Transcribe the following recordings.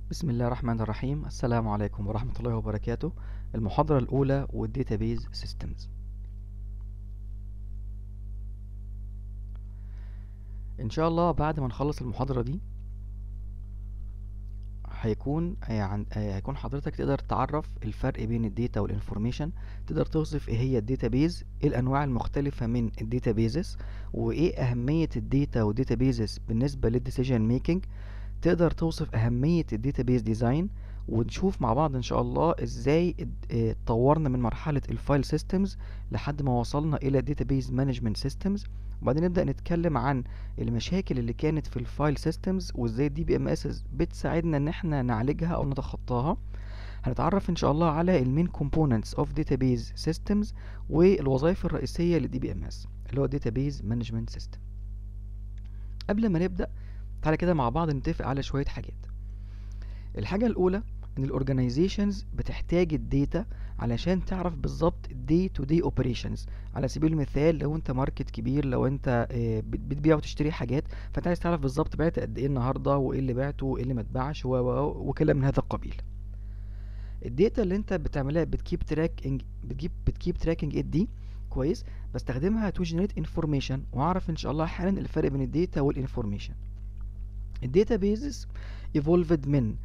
بسم الله الرحمن الرحيم السلام عليكم ورحمة الله وبركاته المحاضرة الأولى والديتابيز سيستمز إن شاء الله بعد ما نخلص المحاضرة دي هيكون عن هيكون حضرتك تقدر تعرف الفرق بين الداتا والانفورميشن تقدر توصف ايه هي الداتابيز ايه الانواع المختلفة من الداتابيزز وايه اهمية الداتا والداتابيزز بالنسبة للديسيجن ميكنج تقدر توصف أهمية الداتابيز ديزاين ونشوف مع بعض إن شاء الله إزاي اتطورنا من مرحلة الفايل سيستمز لحد ما وصلنا إلى الداتابيز مانجمنت سيستمز وبعدين نبدأ نتكلم عن المشاكل اللي كانت في الفايل سيستمز وإزاي الدي بي ام اس بتساعدنا إن احنا نعالجها أو نتخطاها هنتعرف إن شاء الله على المين كومبوننتس اوف داتابيز سيستمز والوظائف الرئيسية للدي بي ام اس اللي هو داتابيز مانجمنت سيستم قبل ما نبدأ تعالى كده مع بعض نتفق على شوية حاجات الحاجة الأولى إن الأورجنايزيشنز بتحتاج الداتا علشان تعرف بالظبط day to day operations على سبيل المثال لو انت ماركت كبير لو انت بتبيع وتشتري حاجات فانت عايز تعرف بالظبط بعت قد ايه النهارده وايه اللي بعته وايه اللي ما اتباعش وكلام من هذا القبيل الداتا اللي انت بتعملها بتكيب تراكنج بتجيب بتكيب تراكنج ات دي كويس بستخدمها تو جنريت انفورميشن واعرف ان شاء الله حالا الفرق بين الداتا والانفورميشن الداتابيزز ايفولفد من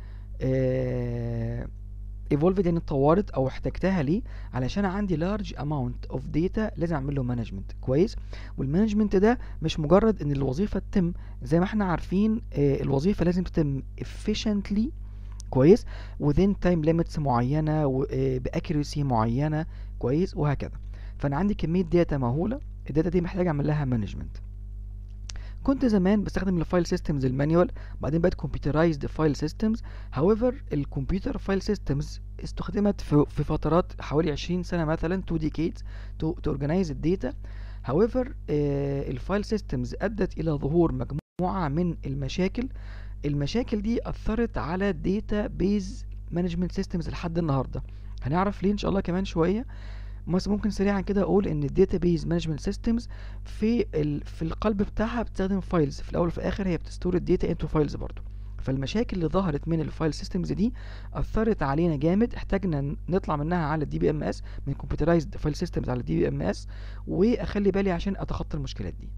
ايفولفد يعني اتطورت او احتجتها ليه علشان عندي لارج اماونت اوف داتا لازم اعمل له مانجمنت كويس والمانجمنت ده مش مجرد ان الوظيفه تتم زي ما احنا عارفين آه الوظيفه لازم تتم efficiently كويس within time limits معينه باكيرسي معينه كويس وهكذا فانا عندي كميه داتا مهوله الداتا دي محتاج اعمل لها مانجمنت كنت زمان بستخدم الفايل سيستمز المانيوال بعدين بقت كمبيوترايزد فايل سيستمز هاويفر الكمبيوتر فايل سيستمز استخدمت في, في فترات حوالي 20 سنه مثلا 2 decades to, to organize الداتا هاويفر الفايل سيستمز ادت الى ظهور مجموعه من المشاكل المشاكل دي اثرت على الداتا بيز مانجمنت سيستمز لحد النهارده هنعرف ليه ان شاء الله كمان شويه بس ممكن سريعا كده اقول ان الداتابيز مانجمنت سيستمز في ال... في القلب بتاعها بتستخدم فايلز في الاول وفي الاخر هي بتستور الداتا انتو فايلز برضو فالمشاكل اللي ظهرت من الفايل سيستمز دي اثرت علينا جامد احتاجنا نطلع منها على الدي بي ام اس من كمبيوترايزد فايل سيستمز على الدي بي ام اس واخلي بالي عشان اتخطى المشكلات دي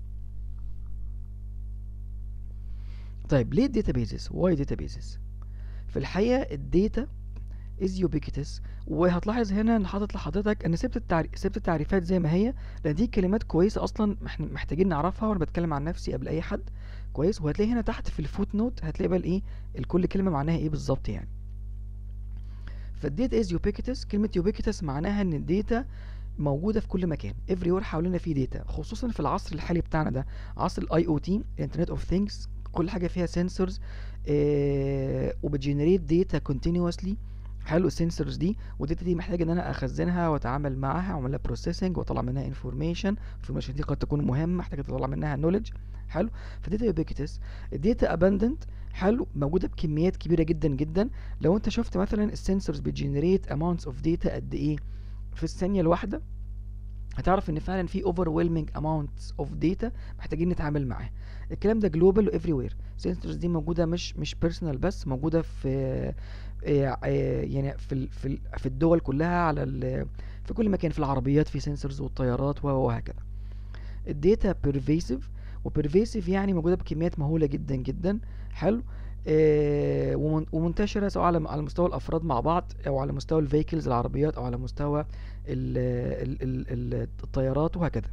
طيب ليه الداتابيزز واي داتابيزز في الحقيقه الداتا از يوبيكيتس وهتلاحظ هنا ان حاطط لحضرتك انا سبت التعريف سبت التعريفات زي ما هي لان دي كلمات كويسه اصلا احنا محتاجين نعرفها وانا بتكلم عن نفسي قبل اي حد كويس وهتلاقي هنا تحت في الفوت نوت هتلاقي بقى الايه الكل كلمه معناها ايه بالظبط يعني فالديتا از يوبيكيتس كلمه يوبيكيتس معناها ان الداتا موجوده في كل مكان افري وير حوالينا في داتا خصوصا في العصر الحالي بتاعنا ده عصر الاي او تي الانترنت اوف ثينجز كل حاجه فيها سنسورز اه وبتجنريت داتا كونتينوسلي حلو السنسورز دي والداتا دي محتاج ان انا اخزنها واتعامل معاها واعمل لها بروسيسنج واطلع منها انفورميشن الانفورميشن دي قد تكون مهمه محتاج اطلع منها نوليدج حلو فداتا يوبيكيتس الداتا اباندنت حلو موجوده بكميات كبيره جدا جدا لو انت شفت مثلا السنسورز بتجنريت اماونتس اوف داتا قد ايه في الثانيه الواحده هتعرف ان فعلا في overwhelming amounts of data محتاجين نتعامل معاه الكلام ده جلوبال وافري وير السنسورز دي موجوده مش مش بيرسونال بس موجوده في يعني في في في الدول كلها على في كل مكان في العربيات في سنسورز والطيارات وهكذا الداتا بيرفيسيف وبيرفيسيف يعني موجوده بكميات مهوله جدا جدا حلو آه ومنتشره سواء على على مستوى الافراد مع بعض او على مستوى الفيكلز العربيات او على مستوى ال ال ال ال الطيارات وهكذا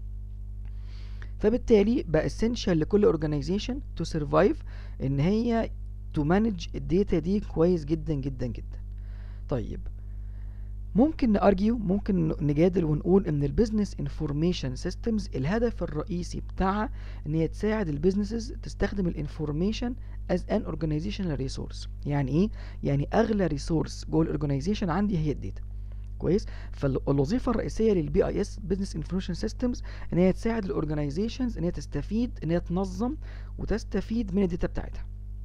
فبالتالي بقى essential لكل organization to survive ان هي to manage الداتا دي كويس جدا جدا جدا طيب ممكن نارجيو ممكن نجادل ونقول ان البيزنس انفورميشن سيستمز الهدف الرئيسي بتاعها ان هي تساعد البيزنسز تستخدم الانفورميشن از ان اورجانيزيشنال ريسورس يعني ايه يعني اغلى ريسورس جوه الاورجانيزيشن عندي هي الداتا كويس فالوظيفه الرئيسيه للبي اي اس بزنس انفورميشن سيستمز ان هي تساعد الاورجانيزيشنز ان هي تستفيد ان هي تنظم وتستفيد من الداتا بتاعتها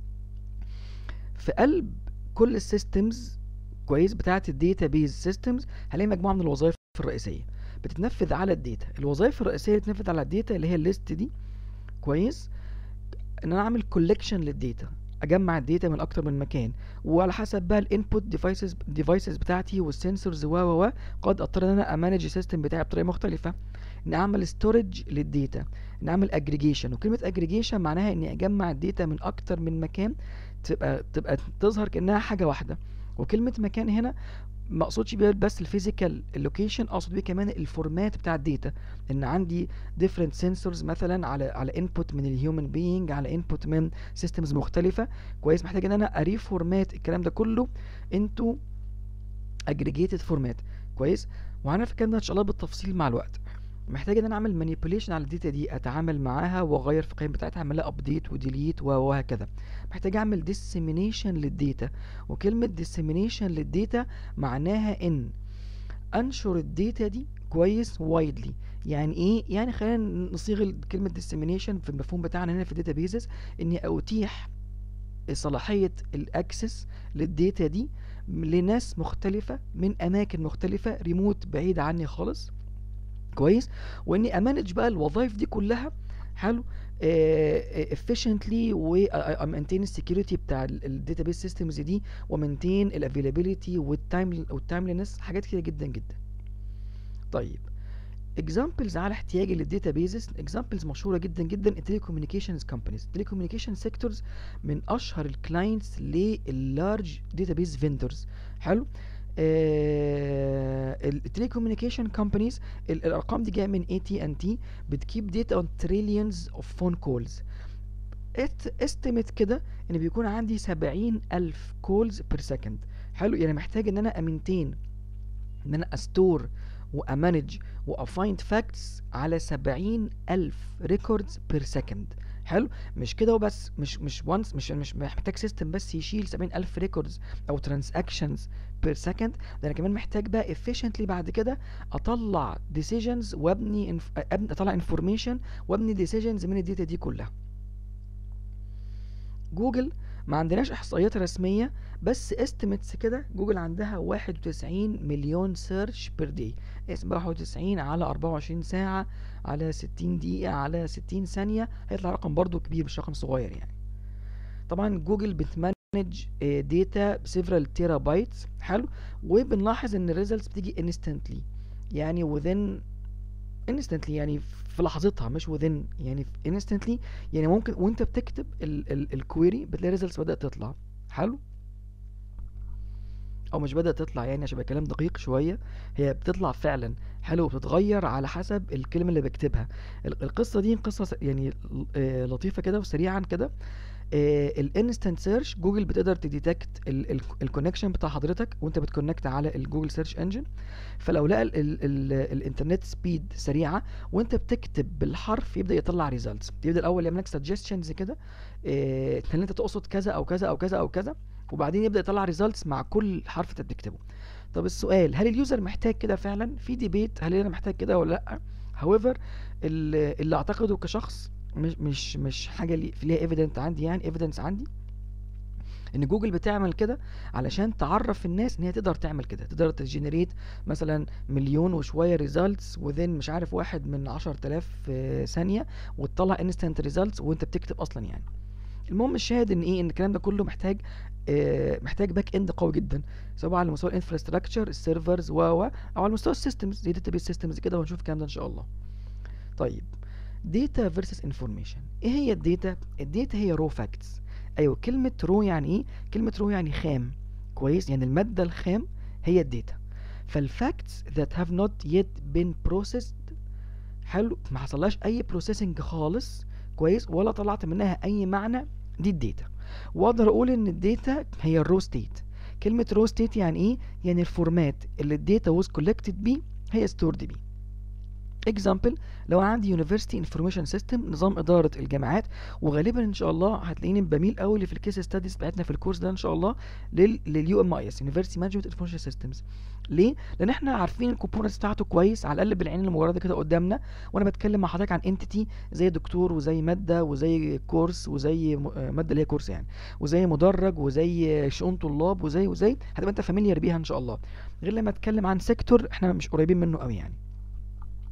في قلب كل السيستمز كويس بتاعه الداتا بيز سيستمز هلاقي مجموعه من الوظائف الرئيسيه بتتنفذ على الداتا الوظائف الرئيسيه اللي بتتنفذ على الداتا اللي هي الليست دي كويس ان انا اعمل كولكشن للداتا اجمع الداتا من اكتر من مكان وعلى حسب بقى الانبوت ديفايسز ديفايسز بتاعتي والسنسورز و و و قد اضطر ان انا امانج السيستم بتاعي بطريقه مختلفه ان اعمل ستورج للداتا ان اعمل اجريجيشن وكلمه اجريجيشن معناها اني اجمع الداتا من اكتر من مكان تبقى تبقى تظهر كانها حاجه واحده وكلمه مكان هنا ما اقصدش بيها بس الفيزيكال لوكيشن اقصد بيه كمان الفورمات بتاع الداتا ان عندي different sensors مثلا على على input من الهيومن بينج على input من systems مختلفه كويس محتاج ان انا اري فورمات الكلام ده كله انتو aggregated فورمات كويس وهنعرف الكلام ده ان شاء الله بالتفصيل مع الوقت محتاج ان انا اعمل مانيبيوليشن على الداتا دي اتعامل معاها واغير في القيم بتاعتها اعمل لها ابديت وديليت وهكذا محتاج اعمل ديسيمينيشن للداتا وكلمه ديسيمينيشن للداتا معناها ان انشر الداتا دي كويس وايدلي يعني ايه يعني خلينا نصيغ كلمه ديسيمينيشن في المفهوم بتاعنا هنا في الداتا بيزز اني اتيح صلاحيه الاكسس للداتا دي لناس مختلفه من اماكن مختلفه ريموت بعيد عني خالص كويس واني امانج بقى الوظائف دي كلها حلو efficiently و maintain السكيورتي بتاع الداتابيس سيستمز دي ومينتين الافيلابيلتي والتايم والتايملينس حاجات كتير جدا جدا طيب examples على احتياجي للداتابيزز examples مشهوره جدا جدا التليكوميونيكيشنز كومبانيز التليكوميونيكيشن سيكتورز من اشهر الكلاينتس لللارج داتابيز فيندرز حلو التليكوميونيكيشن كومبانيز الارقام دي جايه من اي تي ان تي بتكيب داتا اون تريليونز اوف فون كولز استيميت كده ان بيكون عندي سبعين الف كولز بير سكند حلو يعني محتاج ان انا امينتين ان انا استور وامانج وافايند فاكتس على سبعين الف ريكوردز بير سكند حلو مش كده وبس مش مش وانس مش مش محتاج سيستم بس يشيل 70000 ريكوردز او ترانزاكشنز بير سكند ده انا كمان محتاج بقى efficiently بعد كده اطلع decisions وابني انف... أبني اطلع انفورميشن وابني decisions من الداتا دي كلها جوجل ما عندناش احصائيات رسميه بس استيميتس كده جوجل عندها 91 مليون سيرش بير داي اسم 91 على 24 ساعه على 60 دقيقه على 60 ثانيه هيطلع رقم برضو كبير مش رقم صغير يعني طبعا جوجل بتمانج داتا بسيفرال تيرا بايتس حلو وبنلاحظ ان الريزلتس بتيجي انستنتلي يعني within instantly يعني في لحظتها مش within يعني instantly يعني ممكن وانت بتكتب الكويري بتلاقي ريزلتس بدأت تطلع حلو او مش بدأت تطلع يعني عشان يبقى كلام دقيق شوية هي بتطلع فعلا حلو وبتتغير على حسب الكلمة اللي بكتبها القصة دي قصة يعني لطيفة كده وسريعا كده الانستنت سيرش جوجل بتقدر تديتكت الكونكشن بتاع حضرتك وانت بتكونكت على الجوجل سيرش انجن فلو لقى الانترنت سبيد سريعه وانت بتكتب بالحرف يبدا يطلع ريزلتس يبدا الاول يعمل لك سجستشنز كده ان انت تقصد كذا او كذا او كذا او كذا وبعدين يبدا يطلع ريزلتس مع كل حرف انت بتكتبه طب السؤال هل اليوزر محتاج كده فعلا في ديبيت هل انا محتاج كده ولا لا however اللي اعتقده كشخص مش مش مش حاجه لي ليها ايفيدنت عندي يعني ايفيدنس عندي ان جوجل بتعمل كده علشان تعرف الناس ان هي تقدر تعمل كده تقدر تجنريت مثلا مليون وشويه ريزلتس وذين مش عارف واحد من 10000 ثانيه وتطلع انستنت ريزلتس وانت بتكتب اصلا يعني المهم الشاهد ان ايه ان الكلام ده كله محتاج آه محتاج باك اند قوي جدا سواء على مستوى الانفراستراكشر السيرفرز و او على مستوى السيستمز زي داتابيس سيستمز كده وهنشوف الكلام ده ان شاء الله طيب داتا فيرسس انفورميشن ايه هي الداتا الداتا هي رو فاكتس ايوه كلمه رو يعني ايه كلمه رو يعني خام كويس يعني الماده الخام هي الداتا فالفاكتس that have not yet been processed حلو ما حصلهاش اي بروسيسنج خالص كويس ولا طلعت منها اي معنى دي الداتا واقدر اقول ان الداتا هي الرو ستيت كلمه رو ستيت يعني ايه يعني الفورمات اللي الداتا was collected بيه هي stored بيه اكزامبل لو عندي يونيفرسيتي انفورميشن سيستم نظام اداره الجامعات وغالبا ان شاء الله هتلاقيني بميل قوي في الكيس ستاديز بتاعتنا في الكورس ده ان شاء الله لليو ام اي اس يونيفرسيتي مانجمنت انفورميشن سيستمز ليه لان احنا عارفين الكومبوننتس بتاعته كويس على الاقل بالعين المجرده كده قدامنا وانا بتكلم مع حضرتك عن انتيتي زي دكتور وزي ماده وزي كورس وزي ماده اللي هي كورس يعني وزي مدرج وزي شؤون طلاب وزي وزي هتبقى انت فاميليار بيها ان شاء الله غير لما اتكلم عن سيكتور احنا مش قريبين منه قوي يعني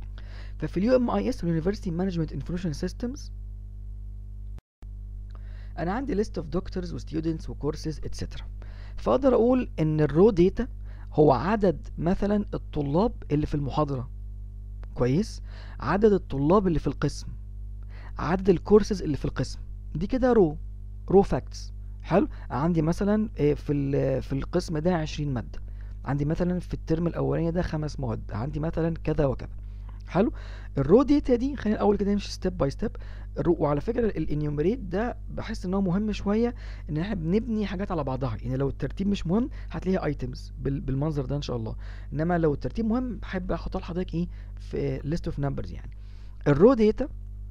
ففي اليو ام اي اس اليونيفرسيتي مانجمنت انفورميشن سيستمز انا عندي list of doctors و students و courses etc فاقدر اقول ان الرو داتا هو عدد مثلا الطلاب اللي في المحاضرة كويس عدد الطلاب اللي في القسم عدد الكورسز اللي في القسم دي كده رو رو فاكتس حلو عندي مثلا آه، في ال- في القسم ده 20 مادة عندي مثلا في الترم الاولاني ده خمس مواد عندي مثلا كذا وكذا حلو الرو داتا دي خلينا الاول كده نمشي ستيب باي ستيب وعلى فكره الانيومريت ده بحس ان هو مهم شويه ان احنا بنبني حاجات على بعضها يعني لو الترتيب مش مهم هتلاقيها ايتمز بالمنظر ده ان شاء الله انما لو الترتيب مهم بحب احطها لحضرتك ايه في ليست اوف نمبرز يعني الرو داتا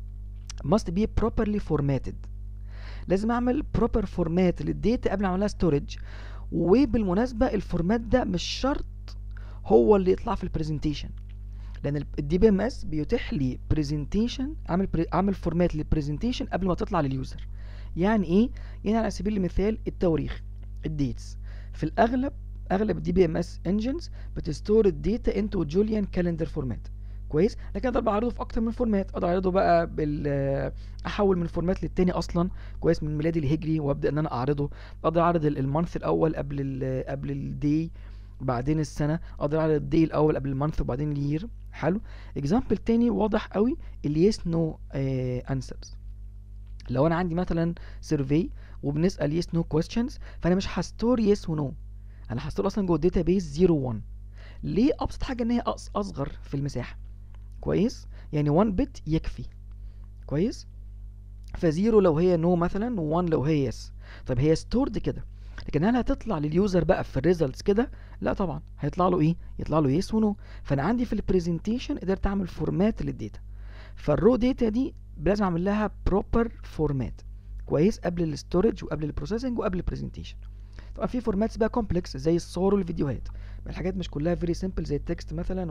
must be properly formatted لازم اعمل proper format للداتا قبل ما اعملها storage وبالمناسبه الفورمات ده مش شرط هو اللي يطلع في البرزنتيشن لان الدي بي ام اس بيتيح لي برزنتيشن اعمل بري اعمل فورمات للبرزنتيشن قبل ما تطلع لليوزر يعني ايه يعني على سبيل المثال التواريخ الديتس في الاغلب اغلب الدي بي ام اس انجنز بتستور الداتا انتو جوليان كالندر فورمات كويس لكن اقدر بعرضه في اكتر من فورمات اقدر اعرضه بقى بال احول من فورمات للتاني اصلا كويس من ميلادي الهجري وابدا ان انا اعرضه اقدر اعرض المانث الاول قبل ال قبل الدي بعدين السنه اقدر اعرض الدي الاول قبل المانث وبعدين الير حلو اكزامبل تاني واضح قوي اليس نو انسبس لو انا عندي مثلا سيرفي وبنسال يس نو كويستشنز فانا مش هستور يس ونو انا هستور اصلا جوه الداتا بيس 0 1 ليه ابسط حاجه ان هي أص- اصغر في المساحه كويس يعني 1 بت يكفي كويس فزيرو لو هي نو مثلا و1 لو هي يس طيب هي ستورد كده لكن هل هتطلع لليوزر بقى في الريزلتس كده لا طبعا هيطلع له ايه يطلع له يس ونو فانا عندي في البرزنتيشن قدرت اعمل فورمات للداتا فالرو داتا دي لازم اعمل لها بروبر فورمات كويس قبل الستورج وقبل البروسيسنج وقبل البرزنتيشن طبعا في فورماتس بقى كومبلكس زي الصور والفيديوهات الحاجات مش كلها فيري سيمبل زي التكست مثلا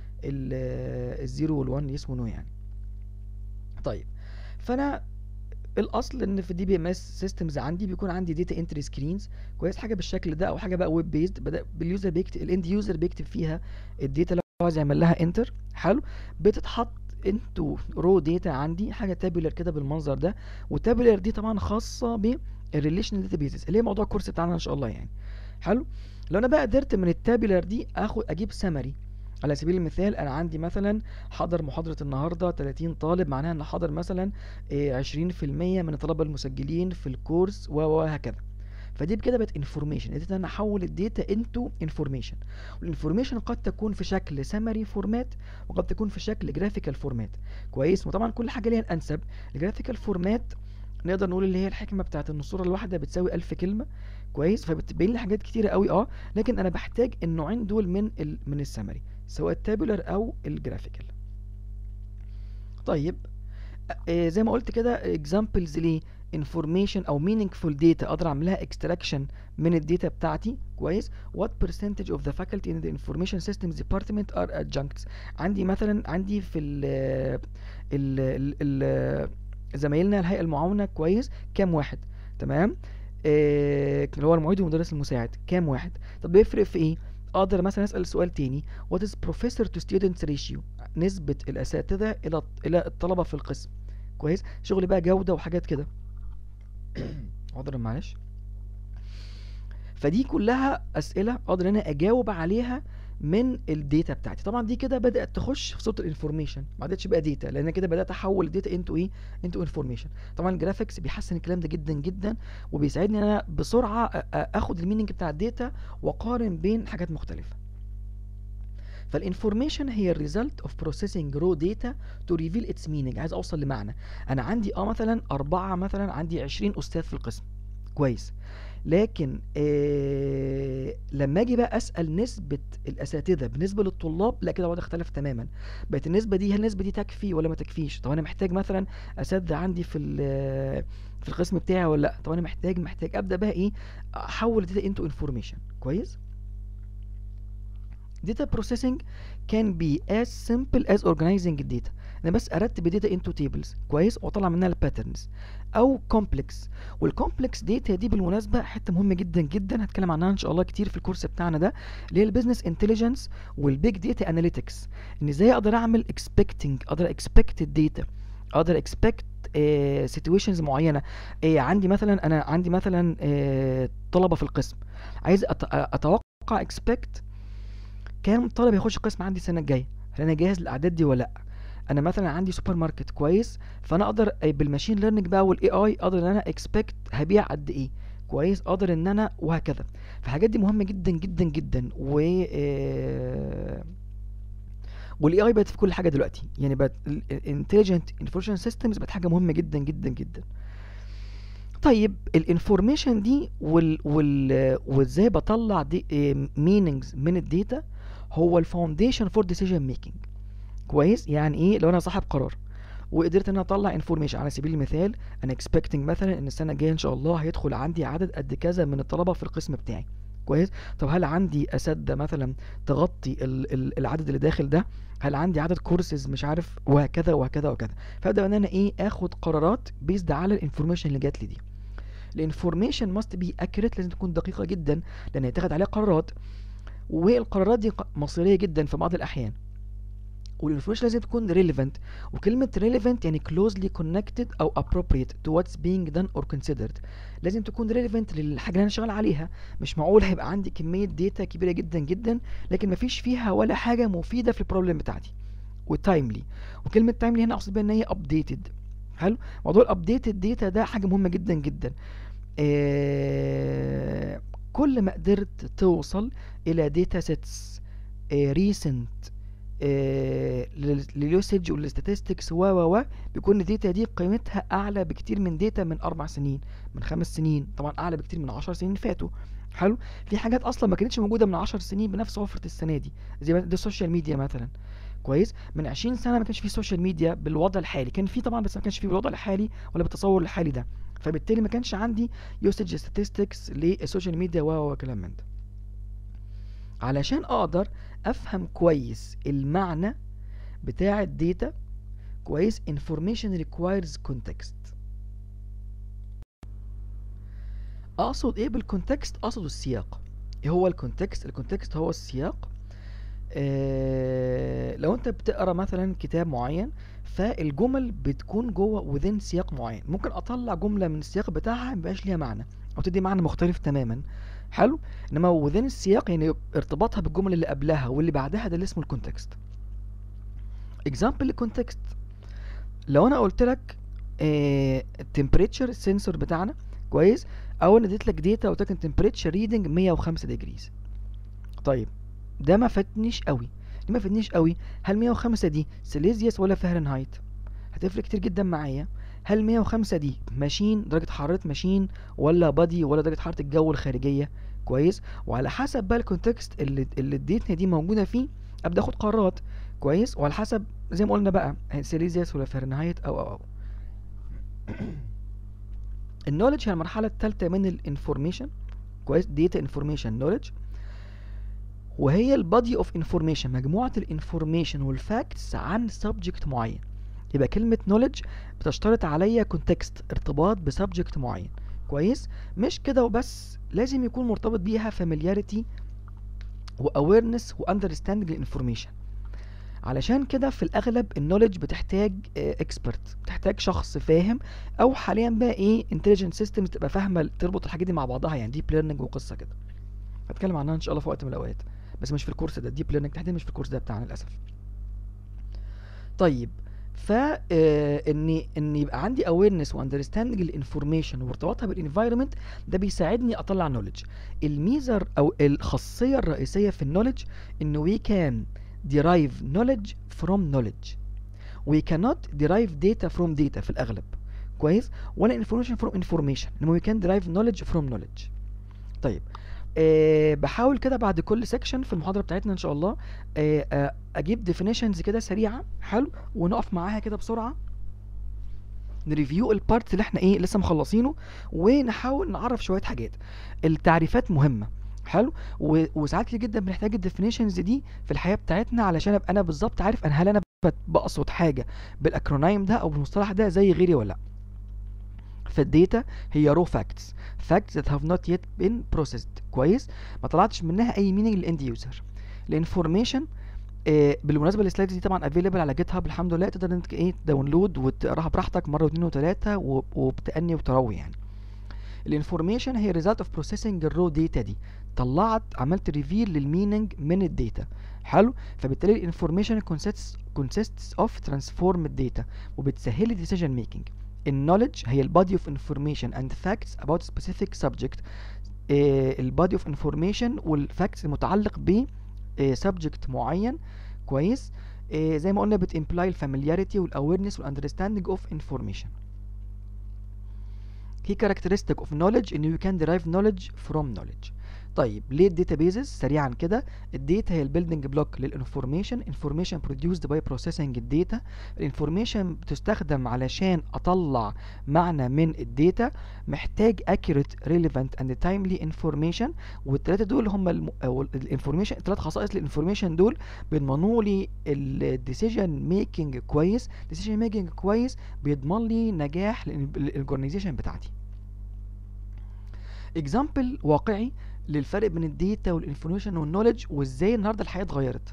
والزيرو والوان يس ونو يعني طيب فانا الاصل ان في الدي بي ام اس سيستمز عندي بيكون عندي داتا انتري سكرينز كويس حاجه بالشكل ده او حاجه بقى ويب بيزد بدا باليوزر بيكتب الاند يوزر بيكتب فيها الداتا اللي هو عايز يعمل لها انتر حلو بتتحط انتو رو داتا عندي حاجه تابولر كده بالمنظر ده وتابولر دي طبعا خاصه بالريليشنال داتا بيزز اللي هي موضوع الكورس بتاعنا ان شاء الله يعني حلو لو انا بقى قدرت من التابولر دي اخد اجيب سمري على سبيل المثال انا عندي مثلا حضر محاضرة النهاردة 30 طالب معناها ان حضر مثلا إيه 20% من الطلبة المسجلين في الكورس و- وهكذا فدي بكده بقت انفورميشن قدرت ان انا احول الداتا انتو انفورميشن والانفورميشن قد تكون في شكل سمري فورمات وقد تكون في شكل جرافيكال فورمات كويس وطبعا كل حاجه ليها الانسب الجرافيكال فورمات نقدر نقول اللي هي الحكمه بتاعت ان الصوره الواحده بتساوي ألف كلمه كويس فبتبين لي حاجات كتيره قوي اه لكن انا بحتاج النوعين دول من ال من السمري سواء التابولر او الجرافيكال طيب آه، زي ما قلت كده examples ليه information او meaningful data اقدر اعملها extraction من الداتا بتاعتي كويس what percentage of the faculty in the information systems department are adjuncts عندي مثلا عندي في ال ال ال ال زمايلنا الهيئة المعاونة كويس كام واحد تمام آه، اللي هو المعيد والمدرس المساعد كام واحد طب بيفرق في ايه اقدر مثلا اسال سؤال تاني what is professor to students ratio نسبة الاساتذة الى الى الطلبة في القسم كويس شغل بقى جودة وحاجات كده عذرا معلش فدي كلها اسئله اقدر ان انا اجاوب عليها من الداتا بتاعتي طبعا دي كده بدات تخش في صوت الانفورميشن ما عادتش بقى داتا لان كده بدات احول الداتا انتو ايه انتو انفورميشن طبعا الجرافيكس بيحسن الكلام ده جدا جدا وبيساعدني ان انا بسرعه أ- أ- اخد الميننج بتاع الداتا واقارن بين حاجات مختلفه فالانفورميشن هي الريزلت اوف بروسيسنج رو داتا تو ريفيل اتس مينينج عايز اوصل لمعنى انا عندي اه مثلا اربعه مثلا عندي 20 استاذ في القسم كويس لكن آه لما اجي بقى اسال نسبه الاساتذه بالنسبه للطلاب لا كده الوضع اختلف تماما بقت النسبه دي هل النسبه دي تكفي ولا ما تكفيش طب انا محتاج مثلا اساتذه عندي في ال- في القسم بتاعي ولا لا طب انا محتاج محتاج ابدا بقى ايه احول الداتا انتو انفورميشن كويس data processing can be as simple as organizing الداتا انا بس ارتب الداتا انتو tables كويس واطلع منها الباترنز او complex والكومبلكس داتا دي بالمناسبه حته مهمه جدا جدا هتكلم عنها ان شاء الله كتير في الكورس بتاعنا ده اللي هي البيزنس انتليجنس والبيج داتا اناليتكس ان ازاي اقدر اعمل expecting اقدر expect الداتا اقدر expect سيتويشنز معينه آه، عندي مثلا انا عندي مثلا آه، طلبه في القسم عايز أت- اتوقع اكسبكت كام طالب هيخش القسم عندي السنه الجايه هل انا جاهز للاعداد دي ولا لا انا مثلا عندي سوبر ماركت كويس فانا اقدر آه، بالماشين ليرنينج بقى والاي اي اقدر ان انا اكسبكت هبيع قد ايه كويس اقدر ان انا وهكذا فالحاجات دي مهمه جدا جدا جدا و آه، والاي اي بقت في كل حاجه دلوقتي يعني بقت الانتليجنت انفورميشن سيستمز بقت حاجه مهمه جدا جدا جدا طيب الانفورميشن دي وال وال وازاي بطلع دي مينينجز من الداتا هو الفاونديشن فور ديسيجن ميكنج كويس يعني ايه لو انا صاحب قرار وقدرت ان انا اطلع انفورميشن على سبيل المثال انا اكسبكتنج مثلا ان السنه الجايه ان شاء الله هيدخل عندي عدد قد كذا من الطلبه في القسم بتاعي كويس طب هل عندي اساتذه مثلا تغطي ال ال العدد اللي داخل ده هل عندي عدد كورسز مش عارف وهكذا وهكذا وهكذا فابدا ان انا ايه اخد قرارات بيزد على الانفورميشن اللي جات لي دي الانفورميشن ماست بي اكيوريت لازم تكون دقيقه جدا لان هيتاخد عليها قرارات والقرارات دي ق- مصيريه جدا في بعض الاحيان والانفورميشن لازم تكون relevant وكلمة relevant يعني closely connected أو appropriate to what's being done or considered لازم تكون relevant للحاجة اللي أنا شغال عليها مش معقول هيبقى عندي كمية داتا كبيرة جدا جدا لكن مفيش فيها ولا حاجة مفيدة في البروبلم بتاعتي وتايملي وكلمة تايملي هنا أقصد بيها إن هي updated حلو موضوع الابديتد داتا ده حاجة مهمة جدا جدا آه كل ما قدرت توصل إلى داتا سيتس ريسنت لليوسج والستاتستكس و و و بيكون الداتا دي قيمتها اعلى بكتير من داتا من اربع سنين من خمس سنين طبعا اعلى بكتير من عشر سنين فاتوا حلو في حاجات اصلا ما كانتش موجوده من عشر سنين بنفس وفره السنه دي زي ما- ده السوشيال ميديا مثلا كويس من 20 سنه ما كانش في سوشيال ميديا بالوضع الحالي كان في طبعا بس ما كانش في بالوضع الحالي ولا بالتصور الحالي ده فبالتالي ما كانش عندي يوسج statistics للسوشيال ميديا و و كلام من ده علشان اقدر افهم كويس المعنى بتاع الداتا كويس information requires context اقصد ايه بالكونتكست اقصد السياق ايه هو الكونتكست الكونتكست هو السياق آه لو انت بتقرا مثلا كتاب معين فالجمل بتكون جوه within سياق معين ممكن اطلع جمله من السياق بتاعها مبقاش ليها معنى او تدي معنى مختلف تماما حلو انما within السياق يعني ارتباطها بالجمل اللي قبلها واللي بعدها ده اللي اسمه الكونتكست example الكونتكست لو انا قلت لك التمبريتشر سنسور بتاعنا كويس او انا اديت لك داتا وقلت لك التمبريتشر ريدنج 105 ديجريز طيب ده ما فاتنيش قوي ليه ما فاتنيش قوي هل 105 دي سيليزيوس ولا فahrenheit هتفرق كتير جدا معايا هل 105 دي ماشين درجة حرارة ماشين ولا بادي ولا درجة حرارة الجو الخارجية كويس وعلى حسب بقى الكونتكست اللي اللي اديتني دي موجودة فيه ابدا اخد قرارات كويس وعلى حسب زي ما قلنا بقى سيليزيوس ولا فahrenheit او او او النولج هي المرحلة الثالثة من الانفورميشن كويس داتا انفورميشن نولج وهي البادي اوف انفورميشن مجموعة الانفورميشن والفاكتس عن سبجكت معين يبقى كلمة knowledge بتشترط عليا كونتكست ارتباط بسبجكت معين كويس مش كده وبس لازم يكون مرتبط بيها familiarity و awareness و understanding الانفورميشن علشان كده في الاغلب النولج بتحتاج اكسبرت بتحتاج شخص فاهم او حاليا بقى ايه انتليجنت سيستمز تبقى فاهمه تربط الحاجات دي مع بعضها يعني ديب ليرنينج وقصه كده هتكلم عنها ان شاء الله في وقت من الاوقات بس مش في الكورس ده الديب ليرنينج تحديدا مش في الكورس ده بتاعنا للاسف طيب ف آه، ان ان يبقى عندي awareness واندرستاندنج الانفورميشن وارتباطها بالانفايرمنت ده بيساعدني اطلع نولج الميزه او الخاصيه الرئيسيه في النولج انه we can derive knowledge from knowledge we cannot derive data from data في الأغلب كويس ولا information from information انما we can derive knowledge from knowledge طيب أه بحاول كده بعد كل سيكشن في المحاضرة بتاعتنا ان شاء الله أه أه اجيب definitions كده سريعة حلو ونقف معاها كده بسرعة نريفيو البارت اللي احنا ايه لسه مخلصينه ونحاول نعرف شوية حاجات التعريفات مهمة حلو و- وساعات كتير جدا بنحتاج الديفينيشنز دي في الحياه بتاعتنا علشان ابقى انا بالظبط عارف انا هل انا بت- بقصد حاجه بالاكرونايم ده او بالمصطلح ده زي غيري ولا لا فالديتا هي رو فاكتس facts that have not yet been processed كويس ما طلعتش منها اي meaning للاند يوزر الانفورميشن آه بالمناسبه السلايدز دي طبعا افيلبل على جيت هاب الحمد لله تقدر انت ايه داونلود وتقراها براحتك مره واثنين وثلاثه وبتأني وتروي يعني الانفورميشن هي ريزلت اوف بروسيسنج الرو داتا دي طلعت عملت ريفيل للميننج من الداتا حلو فبالتالي الانفورميشن consists consists of transformed data وبتسهل لي decision making النولج هي البادي اوف انفورميشن اند فاكتس about specific subject البادي اوف انفورميشن والفاكتس المتعلق ب سبجكت معين كويس آه زي ما قلنا بتimply الفاميلياريتي والاويرنس والاندرستاندينج اوف انفورميشن key characteristic of knowledge ان you can derive knowledge from knowledge طيب ليه الداتابيزز سريعا كده الداتا هي البيلدنج بلوك للانفورميشن انفورميشن produced by processing الداتا الانفورميشن بتستخدم علشان اطلع معنى من الداتا محتاج accurate relevant and timely information والثلاثه دول هم الم... الانفورميشن الثلاث خصائص الانفورميشن دول بيضمنوا لي الديسيجن ميكنج كويس ديسيجن ميكنج كويس بيضمن لي نجاح الاورجانيزيشن بتاعتي اكزامبل واقعي للفرق بين الداتا والانفورميشن والنولج وازاي النهارده الحياه اتغيرت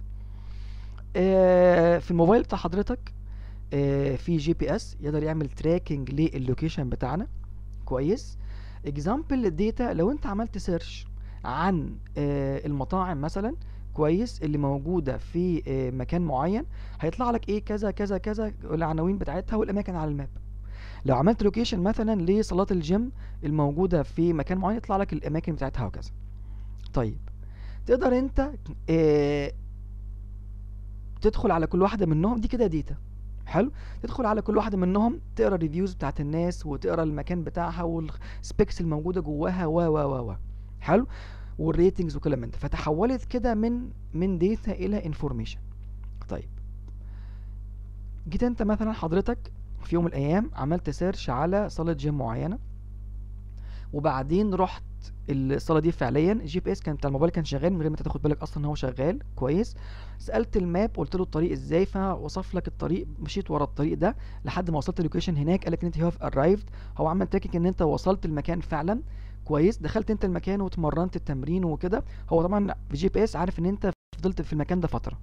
آه في الموبايل بتاع حضرتك آه في جي بي اس يقدر يعمل تراكنج للوكيشن بتاعنا كويس اكزامبل للداتا لو انت عملت سيرش عن آه المطاعم مثلا كويس اللي موجوده في آه مكان معين هيطلع لك ايه كذا كذا كذا العناوين بتاعتها والاماكن على الماب لو عملت لوكيشن مثلا لصالات الجيم الموجوده في مكان معين يطلع لك الاماكن بتاعتها وكذا طيب تقدر انت اه تدخل على كل واحده منهم دي كده داتا حلو تدخل على كل واحده منهم تقرا الريفيوز بتاعت الناس وتقرا المكان بتاعها والسبيكس الموجوده جواها و و و و حلو والريتنجز وكلام من ده فتحولت كده من من داتا الى انفورميشن طيب جيت انت مثلا حضرتك في يوم من الايام عملت سيرش على صاله جيم معينه وبعدين رحت الصاله دي فعليا الجي بي اس كان بتاع الموبايل كان شغال من غير ما انت تاخد بالك اصلا ان هو شغال كويس سالت الماب قلت له الطريق ازاي فوصف لك الطريق مشيت ورا الطريق ده لحد ما وصلت اللوكيشن هناك قال لك ان انت هاف ارايفد هو عمل تراكنج ان انت وصلت المكان فعلا كويس دخلت انت المكان واتمرنت التمرين وكده هو طبعا في جي بي اس عارف ان انت فضلت في المكان ده فتره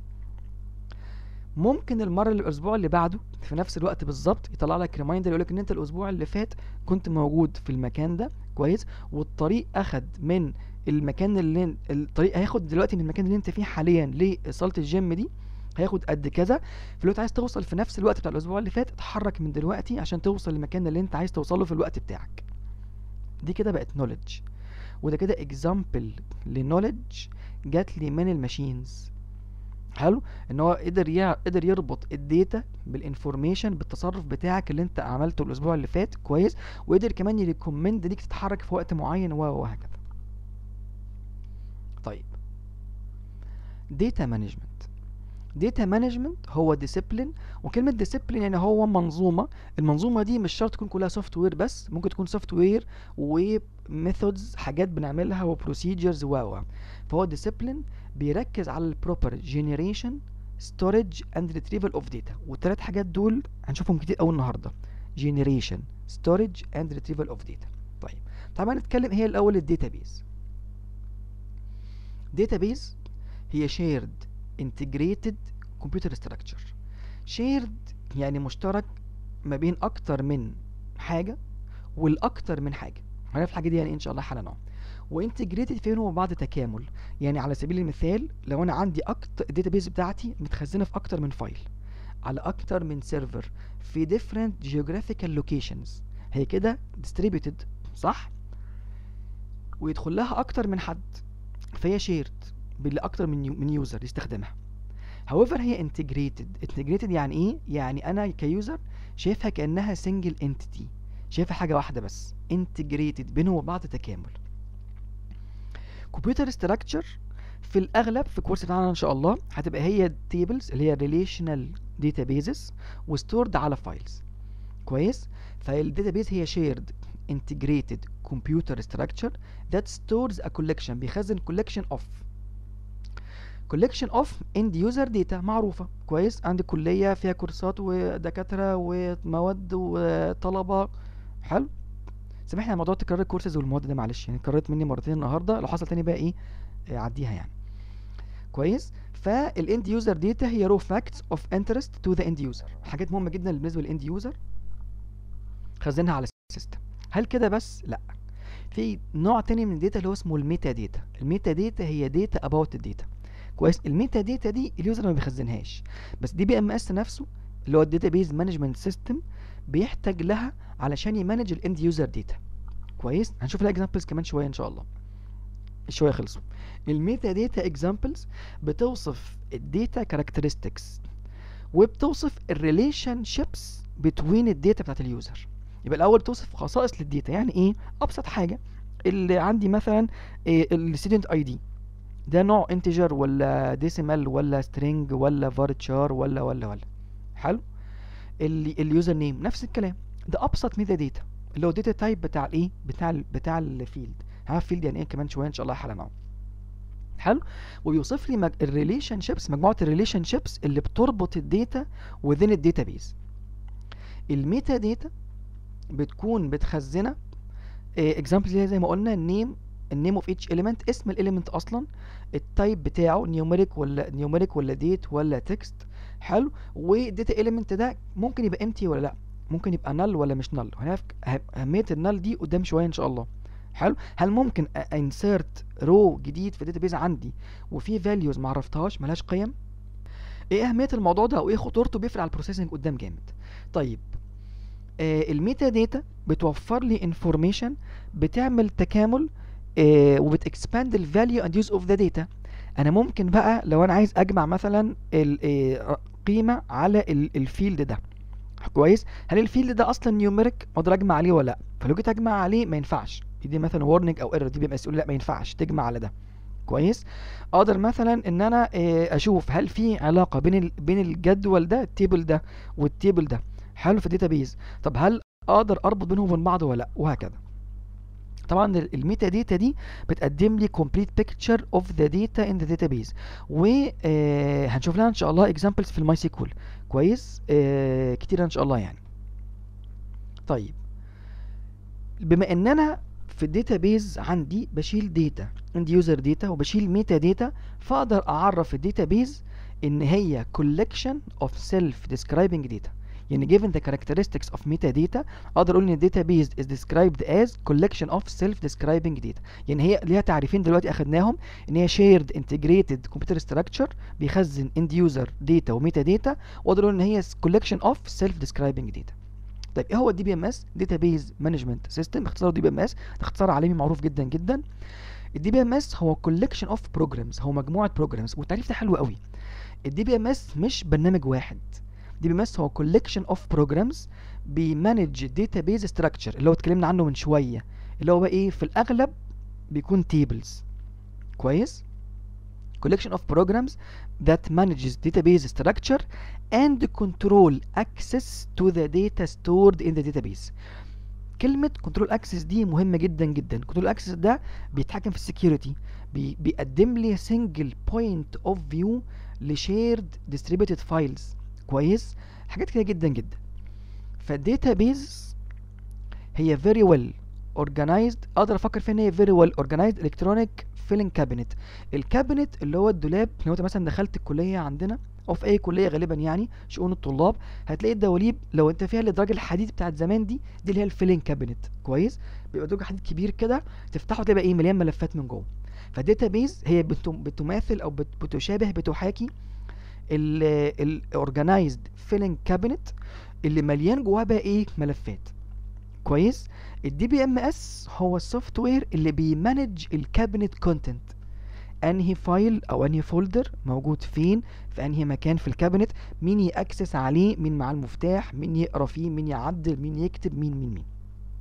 ممكن المره اللي الاسبوع اللي بعده في نفس الوقت بالظبط يطلع لك ريمايندر يقول لك ان انت الاسبوع اللي فات كنت موجود في المكان ده كويس والطريق اخد من المكان اللي الطريق هياخد دلوقتي من المكان اللي انت فيه حاليا لصاله الجيم دي هياخد قد كذا في الوقت عايز توصل في نفس الوقت بتاع الاسبوع اللي فات اتحرك من دلوقتي عشان توصل للمكان اللي انت عايز توصله في الوقت بتاعك دي كده بقت نوليدج وده كده اكزامبل لنوليدج جات لي من الماشينز حلو ان هو قدر يع... قدر يربط الداتا بالانفورميشن بالتصرف بتاعك اللي انت عملته الاسبوع اللي فات كويس وقدر كمان يريكومند ليك تتحرك في وقت معين وهكذا طيب داتا مانجمنت داتا مانجمنت هو ديسيبلين وكلمه ديسيبلين يعني هو منظومه المنظومه دي مش شرط تكون كلها سوفت وير بس ممكن تكون سوفت وير وميثودز حاجات بنعملها وبروسيجرز و فهو ديسيبلين بيركز على البروبر جينيريشن ستورج اند ريتريفال اوف داتا والثلاث حاجات دول هنشوفهم كتير قوي النهارده جينيريشن ستورج اند ريتريفال اوف داتا طيب طبعا نتكلم هي الاول الداتابيز داتابيز هي شيرد انتجريتد كمبيوتر ستراكشر شيرد يعني مشترك ما بين اكتر من حاجه والاكتر من حاجه هنعرف الحاجه دي يعني ان شاء الله حالا اهو وانتجريتد فيهم وبعض تكامل يعني على سبيل المثال لو انا عندي اكتر الداتابيز بتاعتي متخزنه في اكتر من فايل على اكتر من سيرفر في different geographical locations هي كده distributed صح ويدخل لها اكتر من حد فهي شيرد بالاكتر من من يوزر يستخدمها however هي integrated integrated يعني ايه يعني انا كيوزر شايفها كانها single entity شايفها حاجه واحده بس integrated بينهم وبعض تكامل كمبيوتر ستراكشر في الاغلب في الكورس بتاعنا ان شاء الله هتبقى هي التيبلز اللي هي ريليشنال داتابيزز وستورد على فايلز كويس فالداتابيز هي شيرد integrated computer structure that stores a collection بيخزن collection of collection of end user data معروفة كويس عندي كلية فيها كورسات ودكاترة ومواد وطلبة حلو سامحني على موضوع تكرار الكورسز والمواد ده معلش يعني اتكررت مني مرتين النهارده لو حصل تاني بقى ايه عديها يعني كويس فالاند يوزر داتا هي رو فاكتس اوف انترست تو ذا اند يوزر حاجات مهمه جدا بالنسبه للاند يوزر خزنها على السيستم هل كده بس لا في نوع تاني من الداتا اللي هو اسمه الميتا داتا الميتا داتا هي داتا اباوت الداتا كويس الميتا داتا دي اليوزر ما بيخزنهاش بس دي بي ام اس نفسه اللي هو الداتا بيز مانجمنت سيستم بيحتاج لها علشان يمانج الاند يوزر داتا كويس هنشوف لها اكزامبلز كمان شويه ان شاء الله شويه خلصوا الميتا داتا اكزامبلز بتوصف الداتا كاركترستكس وبتوصف الريليشن شيبس بتوين الداتا بتاعت اليوزر يبقى الاول توصف خصائص للداتا يعني ايه ابسط حاجه اللي عندي مثلا الستودنت اي دي ده نوع انتجر ولا ديسيمال ولا سترينج ولا فارتشار ولا ولا ولا حلو اللي اليوزر نيم نفس الكلام ده ابسط ميتا داتا اللي هو الداتا تايب بتاع الايه بتاع ال بتاع الفيلد هعرف فيلد يعني ايه كمان شويه ان شاء الله حالا اهو حلو وبيوصف لي مج... الريليشن شيبس مجموعه الريليشن شيبس اللي بتربط الداتا within الداتا بيز الميتا داتا بتكون بتخزنها اكزامبل زي زي ما قلنا النيم النيم اوف ايتش element اسم الاليمنت اصلا التايب بتاعه نيوميريك ولا نيوميريك ولا ديت ولا تكست حلو والداتا element ده ممكن يبقى empty ولا لا ممكن يبقى null ولا مش null هنعرف اهميه النل دي قدام شويه ان شاء الله حلو هل ممكن انسرت رو جديد في الداتابيز عندي وفي فاليوز ما عرفتهاش ملهاش قيم ايه اهميه الموضوع ده وايه خطورته بيفرق على البروسيسنج قدام جامد طيب آه الميتا داتا بتوفر لي انفورميشن بتعمل تكامل آه وبتكسباند الفاليو اند يوز اوف ذا داتا انا ممكن بقى لو انا عايز اجمع مثلا القيمه على الفيلد ده كويس هل الفيلد ده اصلا نيوميريك اقدر اجمع عليه ولا لا فلو جيت اجمع عليه ما ينفعش يدي مثلا وارنينج او ايرور دي بيبقى يقول لا ما ينفعش تجمع على ده كويس اقدر مثلا ان انا اشوف هل في علاقه بين ال... بين الجدول ده التيبل ده والتيبل ده حلو في الداتابيز طب هل اقدر اربط بينهم وبين بعض ولا لا وهكذا طبعا الميتا داتا دي بتقدم لي complete picture of the data in the database وهنشوف لها ان شاء الله examples في الماي سيكول كويس آه كتير ان شاء الله يعني طيب بما ان انا في الداتابيز عندي بشيل داتا عندي يوزر داتا وبشيل ميتا داتا فاقدر اعرف الداتابيز ان هي collection of self describing data يعني given the characteristics of metadata اقدر اقول ان database is described as collection of self describing data يعني هي ليها تعريفين دلوقتي اخدناهم ان هي shared integrated computer structure بيخزن end user data وميتا داتا واقدر اقول ان هي collection of self describing data طيب ايه هو الدي بي ام اس database management system اختصاره دي بي ام اس اختصار عالمي معروف جدا جدا الدي بي ام اس هو collection of programs هو مجموعه programs والتعريف ده حلو قوي الدي بي ام اس مش برنامج واحد دي بي ام اس هو collection of programs بيمانج database structure اللي هو اتكلمنا عنه من شويه اللي هو ايه في الاغلب بيكون tables كويس collection of programs that manages database structure and control access to the data stored in the database كلمة control access دي مهمة جدا جدا control access ده بيتحكم في السكيورتي بي بيقدم لي single point of view لشيرد distributed files كويس حاجات كده جدا جدا فالداتابيز هي very well organized اقدر افكر فيها ان هي very well organized electronic filing cabinet الكابينت اللي هو الدولاب لو انت مثلا دخلت الكليه عندنا او في اي كليه غالبا يعني شؤون الطلاب هتلاقي الدواليب لو انت فيها الادراج الحديد بتاعت زمان دي دي اللي هي الفيلينج كابينت كويس بيبقى درج حديد كبير كده تفتحه تلاقي ايه مليان ملفات من جوه فالداتابيز هي بتماثل او بتشابه بتحاكي الاورجنايزد فيلينج كابينت اللي مليان جواه بقى ايه ملفات كويس الدي بي ام اس هو السوفت وير اللي بيمانج الكابينت كونتنت انهي فايل او انهي فولدر موجود فين في انهي مكان في الكابينت مين ياكسس عليه مين معاه المفتاح مين يقرا فيه مين يعدل مين يكتب مين مين مين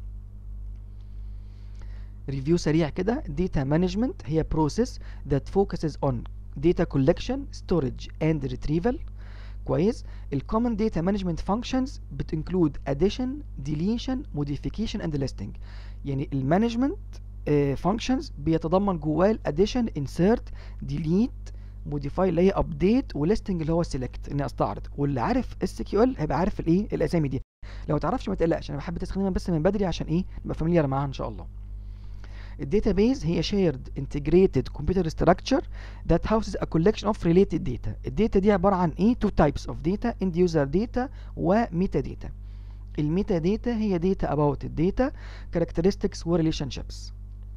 ريفيو سريع كده data management هي process that focuses on data collection storage and retrieval كويس ال common data management functions بتنكلود addition deletion modification and listing يعني المانجمنت functions بيتضمن جواه ال addition insert delete modify اللي هي update و listing اللي هو select اني استعرض واللي عارف SQL هيبقى عارف الايه الاسامي دي لو تعرفش ما تقلقش انا بحب تستخدمها بس من بدري عشان ايه نبقى فاميليار معاها ان شاء الله الداتابيز هي shared integrated computer structure that houses a collection of related data الداتا دي عبارة عن ايه two types of data end user data وميتا data الميتا data هي data about الداتا characteristics و relationships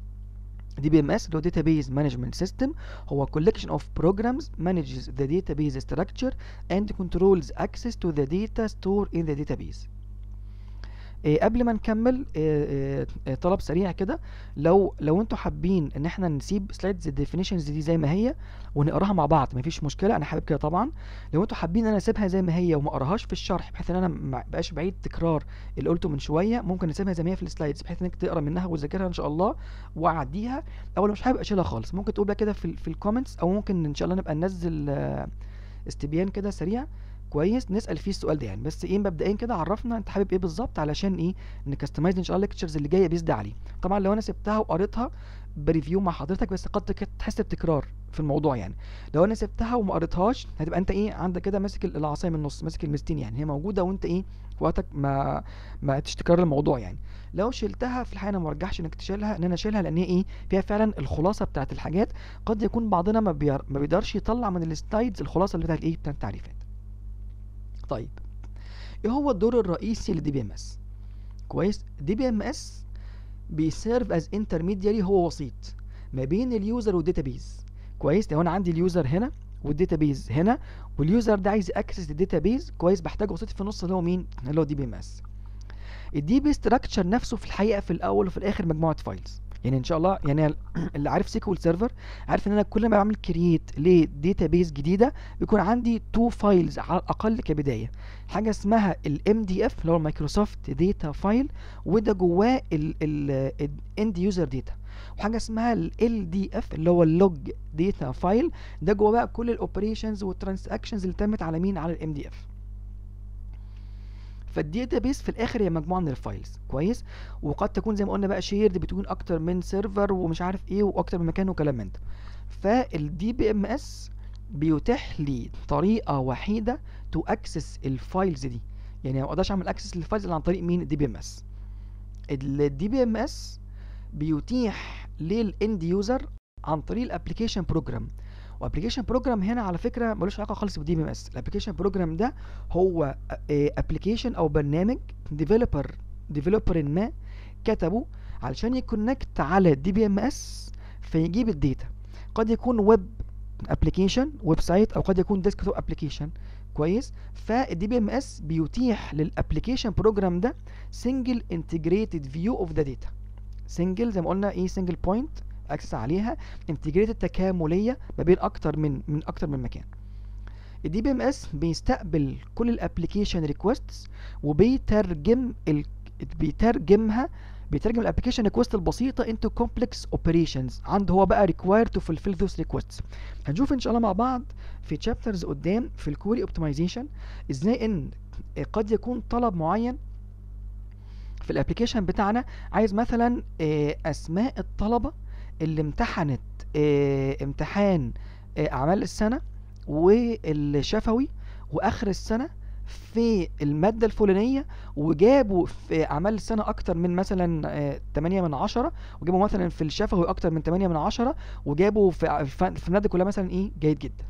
دي بي ام اس اللي هو database management system هو collection of programs manages the database structure and controls access to the data stored in the database إيه قبل ما نكمل إيه إيه طلب سريع كده لو لو انتوا حابين ان احنا نسيب سلايدز الديفينيشنز دي زي ما هي ونقراها مع بعض مفيش مشكله انا حابب كده طبعا لو انتوا حابين ان انا اسيبها زي ما هي وما اقراهاش في الشرح بحيث ان انا ما بقاش بعيد تكرار اللي قلته من شويه ممكن نسيبها زي ما هي في السلايدز بحيث انك تقرا منها وتذاكرها ان شاء الله واعديها او لو مش حابب اشيلها خالص ممكن تقول بقى كده في, في الكومنتس او ممكن ان شاء الله نبقى ننزل آه، استبيان كده سريع كويس نسال فيه السؤال ده يعني بس ايه مبدئيا كده عرفنا انت حابب ايه بالظبط علشان ايه نكستمايز ان شاء الله الليكتشرز اللي جايه بيزد عليه طبعا لو انا سبتها وقريتها بريفيو مع حضرتك بس قد تك- تحس بتكرار في الموضوع يعني لو انا سبتها وما قريتهاش هتبقى انت ايه عندك كده ماسك ال- العصايه من النص ماسك المستين يعني هي موجوده وانت ايه في وقتك ما ما تشتكرر الموضوع يعني لو شلتها في الحقيقه انا ما برجحش انك تشيلها ان انا اشيلها لان هي ايه فيها فعلا الخلاصه بتاعت الحاجات قد يكون بعضنا ما, بير... ما بيقدرش يطلع من السلايدز الخلاصه اللي بتاعت ايه بتاعت التعريفات طيب ايه هو الدور الرئيسي للدي بي ام اس كويس دي بي ام اس بيسيرف از انترميدياري هو وسيط ما بين اليوزر والداتابيز كويس لو انا عندي اليوزر هنا والداتابيز هنا واليوزر ده عايز اكسس الداتابيز كويس بحتاج وسيط في النص اللي هو مين اللي هو دي بي ام اس الدي بي ستراكشر نفسه في الحقيقه في الاول وفي الاخر مجموعه فايلز يعني ان شاء الله يعني اللي عارف سيكوال سيرفر عارف ان انا كل ما بعمل كرييت لداتابيز جديده بيكون عندي تو فايلز على الاقل كبدايه حاجه اسمها الام دي اف اللي هو المايكروسوفت داتا فايل وده جواه الاند يوزر داتا وحاجه اسمها ال دي اف اللي هو اللوج داتا فايل ده جواه بقى كل الاوبريشنز والترانزاكشنز اللي تمت على مين على الام دي اف فالداتابيس في الاخر هي مجموعه من الفايلز كويس وقد تكون زي ما قلنا بقى شيرد بتكون اكتر من سيرفر ومش عارف ايه واكتر من مكان وكلام من ده فالدي بي ام اس بيتيح لي طريقه وحيده تو اكسس الفايلز دي يعني ما اقدرش اعمل اكسس للفايلز الا عن طريق مين الدي بي ام اس الدي بي ام اس بيتيح للاند يوزر عن طريق الابلكيشن بروجرام وابلكيشن بروجرام هنا على فكره ملوش علاقه خالص بالدي بي ام اس الابلكيشن بروجرام ده هو ابلكيشن او برنامج ديفلوبر ديفلوبر ما كتبه علشان يكونكت على الدي بي ام اس فيجيب الداتا قد يكون ويب ابلكيشن ويب سايت او قد يكون ديسكتوب ابلكيشن كويس فالدي بي ام اس بيتيح للابلكيشن بروجرام ده سنجل انتجريتد فيو اوف ذا داتا سنجل زي ما قلنا ايه سنجل بوينت اكسس عليها انتجريتد تكامليه ما بين اكتر من من اكتر من مكان الدي بي ام اس بيستقبل كل الابلكيشن ريكويستس وبيترجم ال... بيترجمها بيترجم الابلكيشن ريكويست البسيطه انتو كومبلكس اوبريشنز عنده هو بقى ريكواير تو فولفيل ذوز ريكويستس هنشوف ان شاء الله مع بعض في تشابترز قدام في الكوري اوبتمايزيشن ازاي ان قد يكون طلب معين في الابلكيشن بتاعنا عايز مثلا آه، اسماء الطلبه اللي امتحنت آه، امتحان آه، اعمال السنه والشفوي واخر السنه في المادة الفلانية وجابوا في أعمال السنة أكتر من مثلا آه، 8 من عشرة وجابوا مثلا في الشفوي أكتر من 8 من عشرة وجابوا في في في المادة كلها مثلا إيه جيد جدا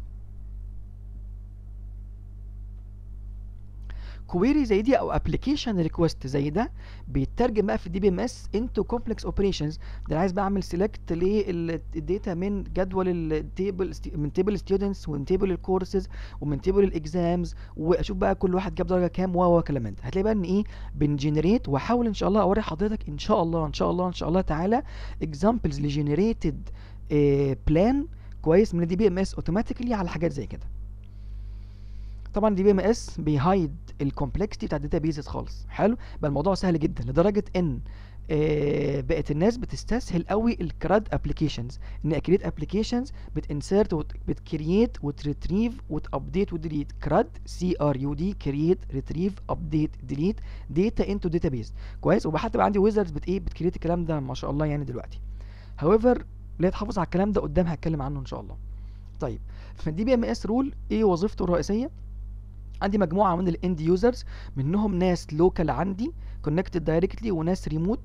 كويري زي دي او ابلكيشن ريكوست زي ده بيترجم بقى في الدي بي ام اس انتو كومبلكس اوبريشنز ده أنا عايز بقى اعمل سيلكت للداتا من جدول التيبل من تيبل ستودنتس ومن تيبل الكورسز ومن تيبل الاكزامز واشوف بقى كل واحد جاب درجه كام و و كلام من ده هتلاقي بقى ان ايه بنجنريت واحاول ان شاء الله اوري حضرتك ان شاء الله ان شاء الله ان شاء الله تعالى اكزامبلز لجنريتد بلان كويس من الدي بي ام اس اوتوماتيكلي على حاجات زي كده طبعا دي بي ام اس بيهايد الكومبلكسيتي بتاع الداتابيزز خالص حلو بقى الموضوع سهل جدا لدرجه ان آه بقت الناس بتستسهل قوي الكراد ابلكيشنز ان اكريت ابلكيشنز بتنسرت بتكريت وتريتريف وتابديت وديليت كراد سي ار يو دي كريت ريتريف ابديت ديليت داتا انتو داتابيز كويس وحتى بقى عندي ويزردز بت ايه بتكريت الكلام ده ما شاء الله يعني دلوقتي هاويفر لا تحافظ على الكلام ده قدام هتكلم عنه ان شاء الله طيب فالدي بي ام اس رول ايه وظيفته الرئيسيه عندي مجموعه من الاند يوزرز منهم ناس لوكال عندي كونكتد دايركتلي وناس ريموت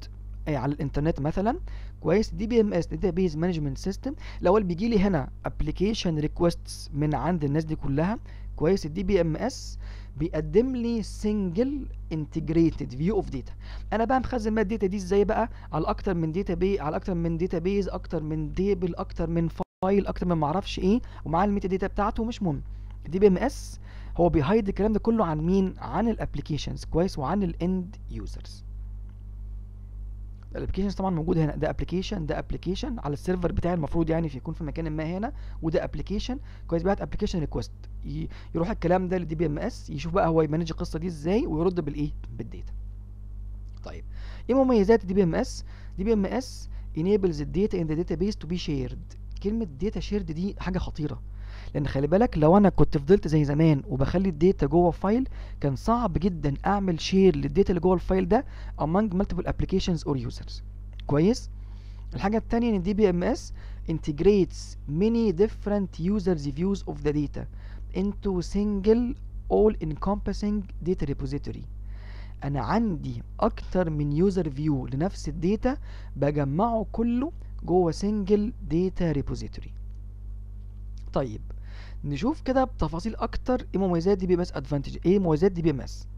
آه، على الانترنت مثلا كويس دي بي ام اس داتا بيز مانجمنت سيستم الاول بيجي لي هنا ابلكيشن ريكويستس من عند الناس دي كلها كويس الدي بي ام اس بيقدم لي سنجل انتجريتد فيو اوف داتا انا بقى مخزن بقى الداتا دي ازاي بقى على اكتر من داتا بي على اكتر من داتا بيز اكتر من تيبل اكتر من فايل اكتر من معرفش ايه ومعاه الميتا داتا بتاعته مش مهم الدي بي ام اس هو بيهايد الكلام ده كله عن مين عن الابلكيشنز كويس وعن الاند يوزرز الابلكيشنز طبعا موجود هنا ده ابلكيشن ده ابلكيشن على السيرفر بتاعي المفروض يعني في يكون في مكان ما هنا وده ابلكيشن كويس بيبعت ابلكيشن ريكوست يروح الكلام ده للدي بي ام اس يشوف بقى هو يمانج القصه دي ازاي ويرد بالايه بالداتا طيب ايه مميزات الدي بي ام اس دي بي ام اس enables the data in the database to be shared كلمه داتا شيرد دي حاجه خطيره لان خلي بالك لو انا كنت فضلت زي زمان وبخلي الداتا جوه فايل كان صعب جدا اعمل شير للداتا اللي جوه الفايل ده among multiple applications or users كويس الحاجه الثانيه ان دي بي ام اس integrates many different users views of the data into single all encompassing data repository انا عندي اكتر من يوزر فيو لنفس الداتا بجمعه كله جوه single data repository طيب نشوف كده بتفاصيل اكتر ايه مميزات دي بي ام اس ادفانتج ايه مميزات دي بي ام اس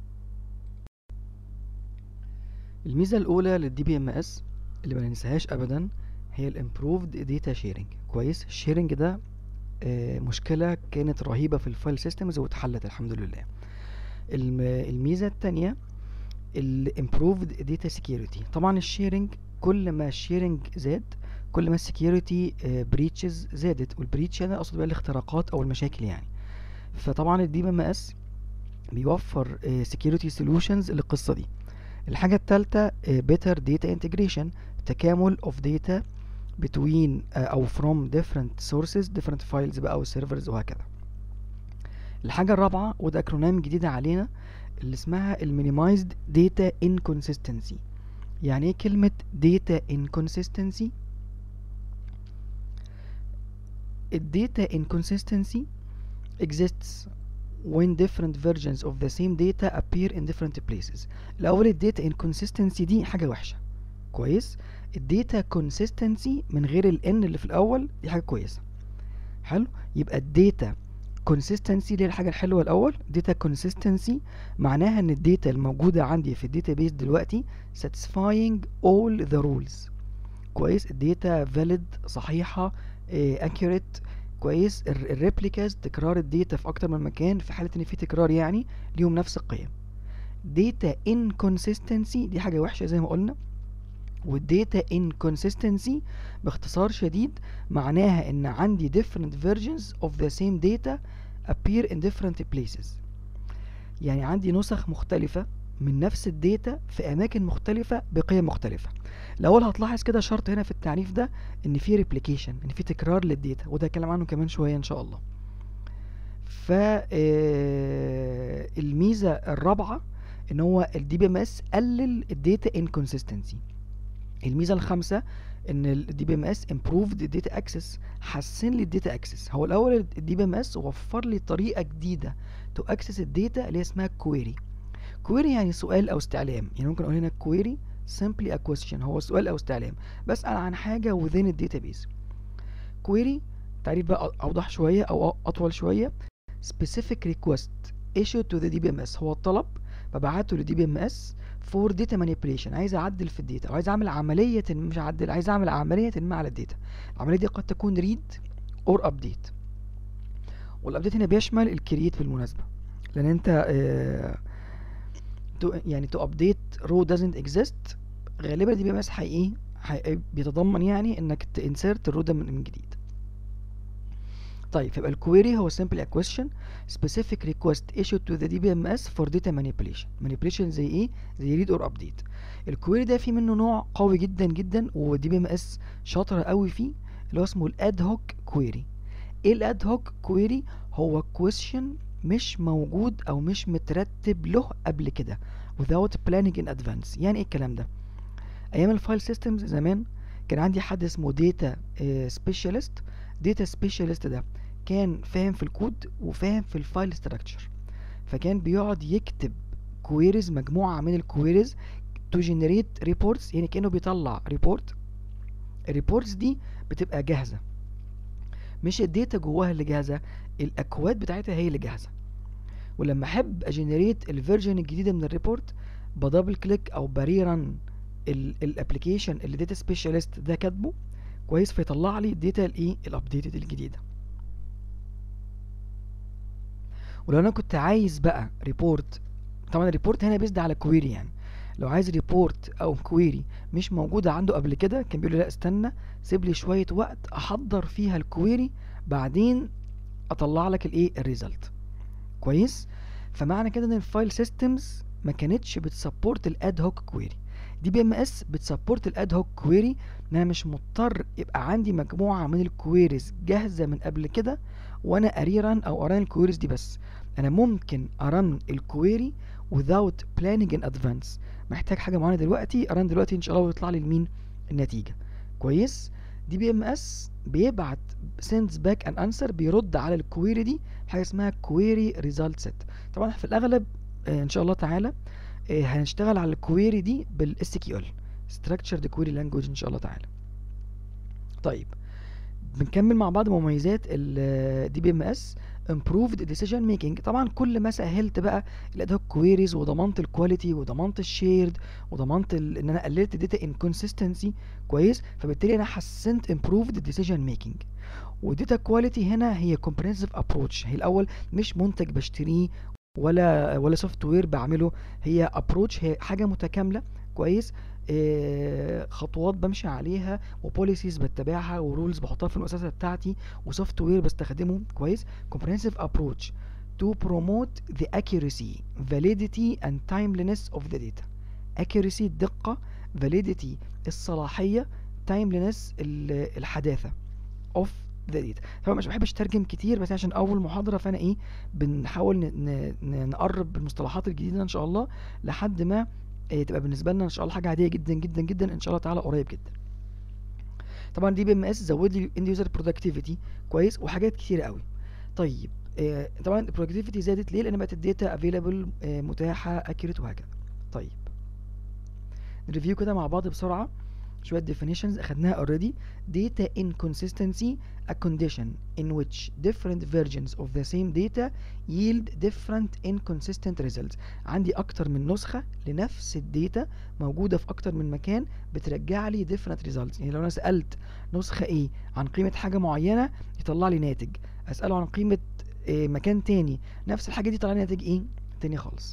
الميزه الاولى للدي بي ام اس اللي ما ننساهاش ابدا هي الامبروفد داتا شيرنج كويس الشيرنج ده آه مشكله كانت رهيبه في الفايل سيستمز واتحلت الحمد لله الميزه الثانيه الامبروفد داتا سكيورتي طبعا الشيرنج كل ما الشيرنج زاد كل ما السكيورتي بريتشز زادت والبريتش هنا اقصد بقى الاختراقات او المشاكل يعني فطبعا الدي بي ام اس بيوفر سكيورتي سولوشنز للقصه دي الحاجه الثالثه بيتر داتا انتجريشن تكامل اوف داتا between او from different sources different files بقى او servers وهكذا الحاجه الرابعه وده اكرونيم جديده علينا اللي اسمها المينيمايزد داتا انكونسيستنسي يعني ايه كلمه داتا انكونسيستنسي الداتا inconsistency exists when different versions of the same data appear in different places الاول الداتا inconsistency دي حاجه وحشه كويس الداتا consistency من غير ال n اللي في الاول دي حاجه كويسه حلو يبقى الداتا consistency دي الحاجه الحلوه الاول data consistency معناها ان الداتا الموجوده عندي في الداتابيس دلوقتي satisfying all the rules كويس الداتا valid صحيحه اكيوريت كويس الريبليكاز تكرار الداتا في اكتر من مكان في حاله ان في تكرار يعني ليهم نفس القيم داتا انكونسيستنسي دي حاجه وحشه زي ما قلنا والداتا انكونسيستنسي باختصار شديد معناها ان عندي different versions of the same data appear in different places يعني عندي نسخ مختلفة من نفس الداتا في اماكن مختلفة بقيم مختلفة الاول هتلاحظ كده شرط هنا في التعريف ده ان في ريبليكيشن ان في تكرار للداتا وده هتكلم عنه كمان شويه ان شاء الله ف الميزه الرابعه ان هو الدي بي ام اس قلل الداتا انكونسيستنسي الميزه الخامسه ان الدي بي ام اس امبروفد الداتا اكسس حسن لي الداتا اكسس هو الاول الدي بي ام اس وفر لي طريقه جديده تو اكسس الداتا اللي اسمها كويري كويري يعني سؤال او استعلام يعني ممكن اقول هنا كويري simply a question هو سؤال او استعلام بسأل عن حاجة within the database query تعريف بقى اوضح شوية او اطول شوية specific request issued to the DBMS هو الطلب ببعته لل DBMS for data manipulation عايز اعدل في الداتا او عايز اعمل عملية مش اعدل عايز اعمل عملية ما على الداتا العملية دي قد تكون read or update والابديت هنا بيشمل الكرييت بالمناسبة لان انت اه تو يعني تو ابديت رو doesn't exist غالبا دي بي ام اس حقيقي بيتضمن يعني انك تنسرت الرو ده من جديد طيب يبقى الكويري هو simply a question specific request issued to the DBMS for data manipulation manipulation زي ايه زي read or update الكويري ده فيه منه نوع قوي جدا جدا ودي بي ام اس شاطره قوي فيه اللي هو اسمه الاد هوك كويري ايه الاد هوك كويري هو question مش موجود او مش مترتب له قبل كده without planning in advance يعني ايه الكلام ده ايام الفايل سيستمز زمان كان عندي حد اسمه داتا سبيشالست داتا سبيشالست ده كان فاهم في الكود وفاهم في الفايل ستراكشر فكان بيقعد يكتب كويريز مجموعه من الكويريز to generate reports يعني كأنه بيطلع ريبورت الريبورتس دي بتبقى جاهزة مش الداتا جواها اللي جاهزة الاكواد بتاعتها هي اللي جاهزة ولما احب اجنريت الفيرجن الجديدة من الريبورت بدبل كليك او بريرن الابلكيشن اللي داتا سبيشالست ده كاتبه كويس فيطلع لي الداتا الايه الابديتد الجديده ولو انا كنت عايز بقى ريبورت طبعا الريبورت هنا بيزد على كويري يعني لو عايز ريبورت او كويري مش موجوده عنده قبل كده كان بيقول لي لا استنى سيب لي شويه وقت احضر فيها الكويري بعدين اطلع لك الايه الريزلت كويس فمعنى كده ان الفايل سيستمز ما كانتش بتسبورت الاد هوك كويري دي بي ام اس بتسبورت الاد هوك كويري ان انا مش مضطر يبقى عندي مجموعه من الكويريز جاهزه من قبل كده وانا اريران او اران الكويريز دي بس انا ممكن ارن الكويري without planning in advance محتاج حاجه معينه دلوقتي ارن دلوقتي ان شاء الله ويطلع لي لمين النتيجه كويس دي بي ام اس بيبعت sends back an answer بيرد على الكويري دي حاجه اسمها query result set طبعا في الاغلب آه ان شاء الله تعالى آه هنشتغل على الكويري دي بالاس كيو ال structured query language ان شاء الله تعالى طيب بنكمل مع بعض مميزات الدي بي ام اس improved decision making طبعا كل ما سهلت بقى الاداء كويريز وضمنت الكواليتي وضمنت الشيرد وضمنت ان انا قللت الداتا انكونسستنسي كويس فبالتالي انا حسنت improved decision making وداتا كواليتي هنا هي comprehensive approach هي الاول مش منتج بشتريه ولا ولا سوفت وير بعمله هي ابروتش هي حاجه متكامله كويس آه خطوات بمشي عليها وبوليسيز بتبعها ورولز بحطها في المؤسسه بتاعتي وسوفت وير بستخدمه كويس comprehensive approach to promote the accuracy validity and timeliness of the data accuracy الدقه validity الصلاحيه timeliness الحداثه of the data طبعا مش بحبش اترجم كتير بس عشان اول محاضره فانا ايه بنحاول نقرب المصطلحات الجديده ان شاء الله لحد ما إيه تبقى بالنسبه لنا ان شاء الله حاجه عاديه جدا جدا جدا ان شاء الله تعالى قريب جدا طبعا دي بي ام اس زود لي الاند يوزر برودكتيفيتي كويس وحاجات كتير قوي طيب إيه طبعا البرودكتيفيتي زادت ليه لان بقت الداتا افيلابل إيه متاحه اكيوريت وهكذا طيب نريفيو كده مع بعض بسرعه شويه definitions اخدناها already data inconsistency a condition in which different versions of the same data yield different inconsistent results عندي اكتر من نسخه لنفس الداتا موجوده في اكتر من مكان بترجع لي different results يعني لو انا سالت نسخه ايه عن قيمه حاجه معينه يطلع لي ناتج اساله عن قيمه إيه مكان تاني نفس الحاجه دي يطلع لي ناتج ايه تاني خالص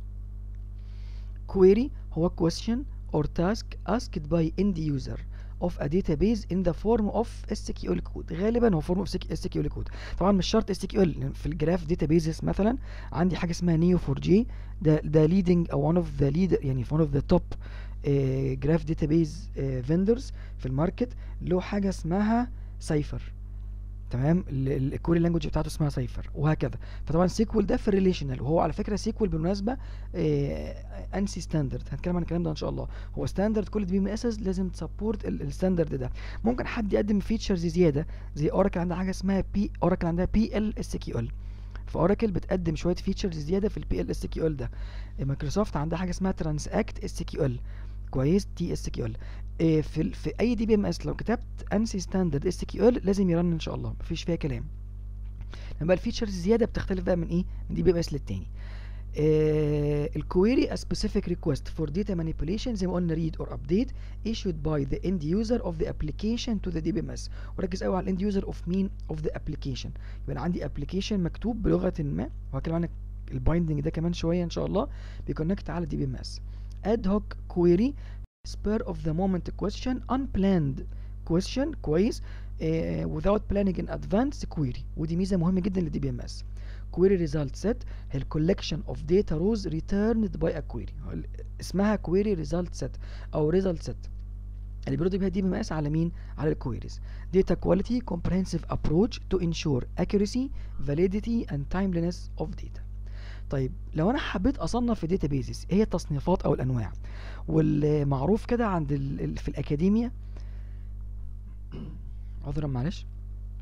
query هو question or task asked by end user of a database in the form of SQL code غالبا هو form of SQL code طبعا مش شرط SQL في الجراف databases مثلا عندي حاجه اسمها neo4j ده ده leading او one of the leader يعني one of the top جراف uh, database uh, vendors في الماركت له حاجه اسمها سايفر تمام الكوري لانجوج بتاعته اسمها سايفر وهكذا فطبعا سيكوال ده في الريليشنال وهو على فكره سيكوال بالمناسبه انسي ستاندرد هنتكلم عن الكلام ده ان شاء الله هو ستاندرد كل دي ام اس لازم تسبورت الستاندرد ده ممكن حد يقدم فيتشرز زياده زي اوراكل عندها حاجه اسمها بي اوراكل عندها بي ال اس كيو ال فاوراكل بتقدم شويه فيتشرز زياده في البي ال اس كيو ال ده مايكروسوفت عندها حاجه اسمها ترانس اكت اس كيو ال كويس تي اس كيو ال في في اي دي بي ام اس لو كتبت انسي ستاندرد اس كيو ال لازم يرن ان شاء الله مفيش فيها كلام لما بقى الفيتشرز زياده بتختلف بقى من ايه من دي بي ام اس للتاني الكويري a specific request for data manipulation زي ما قلنا read or update issued by the end user of the application to the DBMS وركز قوي على end user of مين of the application يبقى انا عندي application مكتوب بلغه ما وهتكلم عن البايندنج ده كمان شويه ان شاء الله بيكونكت على دي بي ام اس ad hoc query spur of the moment question unplanned question كويس uh, without planning in advance query ودي ميزه مهمه جدا للدي بي ام اس query result set هي collection of data rows returned by a query اسمها query result set او result set اللي بيرد بيها دي بي ام اس على مين على الكويريز data quality comprehensive approach to ensure accuracy validity and timeliness of data طيب لو انا حبيت اصنف الداتا بيزز ايه هي التصنيفات او الانواع والمعروف كده عند ال... في الاكاديميا عذرا معلش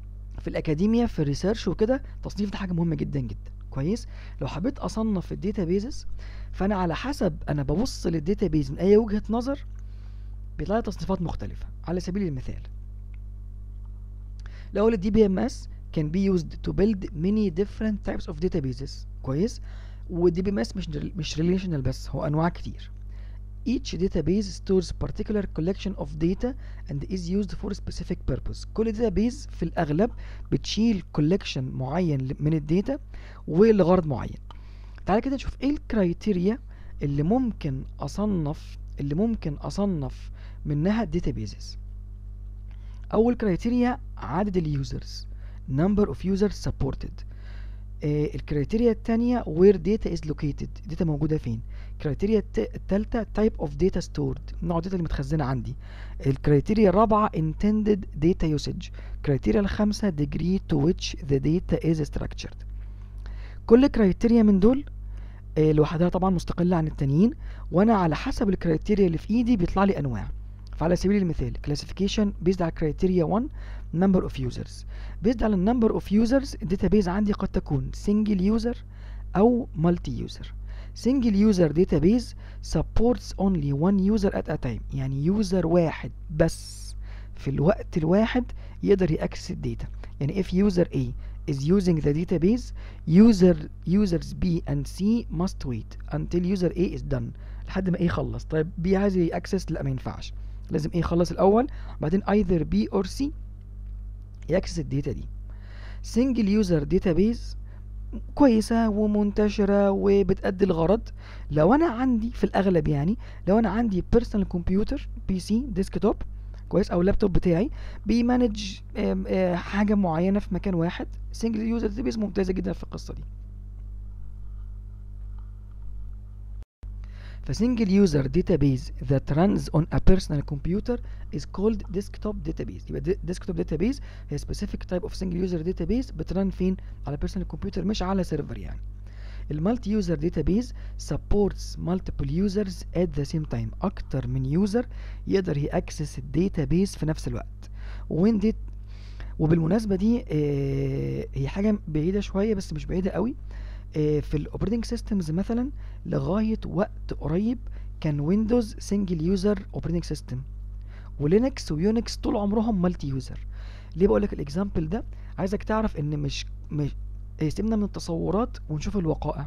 في الاكاديميا في الريسيرش وكده التصنيف ده حاجه مهمه جدا جدا كويس لو حبيت اصنف الداتابيزز فانا على حسب انا ببص للداتابيز من اي وجهه نظر بيطلع لي تصنيفات مختلفه على سبيل المثال الاول الدي بي ام اس can be used to build many different types of databases كويس والدي بي ام اس مش مش relational بس هو انواع كتير each database stores particular collection of data and is used for a specific purpose كل database في الأغلب بتشيل collection معين من الداتا ولغرض معين تعالى كده نشوف ايه الكرايتيريا اللي ممكن أصنف اللي ممكن أصنف منها databases أول كرايتيريا عدد اليوزرز number of users supported آه الكرايتيريا التانية where data is located data موجودة فين الكرايتيريا التالتة type of data stored نوع الداتا اللي متخزنة عندي الكرايتيريا الرابعة intended data usage الكرايتيريا الخامسة degree to which the data is structured كل كرايتيريا من دول آه لوحدها طبعا مستقلة عن التانيين وانا على حسب الكرايتيريا اللي في ايدي بيطلع لي انواع فعلى سبيل المثال classification based على criteria 1 number of users based على number of users الداتابيز عندي قد تكون single user أو multi user single user database supports only one user at a time يعني user واحد بس في الوقت الواحد يقدر يأكسس الداتا يعني if user A is using the database user users B and C must wait until user A is done لحد ما A يخلص طيب B عايز يأكسس لا ما ينفعش لازم A يخلص الأول بعدين either B or C يأكسس الداتا دي single user database كويسة ومنتشرة وبتأدي الغرض لو أنا عندي في الأغلب يعني لو أنا عندي personal computer بي سي ديسكتوب كويس أو اللابتوب بتاعي بيمانج حاجة معينة في مكان واحد single user database ممتازة جدا في القصة دي فسنجل يوزر database that runs on a personal computer is called desktop database يبقى desktop database هي specific type of single user database بترن فين على personal computer مش على سيرفر يعني المالتي يوزر database supports multiple users at the same time اكتر من يوزر يقدر يأكسس الداتابيز في نفس الوقت وين ديت وبالمناسبة دي آه هي حاجة بعيدة شوية بس مش بعيدة قوي في الاوبريتنج سيستمز مثلا لغايه وقت قريب كان ويندوز سنجل يوزر اوبريتنج سيستم ولينكس ويونكس طول عمرهم مالتي يوزر ليه بقول لك الاكزامبل ده عايزك تعرف ان مش مش سيبنا من التصورات ونشوف الوقائع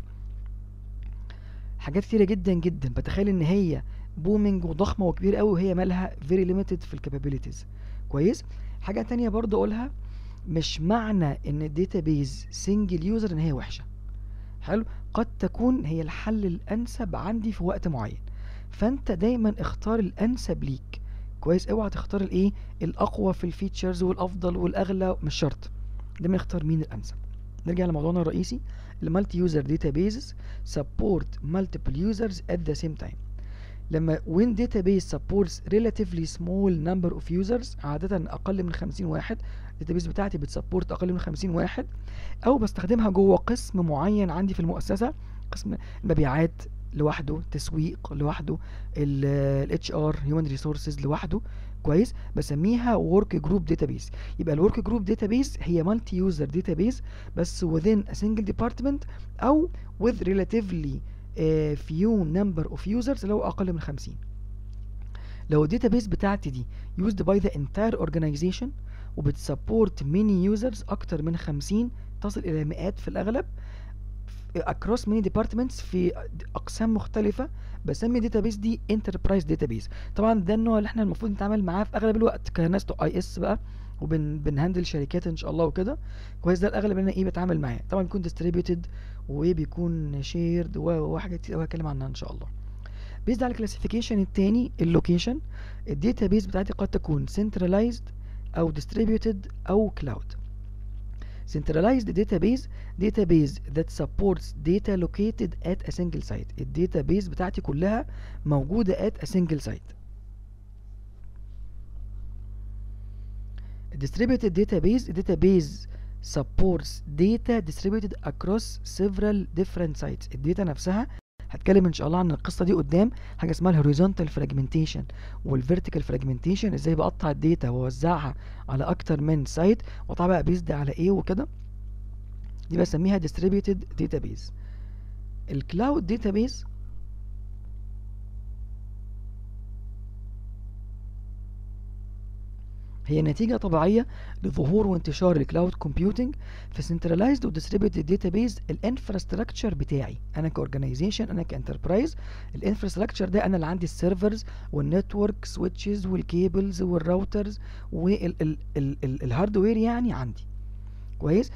حاجات كتيره جدا جدا بتخيل ان هي بومينج وضخمه وكبيره قوي وهي مالها فيري ليميتد في الكابابيلتيز كويس حاجه تانية برضه اقولها مش معنى ان الداتابيز سنجل يوزر ان هي وحشه حلو قد تكون هي الحل الانسب عندي في وقت معين فانت دايما اختار الانسب ليك كويس اوعى تختار الايه الاقوى في الفيتشرز والافضل والاغلى مش شرط دايما اختار مين الانسب نرجع لموضوعنا الرئيسي المالتي يوزر داتابيزز سبورت مالتيبل يوزرز ات ذا سيم تايم لما when database supports relatively small number of users عادة أقل من 50 واحد الداتابيس بتاعتي بتسبورت أقل من 50 واحد أو بستخدمها جوه قسم معين عندي في المؤسسة قسم المبيعات لوحده تسويق لوحده ال HR Human Resources لوحده كويس بسميها work group database يبقى ال work group database هي multi user database بس within a single department أو with relatively uh, few number of users لو أقل من 50 لو الداتابيس بتاعتي دي used by the entire organization وبتسبورت many users أكتر من 50 تصل إلى مئات في الأغلب across many departments في أقسام مختلفة بسمي الداتابيس دي enterprise database طبعا ده النوع اللي احنا المفروض نتعامل معاه في أغلب الوقت كناس اي اس بقى وبنهندل شركات ان شاء الله وكده كويس ده الاغلب اللي انا ايه بتعامل معاه طبعا بيكون distributed وبيكون shared وحاجات كتير قوي هتكلم عنها ان شاء الله بيزد على الكلاسيفيكيشن التاني اللوكيشن الداتابيس بتاعتي قد تكون centralized او distributed او cloud centralized database database that supports data located at a single site الداتابيس بتاعتي كلها موجودة at a single site distributed database database supports data distributed across several different sites الداتا نفسها هتكلم ان شاء الله عن القصه دي قدام حاجه اسمها الهوريزونتال فراجمنتيشن والفيرتيكال فراجمنتيشن ازاي بقطع الداتا واوزعها على اكتر من سايت واقطعها بقى بيزد على ايه وكده دي بسميها distributed database الكلاود database هي نتيجة طبيعية لظهور وانتشار الكلاود كومبيوتنج في سنترلايزد وديستريبيوتد داتابيز الانفراستراكشر بتاعي انا كاورجنايزيشن انا كانتربرايز الانفراستراكشر ده انا اللي عندي السيرفرز والنتورك سويتشز والكيبلز والراوترز والهاردوير يعني عندي كويس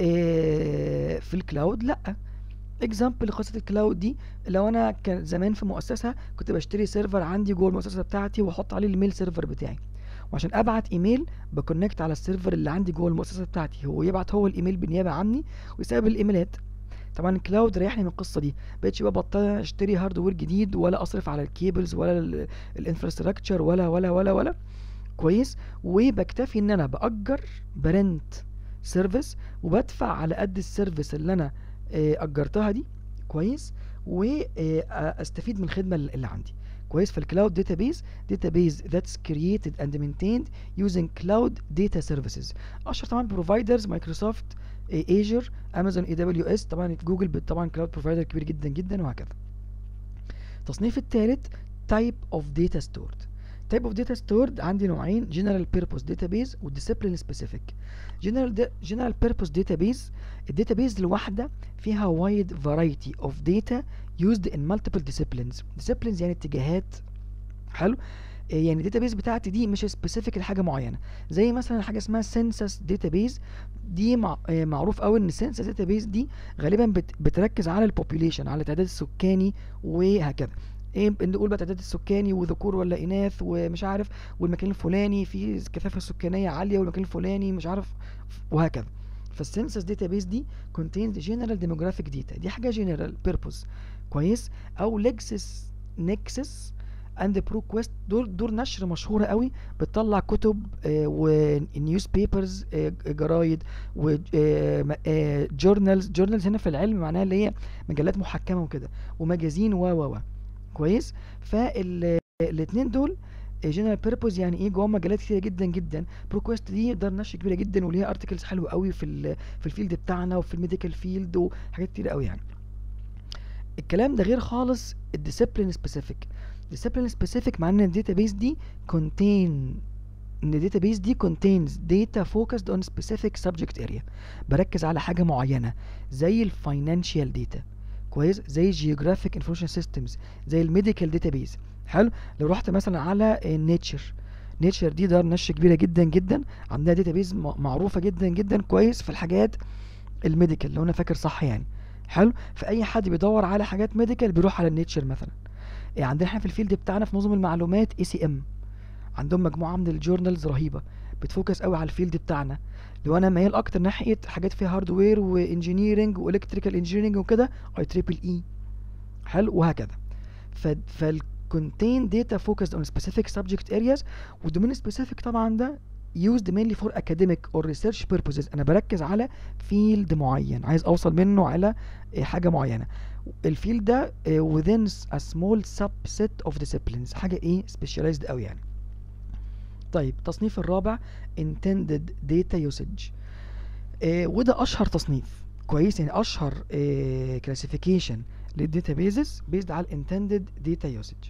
آه في الكلاود لا اكزامبل قصه الكلاود دي لو انا كان زمان في مؤسسه كنت بشتري سيرفر عندي جوه المؤسسه بتاعتي واحط عليه الميل سيرفر بتاعي وعشان ابعت ايميل بكونكت على السيرفر اللي عندي جوه المؤسسه بتاعتي هو يبعت هو الايميل بالنيابه عني ويستقبل الايميلات طبعا الكلاود ريحني من القصه دي بقتش بقى بطل اشتري هاردوير جديد ولا اصرف على الكيبلز ولا الانفراستراكشر ولا ولا ولا ولا كويس وبكتفي ان انا باجر برنت سيرفيس وبدفع على قد السيرفيس اللي انا اجرتها دي كويس واستفيد من الخدمه اللي عندي كويس في الكلاود داتابيز داتابيز that's created and maintained using cloud data services اشهر طبعا بروفايدرز مايكروسوفت ايجر امازون اي دبليو اس طبعا جوجل طبعا كلاود بروفايدر كبير جدا جدا وهكذا التصنيف الثالث type of data stored type of data stored عندي نوعين general purpose database و discipline specific general da general purpose database الداتابيز الواحدة فيها wide variety of data used in multiple disciplines disciplines يعني اتجاهات حلو يعني الداتابيز بتاعتي دي مش سبيسيفيك لحاجه معينه زي مثلا حاجه اسمها سنسس داتابيز دي مع معروف قوي ان السنسس داتابيز دي غالبا بت بتركز على البوبوليشن على التعداد السكاني وهكذا ايه نقول بقى التعداد السكاني وذكور ولا اناث ومش عارف والمكان الفلاني فيه الكثافه السكانيه عاليه والمكان الفلاني مش عارف وهكذا فالسنسس داتابيز دي contains general demographic data دي حاجه general purpose كويس او لكسس نكسس اند بروكويست دول دول نشر مشهوره قوي بتطلع كتب ونيوز بيبرز جرايد وجورنالز جورنالز هنا في العلم معناها اللي هي مجلات محكمه وكده ومجازين و و و كويس فالاثنين دول جنرال بيربوز يعني ايه جوه مجالات كتيره جدا جدا بروكويست دي دار نشر كبيره جدا وليها ارتكلز حلوه قوي في في الفيلد بتاعنا وفي الميديكال فيلد وحاجات كتيره قوي يعني الكلام ده غير خالص الديسيبلين سبيسيفيك discipline specific معناه ان الداتابيس دي contain ان الداتابيس دي contains data focused on specific subject area بركز على حاجة معينة زي الفاينانشال داتا كويس زي geographic information systems زي الميديكال داتابيس حلو لو رحت مثلا على نيتشر نيتشر دي دار نشر كبيرة جدا جدا عندها داتابيس معروفة جدا جدا كويس في الحاجات الميديكال لو انا فاكر صح يعني حلو فاي حد بيدور على حاجات ميديكال بيروح على النيتشر مثلا يعني عندنا احنا في الفيلد بتاعنا في نظم المعلومات اي سي ام عندهم مجموعه من الجورنالز رهيبه بتفوكس قوي على الفيلد بتاعنا لو انا ميال اكتر ناحيه حاجات فيها هاردوير وانجينيرنج والكتريكال انجينيرنج وكده اي تريبل اي حلو وهكذا ف فالكونتين داتا فوكسد اون سبيسيفيك سبجكت ارياز والدومين سبيسيفيك طبعا ده used mainly for academic or research purposes انا بركز على فيلد معين عايز اوصل منه على حاجه معينه الفيلد ده within a small subset of disciplines حاجه ايه specialized قوي يعني طيب التصنيف الرابع intended data usage آه وده اشهر تصنيف كويس يعني اشهر آه classification للداتابيزز based على intended data usage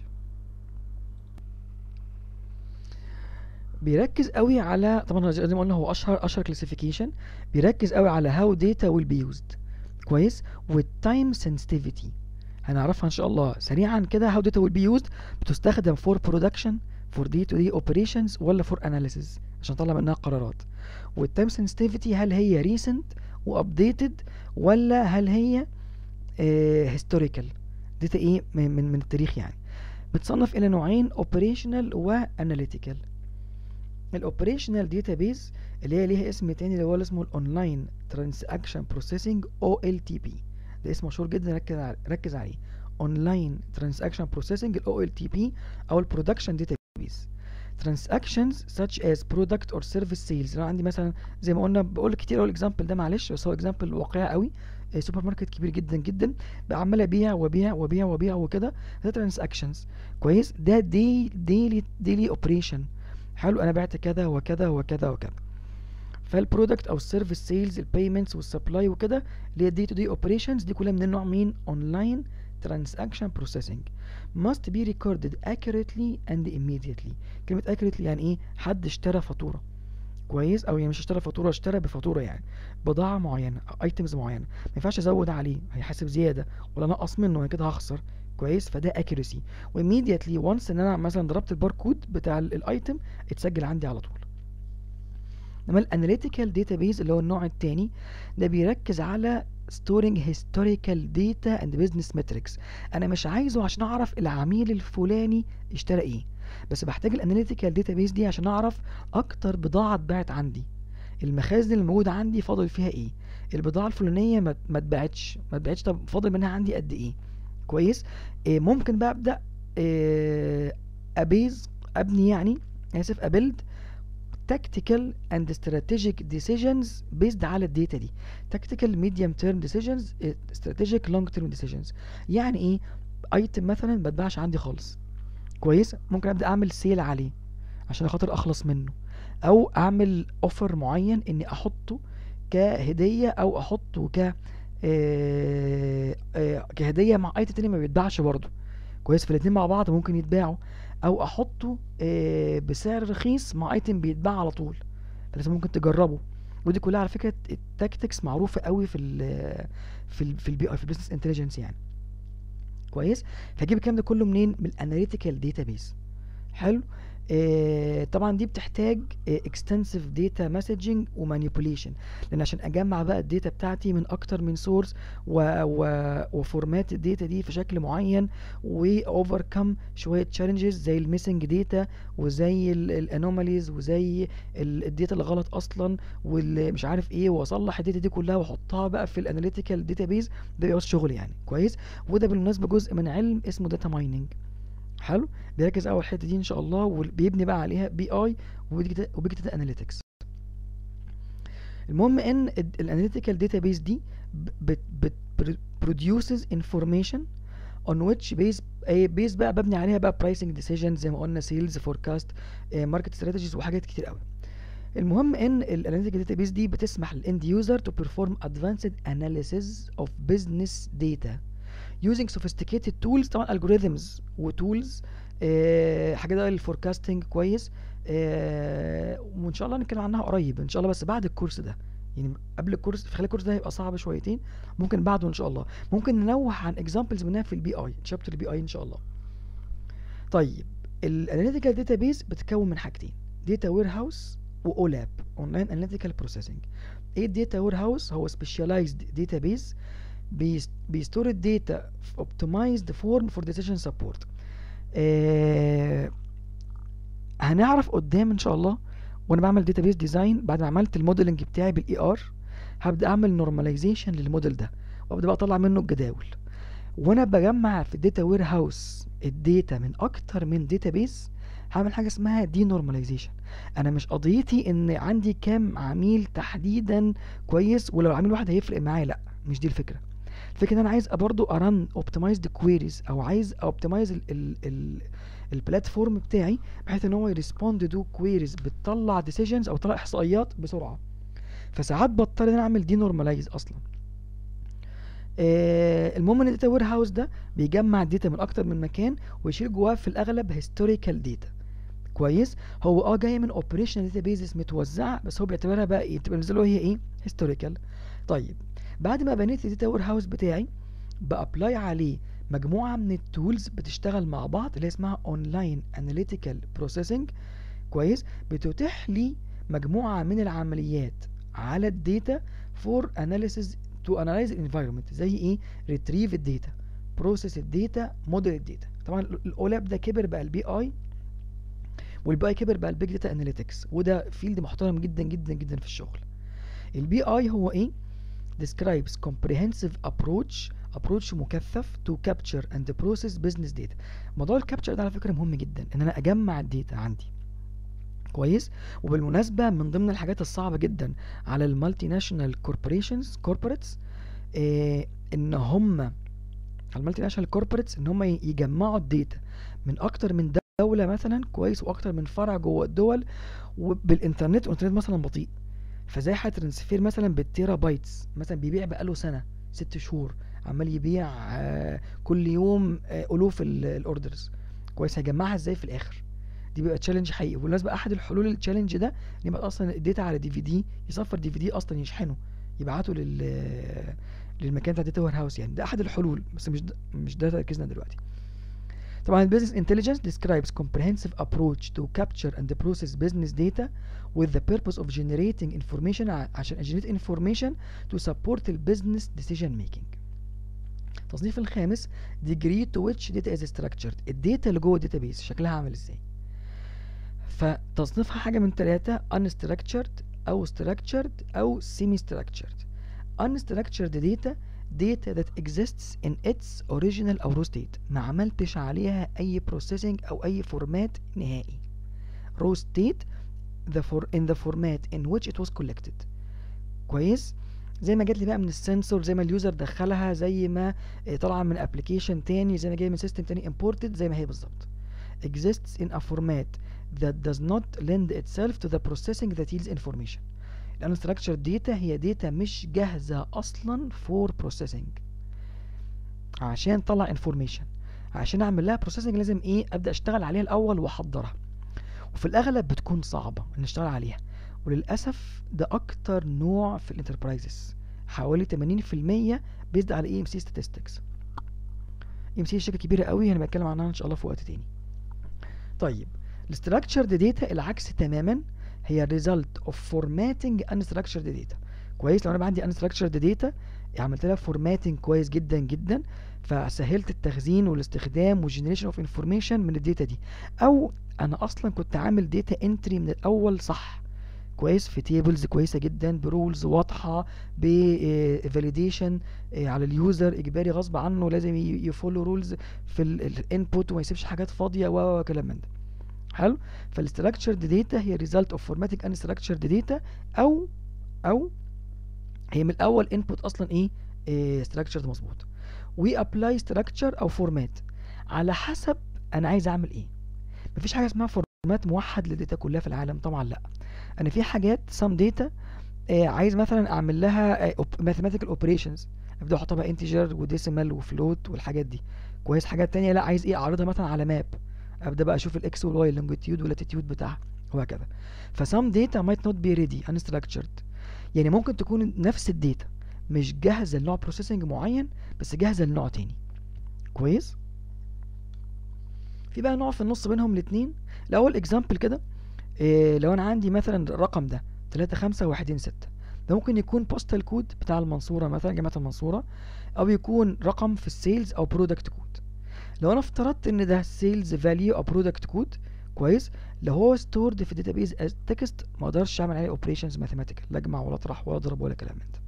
بيركز قوي على طبعا زي ما قلنا هو اشهر اشهر كلاسيفيكيشن بيركز قوي على هاو داتا ويل بي يوزد كويس والتايم سنسيتيفيتي هنعرفها ان شاء الله سريعا كده هاو داتا ويل بي يوزد بتستخدم فور برودكشن فور دي تو دي اوبريشنز ولا فور اناليسيز عشان نطلع منها قرارات والتايم سنسيتيفيتي هل هي ريسنت وابديتد ولا هل هي هيستوريكال داتا ايه من من, من التاريخ يعني بتصنف الى نوعين اوبريشنال واناليتيكال الاوبريشنال داتابيز اللي هي ليها اسم تاني اللي هو اسمه الاونلاين ترانزاكشن بروسيسنج او ال تي بي ده اسم مشهور جدا ركز ركز عليه اونلاين ترانزاكشن بروسيسنج الاو ال تي بي او البرودكشن داتابيز transactions such as product or service sales لو عندي مثلا زي ما قلنا بقول كتير قوي الاكزامبل ده معلش بس هو اكزامبل واقعي قوي آه، سوبر ماركت كبير جدا جدا بقى عمال ابيع وابيع وابيع وابيع وكده ده ترانزاكشنز كويس ده دي ديلي ديلي اوبريشن حلو انا بعت كذا وكذا وكذا وكذا فالبرودكت او السيرفيس سيلز البيمنتس والسبلاي وكده اللي هي دي تو دي اوبريشنز دي كلها من النوع مين اونلاين transaction processing must be recorded accurately and immediately كلمة accurately يعني ايه حد اشترى فاتورة كويس او يعني مش اشترى فاتورة اشترى بفاتورة يعني بضاعة معينة ايتمز معينة ما ينفعش ازود عليه هيحاسب زيادة ولا انقص منه انا كده هخسر كويس فده accuracy و immediately once ان انا مثلا ضربت الباركود بتاع الايتم اتسجل عندي على طول انما الاناليتيكال داتابيز اللي هو النوع التاني ده بيركز على storing historical data and business metrics انا مش عايزه عشان اعرف العميل الفلاني اشترى ايه بس بحتاج الاناليتيكال داتابيز دي عشان اعرف اكتر بضاعه اتباعت عندي المخازن اللي موجوده عندي فاضل فيها ايه البضاعه الفلانيه ما ما اتباعتش ما اتباعتش طب فاضل منها عندي قد ايه كويس إيه ممكن بقى ابدا إيه ابيز ابني يعني اسف ابيلد tactical and strategic decisions based على الداتا دي tactical medium term decisions eh, strategic long term decisions يعني ايه ايتم مثلا ما اتباعش عندي خالص كويس ممكن ابدا اعمل سيل عليه عشان خاطر اخلص منه او اعمل اوفر معين اني احطه كهديه او احطه ك آه، آه، كهديه مع ايتم تاني ما بيتباعش برضه كويس فالاتنين مع بعض ممكن يتباعوا او احطه آه، بسعر رخيص مع ايتم بيتباع على طول فلازم ممكن تجربه ودي كلها على فكره التاكتكس معروفه قوي في ال في ال في البي اي في البيزنس انتليجنس يعني كويس فهجيب الكلام ده كله منين من الاناليتيكال داتابيز حلو آه طبعا دي بتحتاج اكستنسيف داتا مسجنج ومانيبيوليشن لان عشان اجمع بقى الداتا بتاعتي من اكتر من سورس وفورمات الداتا دي في شكل معين واوفركم شويه تشالنجز زي الميسنج داتا وزي الانوماليز وزي الداتا اللي غلط اصلا واللي مش عارف ايه واصلح الداتا دي كلها واحطها بقى في الاناليتيكال داتابيز ده بيعوز شغل يعني كويس وده بالمناسبه جزء من علم اسمه داتا مايننج حلو بيركز اول الحته دي ان شاء الله وبيبني بقى عليها بي اي وبيج داتا اناليتكس المهم ان الاناليتيكال داتابيز دي بت بت produces information on which base بيز بقى ببني عليها بقى pricing decisions زي ما قلنا sales forecast ماركت strategies وحاجات كتير قوي المهم ان الاناليتيكال داتابيز دي بتسمح للاند يوزر to perform advanced analysis of business data using sophisticated tools طبعا algorithms وتولز آه حاجه ده للفوركاستنج كويس آه وان شاء الله نتكلم عنها قريب ان شاء الله بس بعد الكورس ده يعني قبل الكورس في خلال الكورس ده هيبقى صعب شويتين ممكن بعده ان شاء الله ممكن ننوه عن اكزامبلز منها في البي اي شابتر البي اي ان شاء الله طيب الاناليتيكال داتابيز بتتكون من حاجتين داتا وير هاوس واولاب اونلاين اناليتيكال بروسيسنج ايه الداتا وير هاوس هو سبيشاليزد داتابيز بيستور الداتا في optimized form for decision support آه هنعرف قدام ان شاء الله وانا بعمل database ديزاين بعد ما عملت الموديلنج بتاعي بالاي ار هبدا اعمل نورماليزيشن للموديل ده وابدا بقى اطلع منه الجداول وانا بجمع في الداتا وير هاوس الداتا من اكتر من داتابيز هعمل حاجه اسمها دي نورماليزيشن انا مش قضيتي ان عندي كام عميل تحديدا كويس ولو عميل واحد هيفرق معايا لا مش دي الفكره الفكره ان انا عايز برضو ارن اوبتمايزد كويريز او عايز اوبتمايز البلاتفورم بتاعي بحيث ان هو يريسبوند تو كويريز بتطلع ديسيجنز او تطلع احصائيات بسرعه فساعات بضطر ان انا اعمل دي نورماليز اصلا آه المهم ان الداتا وير هاوس ده بيجمع الداتا من اكتر من مكان ويشيل جواه في الاغلب هيستوريكال داتا كويس هو اه جاي من اوبريشنال داتا بيزز متوزعه بس هو بيعتبرها بقى ايه بتبقى بالنسبه له هي ايه هيستوريكال طيب بعد ما بنيت الداتا وير هاوس بتاعي بابلاي عليه مجموعه من التولز بتشتغل مع بعض اللي اسمها اونلاين اناليتيكال بروسيسنج كويس بتتيح لي مجموعه من العمليات على الداتا فور اناليسيز تو انالايز الانفايرمنت زي ايه ريتريف الداتا بروسيس الداتا موديل الداتا طبعا الاولاب ده كبر بقى البي اي والبي اي كبر بقى البيج داتا اناليتكس وده فيلد محترم جدا جدا جدا في الشغل البي اي هو ايه describes comprehensive approach approach مكثف to capture and process business data موضوع الكابتشر ده على فكره مهم جدا ان انا اجمع الداتا عندي كويس وبالمناسبه من ضمن الحاجات الصعبه جدا على المالتي ناشونال كوربوريشنز كوربوريتس ان هم على المالتي ناشونال كوربوريتس ان هم يجمعوا الداتا من اكتر من دوله مثلا كويس واكتر من فرع جوه الدول وبالانترنت والانترنت مثلا بطيء فزي هترانسفير مثلا بالتيرا بايتس مثلا بيبيع بقاله سنه ست شهور عمال يبيع آه، كل يوم آه، الوف الاوردرز كويس هيجمعها ازاي في الاخر دي بيبقى تشالنج حقيقي وبالمناسبه احد الحلول للتشالنج ده ان يبقى اصلا الداتا على دي في دي يصفر دي في دي اصلا يشحنه يبعته لل للمكان بتاع الداتا وير هاوس يعني ده احد الحلول بس مش ده مش ده تركيزنا دلوقتي طبعا البيزنس intelligence describes comprehensive approach to capture and process business data with the purpose of generating information عشان generate information to support the business decision making التصنيف الخامس degree to which data is structured الداتا اللي جوه الداتابيس شكلها عامل ازاي فتصنيفها حاجة من ثلاثة unstructured أو structured أو semi structured unstructured data data that exists in its original أو raw state ما عملتش عليها أي processing أو أي فورمات نهائي raw state the for in the format in which it was collected كويس زي ما جات لي بقى من السنسور زي ما اليوزر دخلها زي ما طالعه من ابلكيشن تاني زي ما جايه من سيستم تاني imported زي ما هي بالظبط exists in a format that does not lend itself to the processing that yields information لأن structured data هي data مش جاهزة أصلا for processing عشان طلع information عشان أعمل لها processing لازم إيه أبدأ أشتغل عليها الأول وأحضرها وفي الأغلب بتكون صعبة إن أشتغل عليها وللأسف ده أكتر نوع في الانتربرايزز حوالي 80% بيزد على اي ام سي statistics اي ام سي شركة كبيرة قوي انا بتكلم عنها ان شاء الله في وقت تاني طيب الستراكشرد داتا العكس تماما هي result of formatting unstructured data كويس لو انا عندي unstructured data عملت لها formatting كويس جدا جدا فسهلت التخزين والاستخدام والجنريشن اوف انفورميشن من الداتا دي او انا اصلا كنت عامل داتا انتري من الاول صح كويس في تيبلز كويسه جدا برولز واضحه بفاليديشن على اليوزر اجباري غصب عنه لازم يفولو رولز في الانبوت وما يسيبش حاجات فاضيه وكلام من ده حلو فالستراكشرد داتا هي ريزلت اوف فورماتيك ان ستراكشرد داتا او او هي من الاول انبوت اصلا ايه ستراكشرد مظبوط وي ابلاي ستراكشر او فورمات على حسب انا عايز اعمل ايه مفيش حاجه اسمها فورمات موحد للداتا كلها في العالم طبعا لا انا في حاجات سام داتا آه عايز مثلا اعمل لها ماثيماتيكال اوبريشنز ابدا احطها بقى انتجر وديسيمال وفلوت والحاجات دي كويس حاجات تانية لا عايز ايه اعرضها مثلا على ماب ابدا بقى اشوف الاكس والواي اللونجيتيود واللاتيتيود بتاعها وهكذا فسام داتا might not be ready unstructured يعني ممكن تكون نفس الداتا مش جاهزه لنوع بروسيسنج معين بس جاهزه لنوع تاني كويس في بقى نوع في النص بينهم الاثنين الاول اكزامبل كده إيه لو انا عندي مثلا الرقم ده 3 5 1 6 ده ممكن يكون بوستال كود بتاع المنصوره مثلا جامعه المنصوره او يكون رقم في السيلز او برودكت كود لو انا افترضت ان ده سيلز فاليو او برودكت كود كويس لو هو ستورد في الداتابيز از تكست ما اقدرش اعمل عليه اوبريشنز ماثيماتيكال لا اجمع ولا اطرح ولا اضرب ولا كلام من ده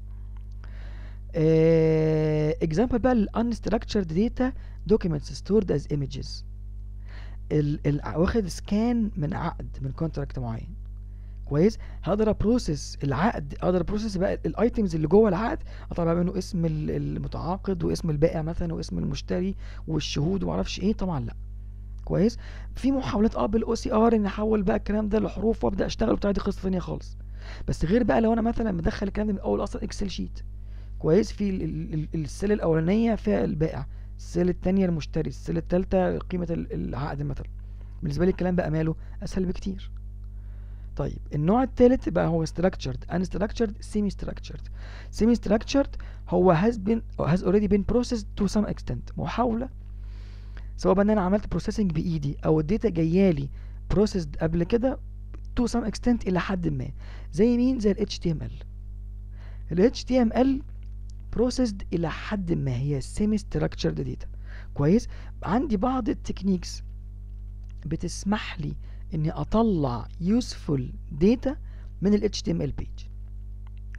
اكزامبل بقى الانستراكشرد داتا دوكيومنتس ستورد از ايمجز واخد سكان من عقد من كونتراكت معين كويس هقدر ابروسس العقد اقدر ابروسس بقى الايتمز اللي جوه العقد اطلع منه اسم المتعاقد واسم البائع مثلا واسم المشتري والشهود وما اعرفش ايه طبعا لا كويس في محاولات اه بالاو سي ار ان احول بقى الكلام ده لحروف وابدا اشتغل بتاع دي قصه ثانيه خالص بس غير بقى لو انا مثلا مدخل الكلام ده من الاول اصلا اكسل شيت كويس في السله الاولانيه فيها البائع السله الثانيه المشتري السله الثالثه قيمه العقد مثلا بالنسبه لي الكلام بقى ماله اسهل بكتير طيب النوع الثالث بقى هو structured unstructured semi structured semi structured هو has been has already been processed to some extent محاولة سواء بقى ان انا عملت processing بايدي او الداتا جايالي processed قبل كده to some extent الى حد ما زي مين زي ال HTML ال HTML processed الى حد ما هي semi structured data كويس عندي بعض التكنيكس بتسمح لي اني اطلع useful data من ال HTML page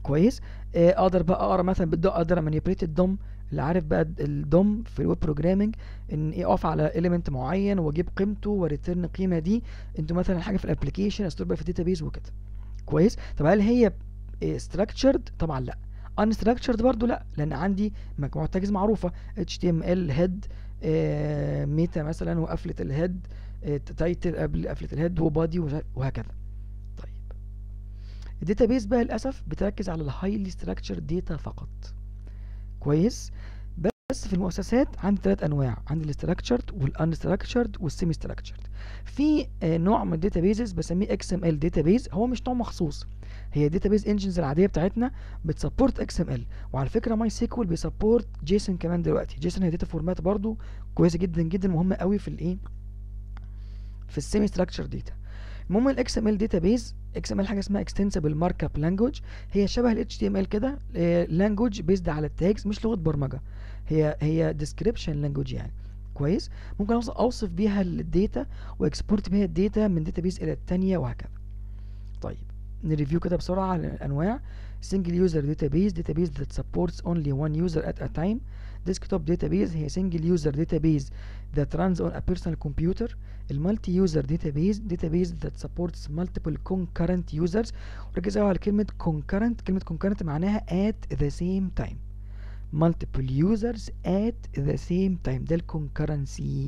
كويس آه، اقدر بقى اقرا مثلا بالدو اقدر مانيبيوليت الدوم اللي عارف بقى الدوم في الويب بروجرامنج ان ايه اقف على اليمنت معين واجيب قيمته وريتيرن القيمه دي انتوا مثلا حاجه في الابلكيشن استور بقى في الداتابيز وكده كويس طب هل هي ستراكشرد طبعا لا unstructured برضو لا لان عندي مجموعه تاجز معروفه HTML head ميتا مثلا وقفله الهيد تايتل قبل قفله الهيد وبادي وهكذا طيب الداتابيز بقى للاسف بتركز على الهايلي ستراكشرد داتا فقط كويس بس في المؤسسات عندي ثلاث انواع عندي الاستراكشرد والانستراكشرد والسيمي ستراكشرد في نوع من الداتابيزز بسميه اكس ام ال داتابيز هو مش نوع مخصوص هي الداتابيز انجنز العاديه بتاعتنا بتسبورت اكس ام ال وعلى فكره ماي سيكوال بيسبورت جيسون كمان دلوقتي جيسون هي داتا فورمات برضو كويسه جدا جدا مهمه قوي في الايه في السيمي ستراكشر داتا المهم الاكس ام ال داتابيز اكس ام ال حاجه اسمها اكستنسبل مارك اب لانجوج هي شبه الاتش تي ام ال كده لانجوج بيزد على التاجز مش لغه برمجه هي هي ديسكريبشن لانجوج يعني كويس ممكن اوصف بيها الداتا واكسبورت بيها الداتا من داتابيز الى الثانيه وهكذا طيب نريفيو كده بسرعه على الانواع single user database database that supports only one user at a time desktop database هي single user database that runs on a personal computer المالتي يوزر database database that supports multiple concurrent users وركز على كلمة concurrent كلمة concurrent معناها at the same time multiple users at the same time ده الكونكرنسي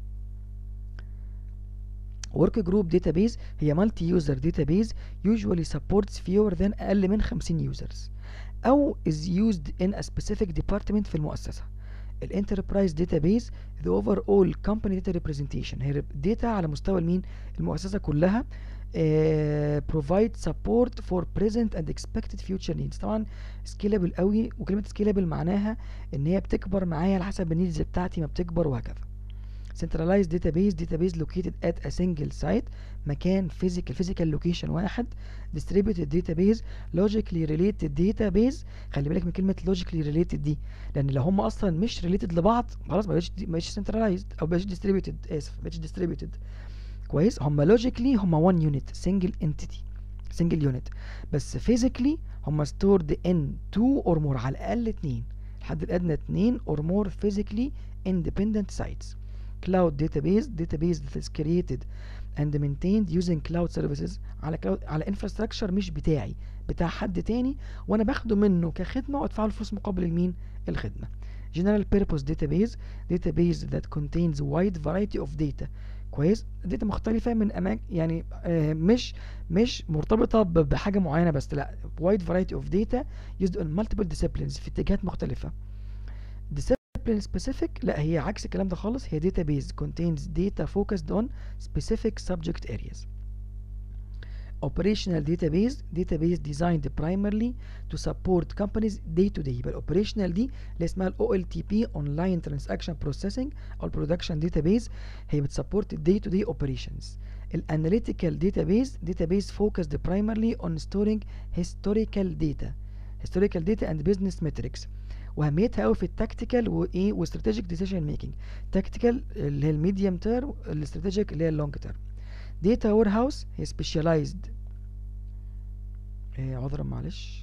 work group database هي multi user database usually supports fewer than أقل من 50 users أو is used in a specific department في المؤسسة الانتربرايز داتابيز the overall company data representation هي data على مستوى المين المؤسسة كلها uh, provide support for present and expected future needs طبعا scalable قوي وكلمة scalable معناها ان هي بتكبر معايا على حسب النيدز بتاعتي ما بتكبر وهكذا centralized database database located at a single site مكان physical physical location واحد distributed database logically related database خلي بالك من كلمة logically related دي لأن لو هم أصلا مش related لبعض خلاص ما بقتش ما بقتش centralized أو ما بقتش distributed آسف ما بقتش distributed كويس هم logically هم one unit single entity single unit بس physically هم stored in two or more على الأقل اتنين الحد الأدنى اتنين or more physically independent sites cloud database database that is created and maintained using cloud services على cloud على infrastructure مش بتاعي بتاع حد تاني وانا باخده منه كخدمه وادفع له فلوس مقابل المين الخدمه general purpose database database that contains wide variety of data كويس داتا مختلفة من أماكن يعني آه مش مش مرتبطة بحاجة معينة بس لا wide variety of data used on multiple disciplines في اتجاهات مختلفة discipline specific لا هي عكس الكلام ده خالص هي database contains data focused on specific subject areas operational database database designed primarily to support companies day to day يبقى الاوبريشنال دي اللي اسمها ال OLTP online transaction processing او production database هي بتسبورت day to day operations الاناليتيكال database database focused primarily on storing historical data historical data and business metrics واهميتها قوي في التكتيكال وايه واستراتيجيك ديسيجن ميكنج تكتيكال اللي هي الميديوم تيرم الاستراتيجيك اللي هي اللونج تيرم داتا وير هاوس هي سبيشاليزد إيه عذرا معلش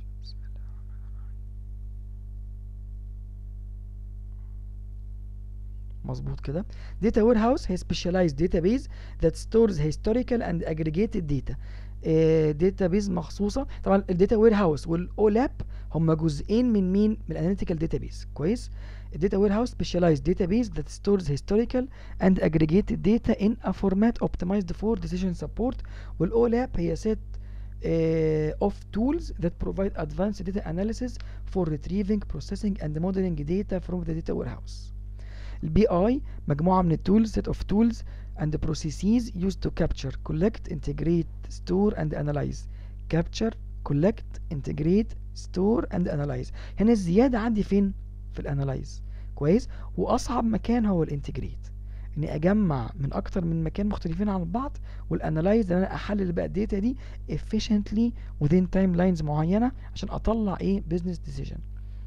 مظبوط كده data warehouse هي specialized database that stores historical and aggregated data داتابيز مخصوصه طبعا الداتا وير هاوس والاولاب هم جزئين من مين من الاناليتيكال داتابيز كويس الداتا وير هاوس specialized database that stores historical and aggregated data in a format optimized for decision support والاولاب هي set uh, of tools that provide advanced data analysis for retrieving processing and modeling data from the data warehouse البي اي مجموعه من التولز set of tools and processes used to capture, collect, integrate, store and analyze. Capture, collect, integrate, store and analyze. هنا الزيادة عندي فين؟ في الانالايز كويس؟ وأصعب مكان هو الانتجريت. إني أجمع من أكتر من مكان مختلفين عن بعض والانالايز إن أنا أحلل بقى الداتا دي efficiently within timelines معينة عشان أطلع إيه business decision.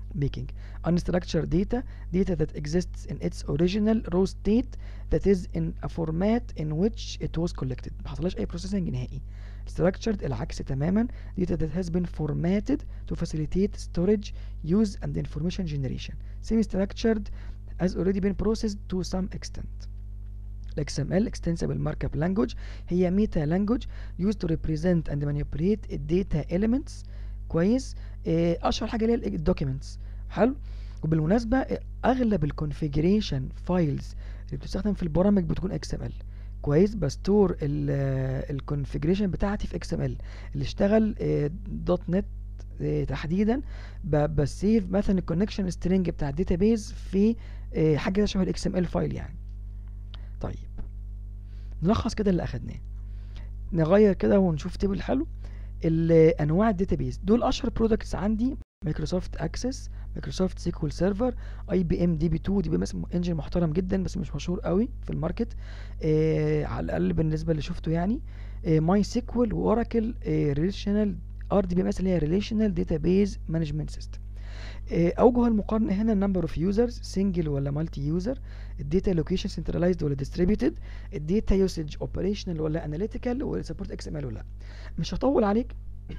making unstructured data data that exists in its original raw state that is in a format in which it was collected ما حصلهاش اي processing نهائي structured العكس تماما data that has been formatted to facilitate storage use and information generation semi structured has already been processed to some extent ال XML extensible markup language هي meta language used to represent and manipulate data elements كويس آه، اشهر حاجه اللي هي الدوكيومنتس حلو وبالمناسبه آه، اغلب الكونفيجريشن فايلز اللي بتستخدم في البرامج بتكون اكس ام ال كويس بستور الكونفيجريشن بتاعتي في اكس ام ال اللي اشتغل دوت نت تحديدا ب- بسيف مثلا الكونكشن سترينج بتاع الداتابيز في آه، حاجه شبه الاكس ام ال فايل يعني طيب نلخص كده اللي اخدناه نغير كده ونشوف تيبل حلو ال- انواع الداتابيز دول اشهر برودكتس عندي مايكروسوفت اكسس مايكروسوفت سيكوال سيرفر اي بي ام دي بي 2 دي بي ام اس انجن محترم جدا بس مش مشهور قوي في الماركت آه على الاقل بالنسبه اللي شفته يعني ماي سيكوال واوراكل ريليشنال ار دي بي ام اس اللي هي ريليشنال داتابيز مانجمنت سيستم اوجه المقارنه هنا النمبر اوف يوزرز سنجل ولا مالتي يوزر الداتا لوكيشن سنترلايزد ولا ديستريبيوتد الداتا يوسج اوبريشنال ولا اناليتيكال ولا سبورت اكس ام ال ولا لا مش هطول عليك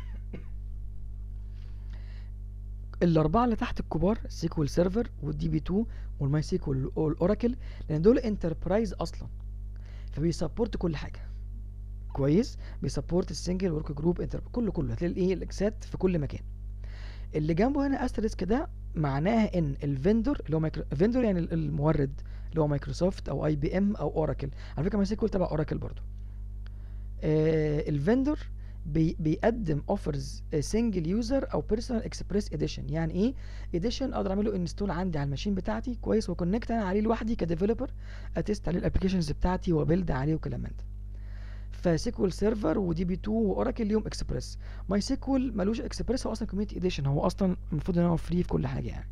الاربعه اللي تحت الكبار سيكوال سيرفر والدي بي 2 والماي سيكوال والاوراكل لان دول انتربرايز اصلا فبيسبورت كل حاجه كويس بيسبورت السنجل ورك جروب انتر كله كله هتلاقي الايه الاكسات في كل مكان اللي جنبه هنا استريسك ده معناها ان الفندور اللي هو مايكرو فيندور يعني المورد اللي هو مايكروسوفت او اي بي ام او اوراكل على فكره ماي سيكوال تبع اوراكل برضو آه الفندور بي بيقدم اوفرز سنجل يوزر او بيرسونال اكسبريس اديشن يعني ايه اديشن اقدر اعمله انستول عندي على الماشين بتاعتي كويس واكونكت انا عليه لوحدي كديفلوبر اتست عليه الابلكيشنز بتاعتي وبيلد عليه وكلام من ده فسيكوال سيرفر ودي بي 2 واوراكل ليهم اكسبريس ماي سيكوال ملوش اكسبريس هو اصلا كوميونتي اديشن هو اصلا المفروض ان هو فري في كل حاجه يعني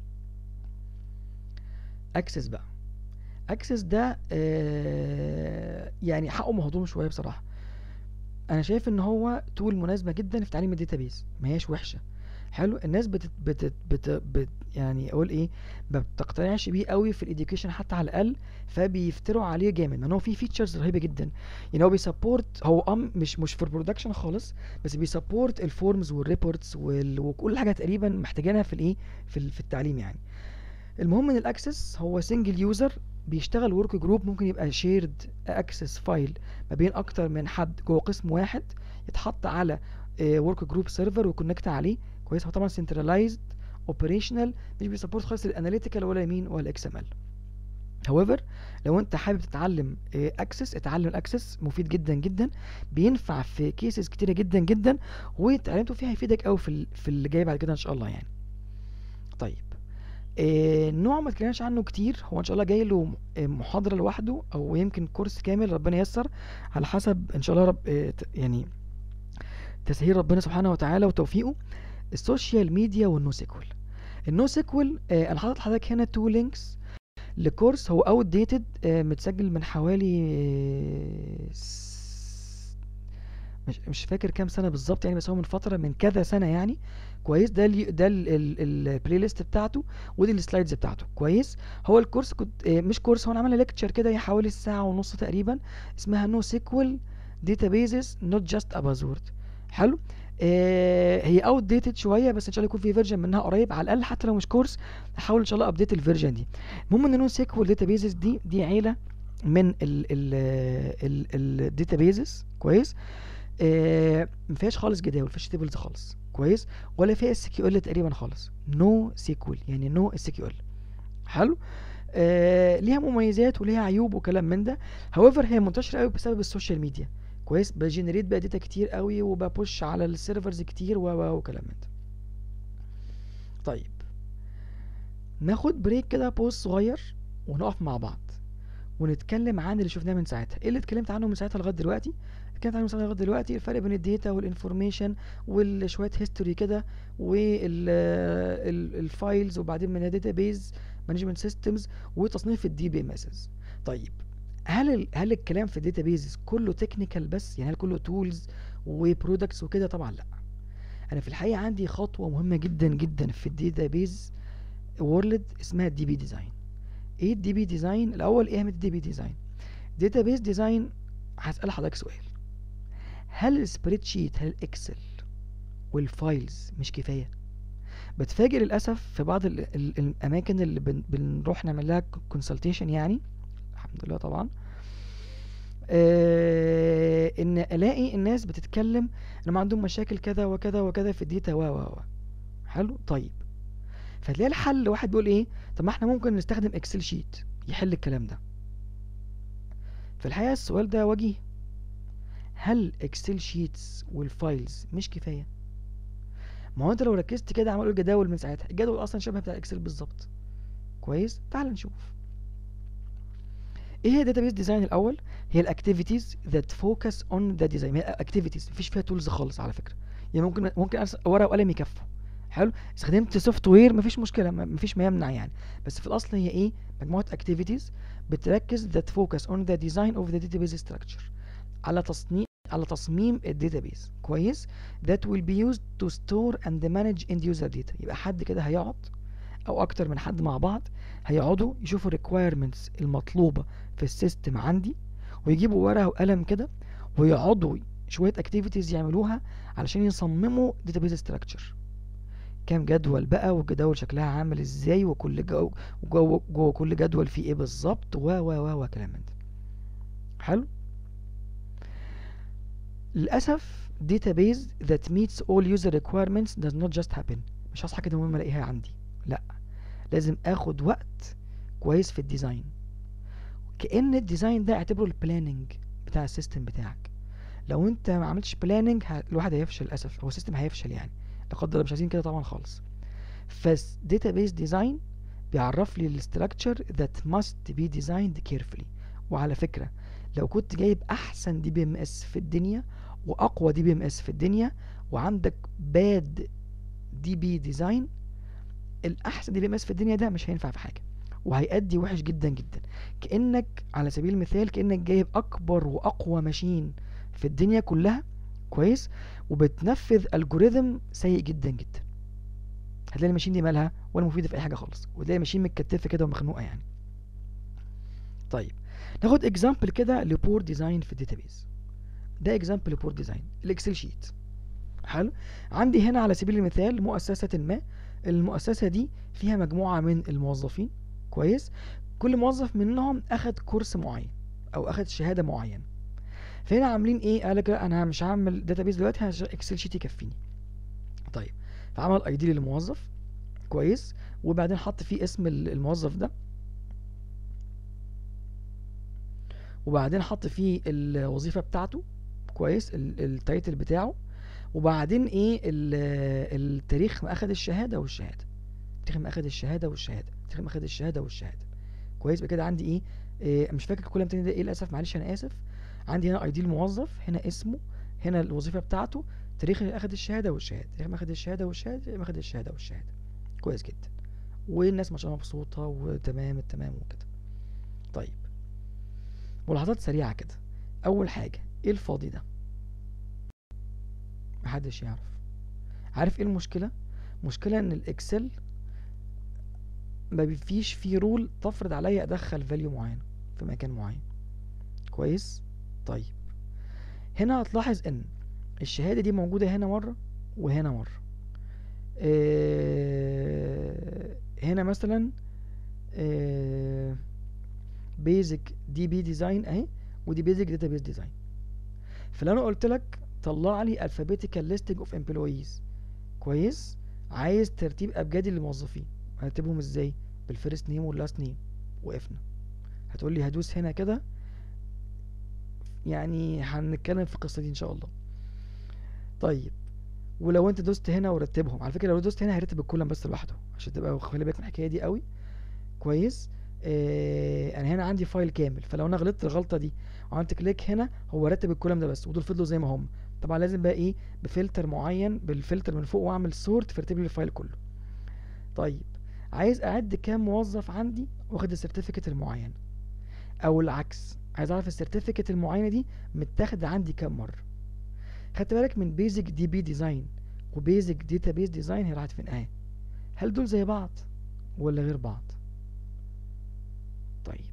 اكسس بقى اكسس ده آه يعني حقه مهضوم شويه بصراحه انا شايف ان هو تول مناسبه جدا في تعليم الداتابيز ما هياش وحشه حلو الناس بتت بتت بت بت يعني اقول ايه ما بتقتنعش بيه قوي في الاديوكيشن حتى على الاقل فبيفتروا عليه جامد لان هو فيه فيتشرز رهيبه جدا يعني هو بيسبورت هو ام مش مش في البرودكشن خالص بس بيسبورت الفورمز والريبورتس وال- وكل حاجه تقريبا محتاجينها في الايه في ال- في التعليم يعني المهم ان الاكسس هو سنجل يوزر بيشتغل ورك جروب ممكن يبقى شيرد اكسس فايل ما بين اكتر من حد جوه قسم واحد يتحط على ورك جروب سيرفر ويكونكت عليه كويس هو طبعا سنترلايزد اوبريشنال مش بيسبورت خالص الاناليتيكال ولا يمين ولا اكس ام ال however لو انت حابب تتعلم اكسس اتعلم الاكسس مفيد جدا جدا بينفع في كيسز كتيره جدا جدا واتعلمته فيها هيفيدك قوي في ال- في اللي جاي بعد كده ان شاء الله يعني طيب آه، نوع ما اتكلمناش عنه كتير هو ان شاء الله جاي له م- آه، محاضره لوحده او يمكن كورس كامل ربنا ييسر على حسب ان شاء الله رب آه، ت- يعني تسهيل ربنا سبحانه وتعالى وتوفيقه السوشيال ميديا والنو سيكوال النو سيكوال آه، انا حاطط لحضرتك هنا تو لينكس لكورس هو اوت ديتد متسجل من حوالي آه، س- مش مش فاكر كام سنه بالظبط يعني بس هو من فتره من كذا سنه يعني كويس ده ال ده البلاي ليست بتاعته ودي السلايدز بتاعته كويس هو الكورس كنت آه، مش كورس هو انا عامل ليكتشر كده هي حوالي ساعه ونص تقريبا اسمها نو سيكوال داتابيزز نوت جاست ا بازورد حلو آه هي اوت ديتد شويه بس ان شاء الله يكون في فيرجن منها قريب على الاقل حتى لو مش كورس هحاول ان شاء الله ابديت الفيرجن دي المهم ان نو سيكوال داتابيزز دي دي عيله من ال ال الداتابيزز كويس آه ما فيهاش خالص جداول ما فيهاش تيبلز خالص كويس ولا فيها اس كيو ال تقريبا خالص نو سيكوال يعني نو اس كيو ال حلو آه ليها مميزات وليها عيوب وكلام من ده هاويفر هي منتشره قوي بسبب السوشيال ميديا كويس بجنريت بقى داتا كتير قوي وببوش على السيرفرز كتير و و- وكلام من ده طيب ناخد بريك كده بوز صغير ونقف مع بعض ونتكلم عن اللي شفناه من ساعتها ايه اللي اتكلمت عنه من ساعتها لغايه دلوقتي اتكلمت عنه من ساعتها لغايه دلوقتي الفرق بين الداتا والانفورميشن وشويه هيستوري كده والفايلز وبعدين من الداتابيز مانجمنت سيستمز وتصنيف الدي بي ام اس طيب هل ال... هل الكلام في الداتابيز كله تكنيكال بس يعني هل كله تولز وبرودكتس وكده طبعا لا انا في الحقيقه عندي خطوه مهمه جدا جدا في الداتابيز وورلد اسمها الدي بي ديزاين ايه الدي بي ديزاين الاول ايه اهميه الدي بي ديزاين داتابيز ديزاين هسال حضرتك سؤال هل السبريد شيت هل الاكسل والفايلز مش كفايه بتفاجئ للاسف في بعض ال ال الاماكن اللي بن بنروح نعمل لها كونسلتيشن يعني الحمد لله طبعا آه ان الاقي الناس بتتكلم ان ما عندهم مشاكل كذا وكذا وكذا في الداتا و و و حلو طيب فتلاقي الحل واحد بيقول ايه طب ما احنا ممكن نستخدم اكسل شيت يحل الكلام ده في الحقيقه السؤال ده وجيه هل اكسل شيتس والفايلز مش كفايه ما هو انت لو ركزت كده عملوا الجداول من ساعتها الجدول اصلا شبه بتاع الاكسل بالظبط كويس تعال نشوف ايه هي database ديزاين الاول هي الاكتيفيتيز ذات فوكس اون ذا ديزاين هي اكتيفيتيز مفيش فيها تولز خالص على فكره يعني ممكن ممكن ورقه وقلم يكفوا حلو استخدمت سوفت وير مفيش مشكله مفيش ما يمنع يعني بس في الاصل هي ايه مجموعه اكتيفيتيز بتركز ذات فوكس اون ذا ديزاين اوف ذا database ستراكشر على تصنيع على تصميم الداتابيز كويس that will be used to store and manage end user data يبقى حد كده هيقعد او اكتر من حد مع بعض هيقعدوا يشوفوا requirements المطلوبة في السيستم عندي ويجيبوا ورقة وقلم كده ويقعدوا شوية activities يعملوها علشان يصمموا database structure كام جدول بقى والجداول شكلها عامل ازاي وكل جو جوه جو كل جدول فيه ايه بالظبط و و و وكلام من ده حلو للأسف database that meets all user requirements does not just happen مش هصحى كده المهم الاقيها عندي لا لازم اخد وقت كويس في الديزاين كأن الديزاين ده اعتبره البلاننج بتاع السيستم بتاعك لو انت ما عملتش بلاننج الواحد هيفشل للاسف هو السيستم هيفشل يعني لا قدر الله مش عايزين كده طبعا خالص فس database ديزاين بيعرف لي الستراكشر that must be designed carefully وعلى فكرة لو كنت جايب احسن دي بي ام اس في الدنيا واقوى دي بي ام اس في الدنيا وعندك باد دي بي ديزاين الاحسن دي بي ام اس في الدنيا ده مش هينفع في حاجه وهيأدي وحش جدا جدا كأنك على سبيل المثال كأنك جايب اكبر واقوى ماشين في الدنيا كلها كويس وبتنفذ الجوريزم سيء جدا جدا هتلاقي الماشين دي مالها ولا مفيده في اي حاجه خالص وتلاقي الماشين متكتفه كده ومخنوقه يعني طيب ناخد اكزامبل كده لبور ديزاين في الداتابيز ده اكزامبل لبور ديزاين الاكسل شيت حلو عندي هنا على سبيل المثال مؤسسة ما المؤسسة دي فيها مجموعة من الموظفين كويس كل موظف منهم اخد كورس معين او اخد شهادة معينة فهنا عاملين ايه قال لك لا انا مش هعمل داتابيز دلوقتي اكسل شيت يكفيني طيب فعمل اي دي للموظف كويس وبعدين حط فيه اسم الموظف ده وبعدين حط فيه الوظيفة بتاعته كويس التايتل بتاعه وبعدين ايه التاريخ ما اخد الشهاده والشهاده التاريخ ما اخد الشهاده والشهاده التاريخ ما اخد الشهاده والشهاده كويس بقى كده عندي ايه, إيه مش فاكر كل تاني ده ايه للاسف معلش انا اسف عندي هنا اي دي الموظف هنا اسمه هنا الوظيفه بتاعته تاريخ اللي اخد الشهاده والشهاده تاريخ ما اخد الشهاده والشهاده تاريخ ما اخد الشهاده والشهاده كويس جدا والناس ما شاء الله مبسوطه وتمام التمام وكده طيب ملاحظات سريعه كده اول حاجه ايه الفاضي ده محدش يعرف عارف ايه المشكله مشكله ان الاكسل ما فيش فيه رول تفرض عليا ادخل فاليو معين في مكان معين كويس طيب هنا هتلاحظ ان الشهاده دي موجوده هنا مره وهنا مره إيه هنا مثلا إيه بيزك دي بي ديزاين اهي ودي بيزك داتابيس ديزاين فلو انا قلت لك طلع لي alphabetical listing of employees كويس عايز ترتيب ابجدي للموظفين هرتبهم ازاي بالفيرست نيم واللاست نيم وقفنا هتقول لي هدوس هنا كده يعني هنتكلم في القصه دي ان شاء الله طيب ولو انت دوست هنا ورتبهم على فكره لو دوست هنا هيرتب الكولم بس لوحده عشان تبقى خلي بالك من الحكايه دي قوي كويس آه انا هنا عندي فايل كامل فلو انا غلطت الغلطه دي وعملت كليك هنا هو رتب الكولم ده بس ودول فضلوا زي ما هم طبعا لازم بقى ايه بفلتر معين بالفلتر من فوق واعمل سورت فيرتب لي الفايل كله طيب عايز اعد كام موظف عندي واخد السيرتيفيكت المعين او العكس عايز اعرف السيرتيفيكت المعينه دي متاخده عندي كام مره خدت بالك من بيزك دي بي ديزاين وبيزك داتابيز ديزاين هي راحت فين اهي هل دول زي بعض ولا غير بعض طيب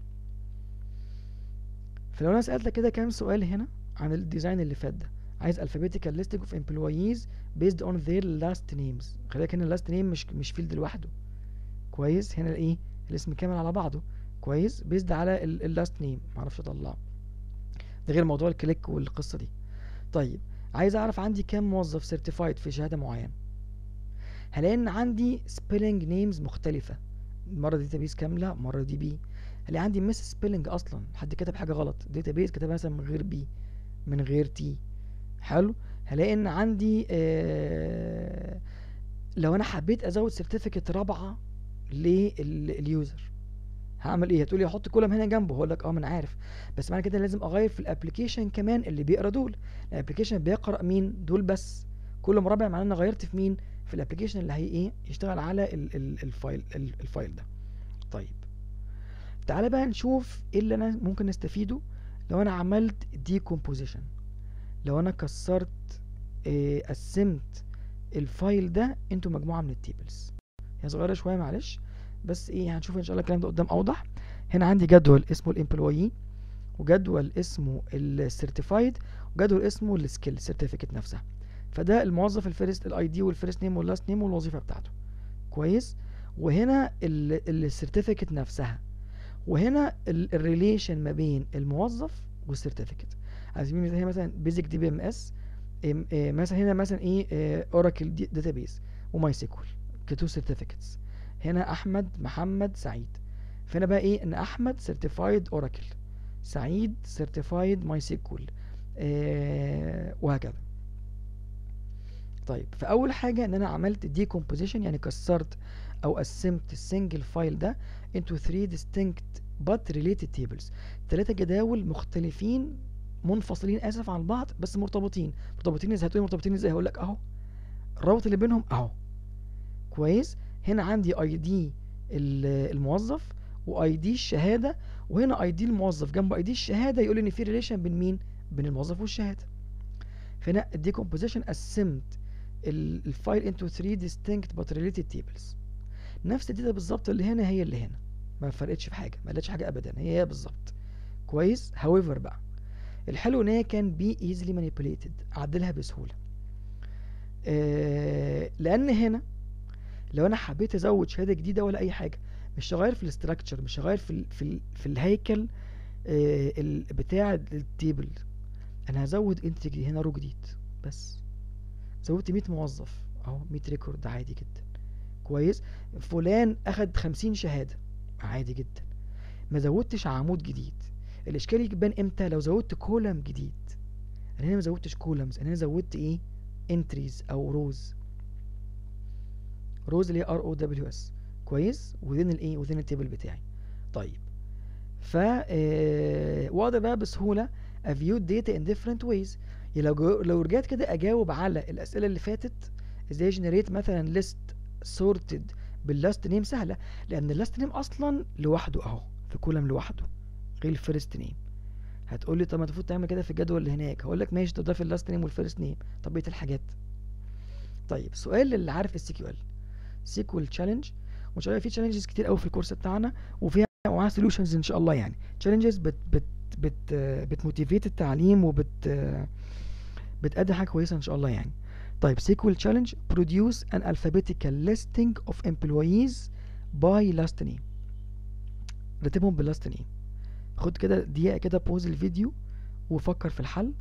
فلو انا سألتك كده كام سؤال هنا عن الديزاين اللي فات ده عايز alphabetical listing of employees based on their last names خلي بالك هنا last name مش مش فيلد لوحده كويس هنا الايه الاسم كامل على بعضه كويس بيزد على اللاست نيم معرفش اطلعه ده غير موضوع الكليك والقصه دي طيب عايز اعرف عندي كام موظف سيرتيفايد في شهاده معينه هلاقي ان عندي سبيلنج نيمز مختلفه مره داتابيس كامله مره دي بي هلاقي عندي مس سبيلنج اصلا حد كتب حاجه غلط داتابيس كتبها مثلا من غير بي من غير تي حلو هلاقي ان عندي آه لو انا حبيت ازود سيرتيفيكت رابعه لليوزر هعمل ايه هتقولي احط كولم هنا جنبه هقول لك اه ما انا عارف بس معنى كده لازم اغير في الابلكيشن كمان اللي بيقرا دول الابلكيشن بيقرا مين دول بس كل مربع معناه ان غيرت في مين في الابلكيشن اللي هي ايه يشتغل على ال ال الفايل ال الفايل ده طيب تعالى بقى نشوف ايه اللي انا ممكن نستفيده لو انا عملت ديكومبوزيشن لو انا كسرت إيه قسمت الفايل ده انتو مجموعه من التيبلز هي صغيره شويه معلش بس ايه هنشوف ان شاء الله الكلام ده قدام اوضح هنا عندي جدول اسمه الامبلويي وجدول اسمه السيرتيفايد وجدول اسمه السكيل سيرتيفيكت نفسها فده الموظف الفيرست الاي دي والفيرست نيم واللاست نيم والوظيفه بتاعته كويس وهنا السيرتيفيكت نفسها وهنا الريليشن ما بين الموظف والسيرتيفيكت على سبيل المثال مثلا بيزك دي بي ام اس مثلا هنا مثلا ايه اوراكل داتابيس وماي سيكول كتو سيرتيفيكتس هنا احمد محمد سعيد فهنا بقى ايه ان احمد سيرتيفايد اوراكل سعيد سيرتيفايد ماي سيكول آه وهكذا طيب فاول حاجه ان انا عملت ديكومبوزيشن يعني كسرت او قسمت السنجل فايل ده into three distinct but related tables ثلاثه جداول مختلفين منفصلين اسف عن بعض بس مرتبطين مرتبطين ازاي هتقولي مرتبطين ازاي هقول لك اهو الرابط اللي بينهم اهو كويس هنا عندي اي دي الموظف واي دي الشهاده وهنا اي دي الموظف جنب اي دي الشهاده يقول ان في ريليشن بين مين بين الموظف والشهاده فهنا الديكومبوزيشن قسمت الفايل انتو 3 distinct but related tables نفس الداتا بالظبط اللي هنا هي اللي هنا ما فرقتش في حاجه ما قلتش حاجه ابدا هي هي بالظبط كويس however بقى الحلو ان هي كان بي easily manipulated اعدلها بسهوله آه لان هنا لو انا حبيت ازود شهاده جديده ولا اي حاجه مش هغير في الاستراكشر مش هغير في ال في ال في الهيكل آه بتاع التيبل انا هزود انتج هنا رو جديد بس زودت 100 موظف اهو 100 ريكورد عادي جدا كويس فلان اخد 50 شهاده عادي جدا ما زودتش عمود جديد الاشكال يبان امتى لو زودت كولم جديد انا هنا ما زودتش كولمز انا هنا زودت ايه انتريز او روز روز اللي هي ار او دبليو اس كويس وذين الايه وذين التيبل بتاعي طيب ف واقدر بقى بسهوله افيو داتا ان ديفرنت ويز لو جو لو رجعت كده اجاوب على الاسئله اللي فاتت ازاي جنريت مثلا ليست سورتد باللاست نيم سهله لان اللاست نيم اصلا لوحده اهو في كولم لوحده غير الفيرست نيم هتقول لي طب ما المفروض تعمل كده في الجدول اللي هناك هقول لك ماشي تضيف اللاست نيم والفيرست نيم طب بقيه الحاجات طيب سؤال للي عارف السي كيو ال سيكوال تشالنج وان شاء الله في تشالنجز كتير قوي في الكورس بتاعنا وفيها ومعاها سوليوشنز ان شاء الله يعني تشالنجز بت بت بت بتموتيفيت التعليم وبت بتأدي حاجه كويسه ان شاء الله يعني طيب سيكوال تشالنج produce an alphabetical listing of employees by last name رتبهم باللاست نيم خد كده دقيقة كده بوز الفيديو وفكر في الحل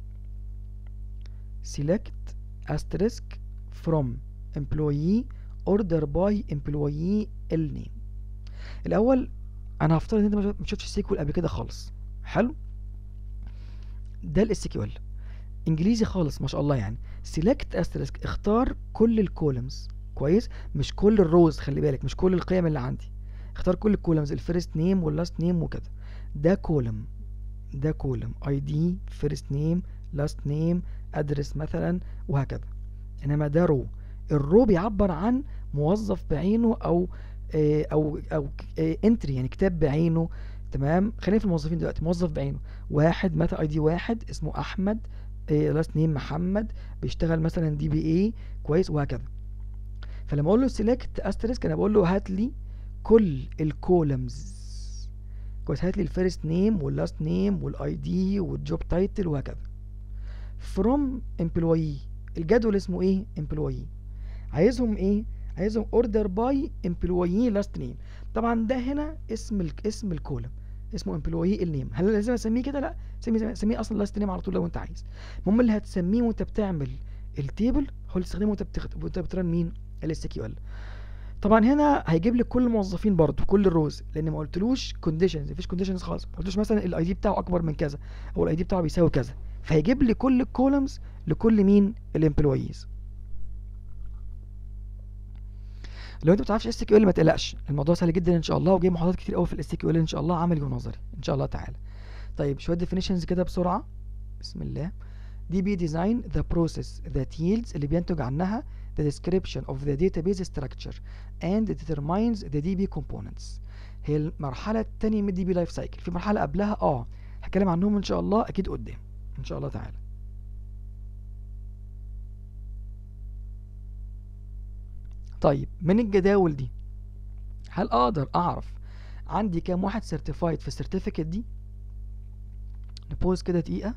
select asterisk from employee order by employee النيم الاول انا هفترض ان انت ما شفتش سيكوال قبل كده خالص حلو ده الاس كيو ال انجليزي خالص ما شاء الله يعني select asterisk اختار كل الكولمز كويس مش كل الروز خلي بالك مش كل القيم اللي عندي اختار كل الكولمز الفيرست نيم واللاست نيم وكده ده كولم ده كولم اي دي فيرست نيم لاست نيم ادرس مثلا وهكذا انما ده رو الرو بيعبر عن موظف بعينه او آه او او انتري يعني كتاب بعينه تمام خلينا في الموظفين دلوقتي موظف بعينه واحد مثلا اي دي واحد اسمه احمد لاست نيم محمد بيشتغل مثلا دي بي اي كويس وهكذا فلما اقول له سيلكت استريسك انا بقول له هات لي كل الكولمز كويس هات لي الفيرست نيم واللاست نيم والاي دي والجوب تايتل وهكذا from employee الجدول اسمه ايه employee عايزهم ايه عايزهم order by employee last name طبعا ده هنا اسم ال اسم الكولم اسمه employee النيم هل لازم اسميه كده لا سميه سميه اصلا لاست نيم على طول لو انت عايز المهم اللي هتسميه وانت بتعمل التيبل هو اللي تستخدمه وانت بتخت... وانت بترن مين الاس كيو ال طبعا هنا هيجيب لك كل الموظفين برضو كل الروز لان ما قلتلوش كونديشنز مفيش كونديشنز خالص ما قلتلوش مثلا الاي دي بتاعه اكبر من كذا او الاي دي بتاعه بيساوي كذا فهيجيب لي كل الكولمز لكل مين الامبلويز لو انت ما بتعرفش اس كيو ال ما تقلقش الموضوع سهل جدا ان شاء الله وجاي محاضرات كتير قوي في الاس كيو ال ان شاء الله عملي ونظري ان شاء الله تعالى طيب شويه ديفينيشنز كده بسرعه بسم الله دي بي ديزاين ذا بروسيس ذات yields اللي بينتج عنها the description of the database structure and determines the DB components هي المرحلة التانية من الدي بي لايف سايكل في مرحلة قبلها اه هتكلم عنهم ان شاء الله اكيد قدام ان شاء الله تعالى طيب من الجداول دي هل اقدر اعرف عندي كام واحد سيرتيفايد في السيرتيفيكت دي نبوز كده دقيقة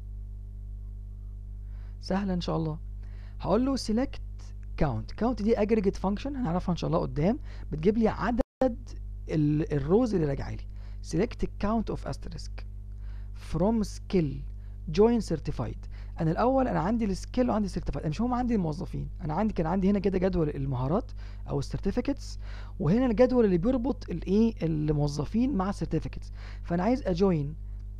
سهلة ان شاء الله هقول له select count count دي aggregate function هنعرفها ان شاء الله قدام بتجيب لي عدد الروز اللي راجعه لي select count of asterisk from skill join certified انا الاول انا عندي السكيل وعندي certified مش هم عندي الموظفين انا عندي كان عندي هنا كده جدول المهارات او السيرتيفيكتس وهنا الجدول اللي بيربط الايه الموظفين مع السيرتيفيكتس فانا عايز اجوين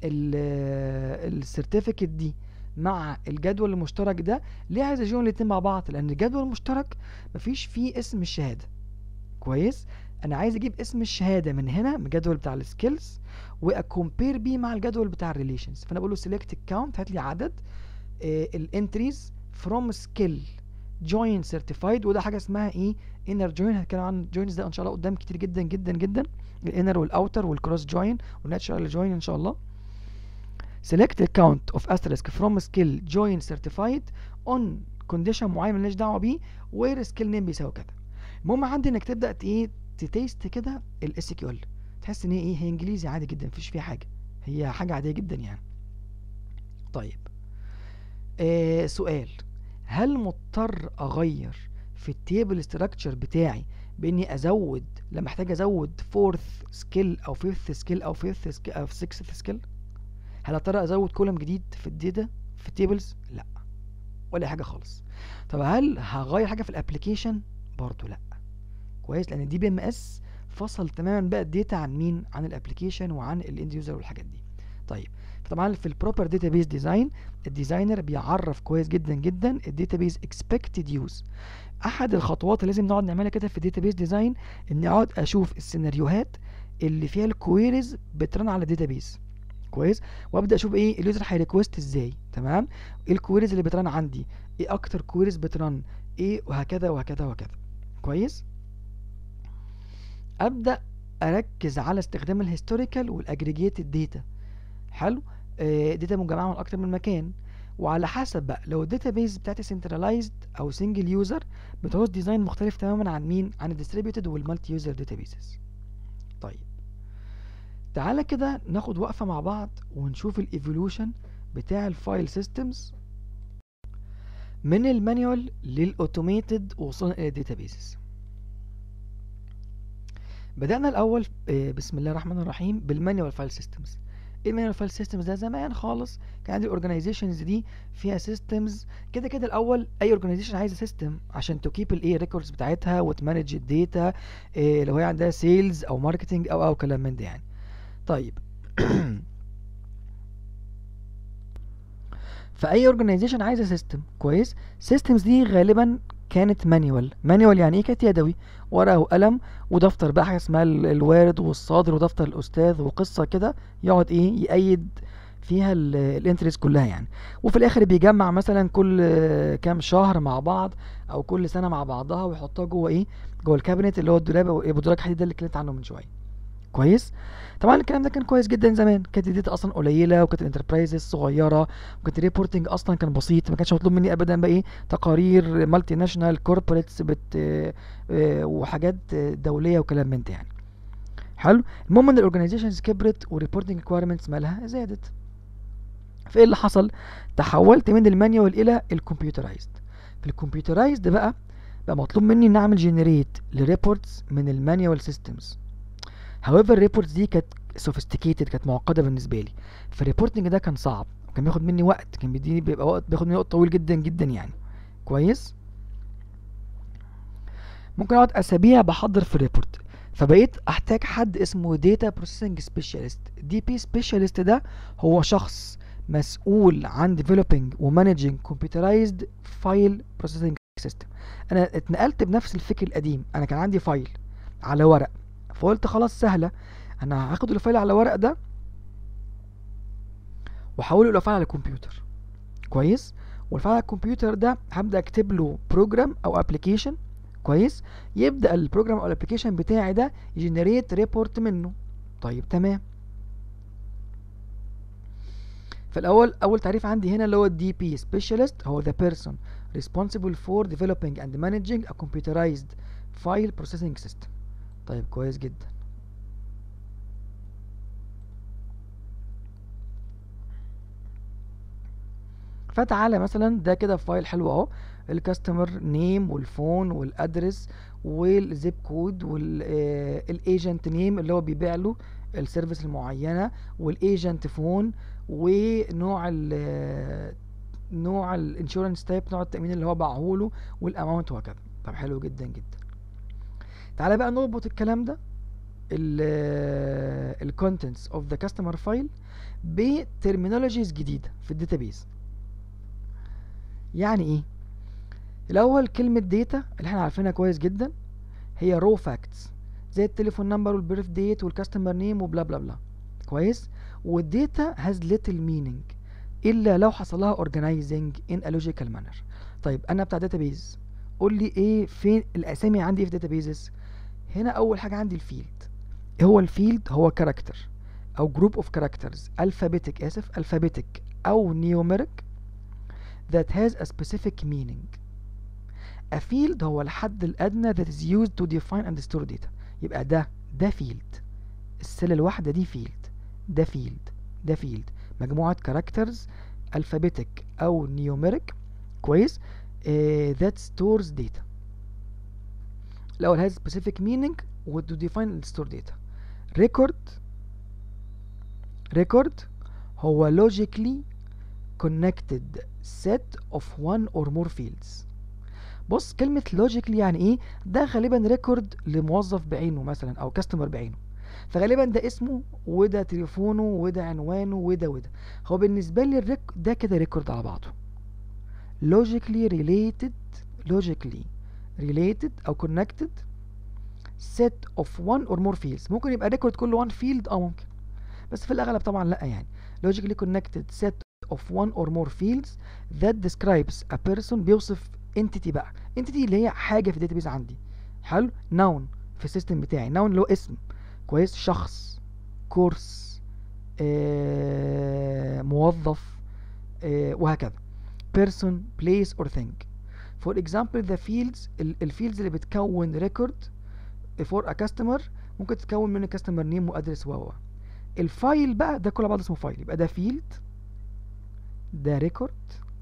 السيرتيفيكت دي مع الجدول المشترك ده ليه عايز اجيبهم الاتنين مع بعض لان الجدول المشترك مفيش فيه اسم الشهاده كويس انا عايز اجيب اسم الشهاده من هنا من الجدول بتاع السكيلز واكومبير بيه مع الجدول بتاع الريليشنز فانا بقول له سيلكت كاونت هات لي عدد الانتريز فروم سكيل جوين سيرتيفايد وده حاجه اسمها ايه انر جوين هنتكلم عن جوينز ده ان شاء الله قدام كتير جدا جدا جدا الانر والاوتر والكروس جوين والناتشرال جوين ان شاء الله select the count of asterisk from skill join certified on condition معين مالناش دعوه بيه where skill name بيساوي كذا المهم عندي انك تبدا ايه تتيست كده الاس كيو ال تحس ان هي ايه هي انجليزي عادي جدا مفيش فيها حاجه هي حاجه عاديه جدا يعني طيب آه سؤال هل مضطر اغير في التيبل ستراكشر بتاعي باني ازود لما احتاج ازود فورث سكيل او فيفث سكيل او فيفث سكيل او سكسث سكيل هل اضطر ازود كولم جديد في الداتا في التيبلز لا ولا حاجه خالص طب هل هغير حاجه في الابلكيشن برضو لا كويس لان الدي بي ام اس فصل تماما بقى الداتا عن مين عن الابلكيشن وعن الاند يوزر والحاجات دي طيب طبعا في البروبر داتابيز ديزاين الديزاينر بيعرف كويس جدا جدا الداتابيز اكسبكتد يوز احد الخطوات اللي لازم نقعد نعملها كده في الداتابيز ديزاين اني اقعد اشوف السيناريوهات اللي فيها الكويريز بترن على الداتابيز كويس وابدا اشوف ايه اليوزر هيريكوست ازاي تمام ايه الكويريز اللي بترن عندي ايه اكتر كويريز بترن ايه وهكذا وهكذا وهكذا كويس ابدا اركز على استخدام الهيستوريكال والاجريجيتد داتا حلو آه داتا مجمعه من اكتر من مكان وعلى حسب بقى لو الداتابيز بتاعتي سنترلايزد او سنجل يوزر بتعوز ديزاين مختلف تماما عن مين عن الديستريبيوتد والمالتي يوزر داتابيزز طيب تعالى كده ناخد وقفة مع بعض ونشوف الايفولوشن بتاع الفايل سيستمز من المانيوال للاوتوميتد وصلنا الى الداتابيزز بدأنا الأول بسم الله الرحمن الرحيم بالمانيوال فايل سيستمز ايه المانيوال فايل سيستمز ده زمان خالص كان عندي الاورجنايزيشنز دي فيها سيستمز كده كده الاول اي اورجنايزيشن عايزه سيستم عشان تكيب الايه ريكوردز بتاعتها وتمانج الداتا إيه لو هي عندها سيلز او ماركتنج او او كلام من ده يعني طيب فاي اورجنايزيشن عايزه سيستم كويس سيستمز دي غالبا كانت مانيوال مانيوال يعني ايه كانت يدوي ورقه وقلم ودفتر بقى حاجه اسمها الوارد والصادر ودفتر الاستاذ وقصه كده يقعد ايه يأيد فيها الانتريز كلها يعني وفي الاخر بيجمع مثلا كل كام شهر مع بعض او كل سنه مع بعضها ويحطها جوه ايه جوه الكابينت اللي هو الدولاب او ابو دولاب حديد ده اللي اتكلمت عنه من شويه كويس طبعا الكلام ده كان كويس جدا زمان كانت الداتا اصلا قليله وكانت الانتربرايزز صغيره وكانت الريبورتنج اصلا كان بسيط ما كانش مطلوب مني ابدا بقى ايه تقارير مالتي ناشونال كوربوريتس بت آه، آه، وحاجات آه، دوليه وكلام من ده يعني حلو المهم ان الاورجنايزيشنز كبرت والريبورتنج ريكويرمنتس مالها زادت فايه اللي حصل تحولت من المانيوال الى الكمبيوترايزد في الكمبيوترايزد بقى بقى مطلوب مني ان اعمل جنريت لريبورتس من المانيوال سيستمز however الريبورتس دي كانت sophisticated كانت معقده بالنسبه لي فالريبورتنج ده كان صعب وكان بياخد مني وقت كان بيديني بيبقى وقت بياخد مني وقت طويل جدا جدا يعني كويس ممكن اقعد اسابيع بحضر في الريبورت فبقيت احتاج حد اسمه داتا بروسيسنج سبيشالست دي بي سبيشالست ده هو شخص مسؤول عن developing ومانجينج computerized file processing system انا اتنقلت بنفس الفكر القديم انا كان عندي فايل على ورق فقلت خلاص سهله انا هاخد الفايل على ورق ده واحوله الى فايل على الكمبيوتر كويس والفايل على الكمبيوتر ده هبدا اكتب له بروجرام او ابلكيشن كويس يبدا البروجرام او الابلكيشن بتاعي ده يجنريت ريبورت منه طيب تمام فالاول اول تعريف عندي هنا اللي هو الدي بي سبيشالست هو the person responsible for developing and managing a computerized file processing system طيب كويس جدا فتعالى مثلا ده كده فايل حلو اهو الكاستمر نيم والفون والادرس والزيب كود والايجنت نيم اللي هو بيبيع له السيرفيس المعينه والايجنت فون ونوع ال نوع الانشورنس تايب نوع التامين اللي هو باعه له والاماونت وهكذا طب حلو جدا جدا تعالى بقى نربط الكلام ده الكونتنتس اوف ذا كاستمر فايل بترمينولوجيز جديده في الداتابيز يعني ايه الاول كلمه داتا اللي احنا عارفينها كويس جدا هي رو فاكتس زي التليفون نمبر والبيرث ديت والكاستمر نيم وبلا بلا بلا كويس والداتا هاز ليتل مينينج الا لو حصل لها اورجانيزنج ان ا لوجيكال مانر طيب انا بتاع داتابيز قول لي ايه فين الاسامي عندي في داتابيزز هنا اول حاجه عندي الفيلد ايه هو الفيلد هو كاركتر او جروب اوف كاركترز الفابيتك اسف الفابيتك او نيوميريك that has a specific meaning a field هو الحد الأدنى that is used to define and store data يبقى ده ده field السلة الواحدة دي field ده field ده field مجموعة characters alphabetic أو numeric كويس uh, that stores data الأول has specific meaning و to define and store data record record هو logically connected set of one or more fields بص كلمة logically يعني ايه ده غالبا ريكورد لموظف بعينه مثلا او كاستمر بعينه فغالبا ده اسمه وده تليفونه وده عنوانه وده وده هو بالنسبة لي الريك ده كده ريكورد على بعضه logically related logically related او connected set of one or more fields ممكن يبقى ريكورد كل one field اه ممكن بس في الاغلب طبعا لا يعني logically connected set of one or more fields that describes a person بيوصف entity بقى entity اللي هي حاجة في الداتابيز عندي حلو noun في السيستم بتاعي noun اللي هو اسم كويس شخص كورس آه، موظف آه، وهكذا person place or thing for example the fields الفيلدز اللي بتكون record for a customer ممكن تتكون من customer name وادرس و الفايل بقى ده كله بعض اسمه فايل يبقى ده field ده ريكورد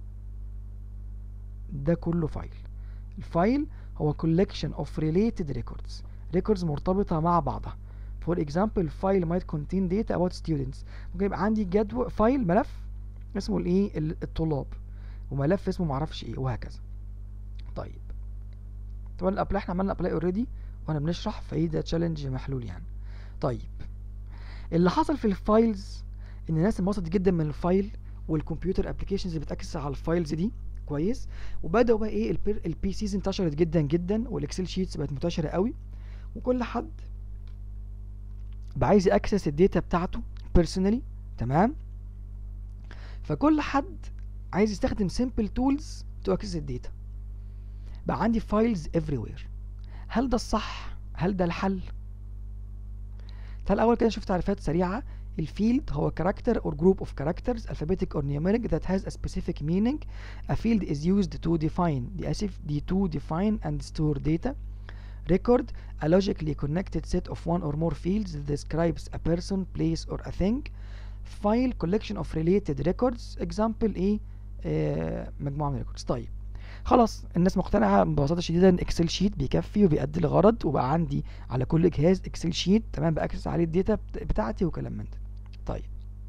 ده كله فايل الفايل هو collection of related records records مرتبطة مع بعضها for example file might contain data about students ممكن يبقى عندي جدول فايل ملف اسمه الايه الطلاب وملف اسمه معرفش ايه وهكذا طيب طبعا الابلاي احنا عملنا ابلاي اوريدي وانا بنشرح فايه ده تشالنج محلول يعني طيب اللي حصل في الفايلز ان الناس انبسطت جدا من الفايل والكمبيوتر ابلكيشنز اللي بتاكسس على الفايلز دي كويس وبداوا بقى ايه البي سيز انتشرت جدا جدا والاكسل شيتس بقت منتشره قوي وكل حد بقى عايز ياكسس الداتا بتاعته بيرسونالي تمام فكل حد عايز يستخدم سيمبل تولز تو اكسس الداتا بقى عندي فايلز افري وير هل ده الصح هل ده الحل تعال الاول كده نشوف تعريفات سريعه الفيلد هو character or group of characters alphabetic or numeric that has a specific meaning a field is used to define دي اسف دي to define and store data record a logically connected set of one or more fields that describes a person place or a thing file collection of related records example ايه آه مجموعه من records طيب خلاص الناس مقتنعه ببساطه شديده ان اكسل شيت بيكفي وبيأدي الغرض وبقى عندي على كل جهاز اكسل شيت تمام باكسس عليه الداتا بت- بتاعتي وكلام من ده طيب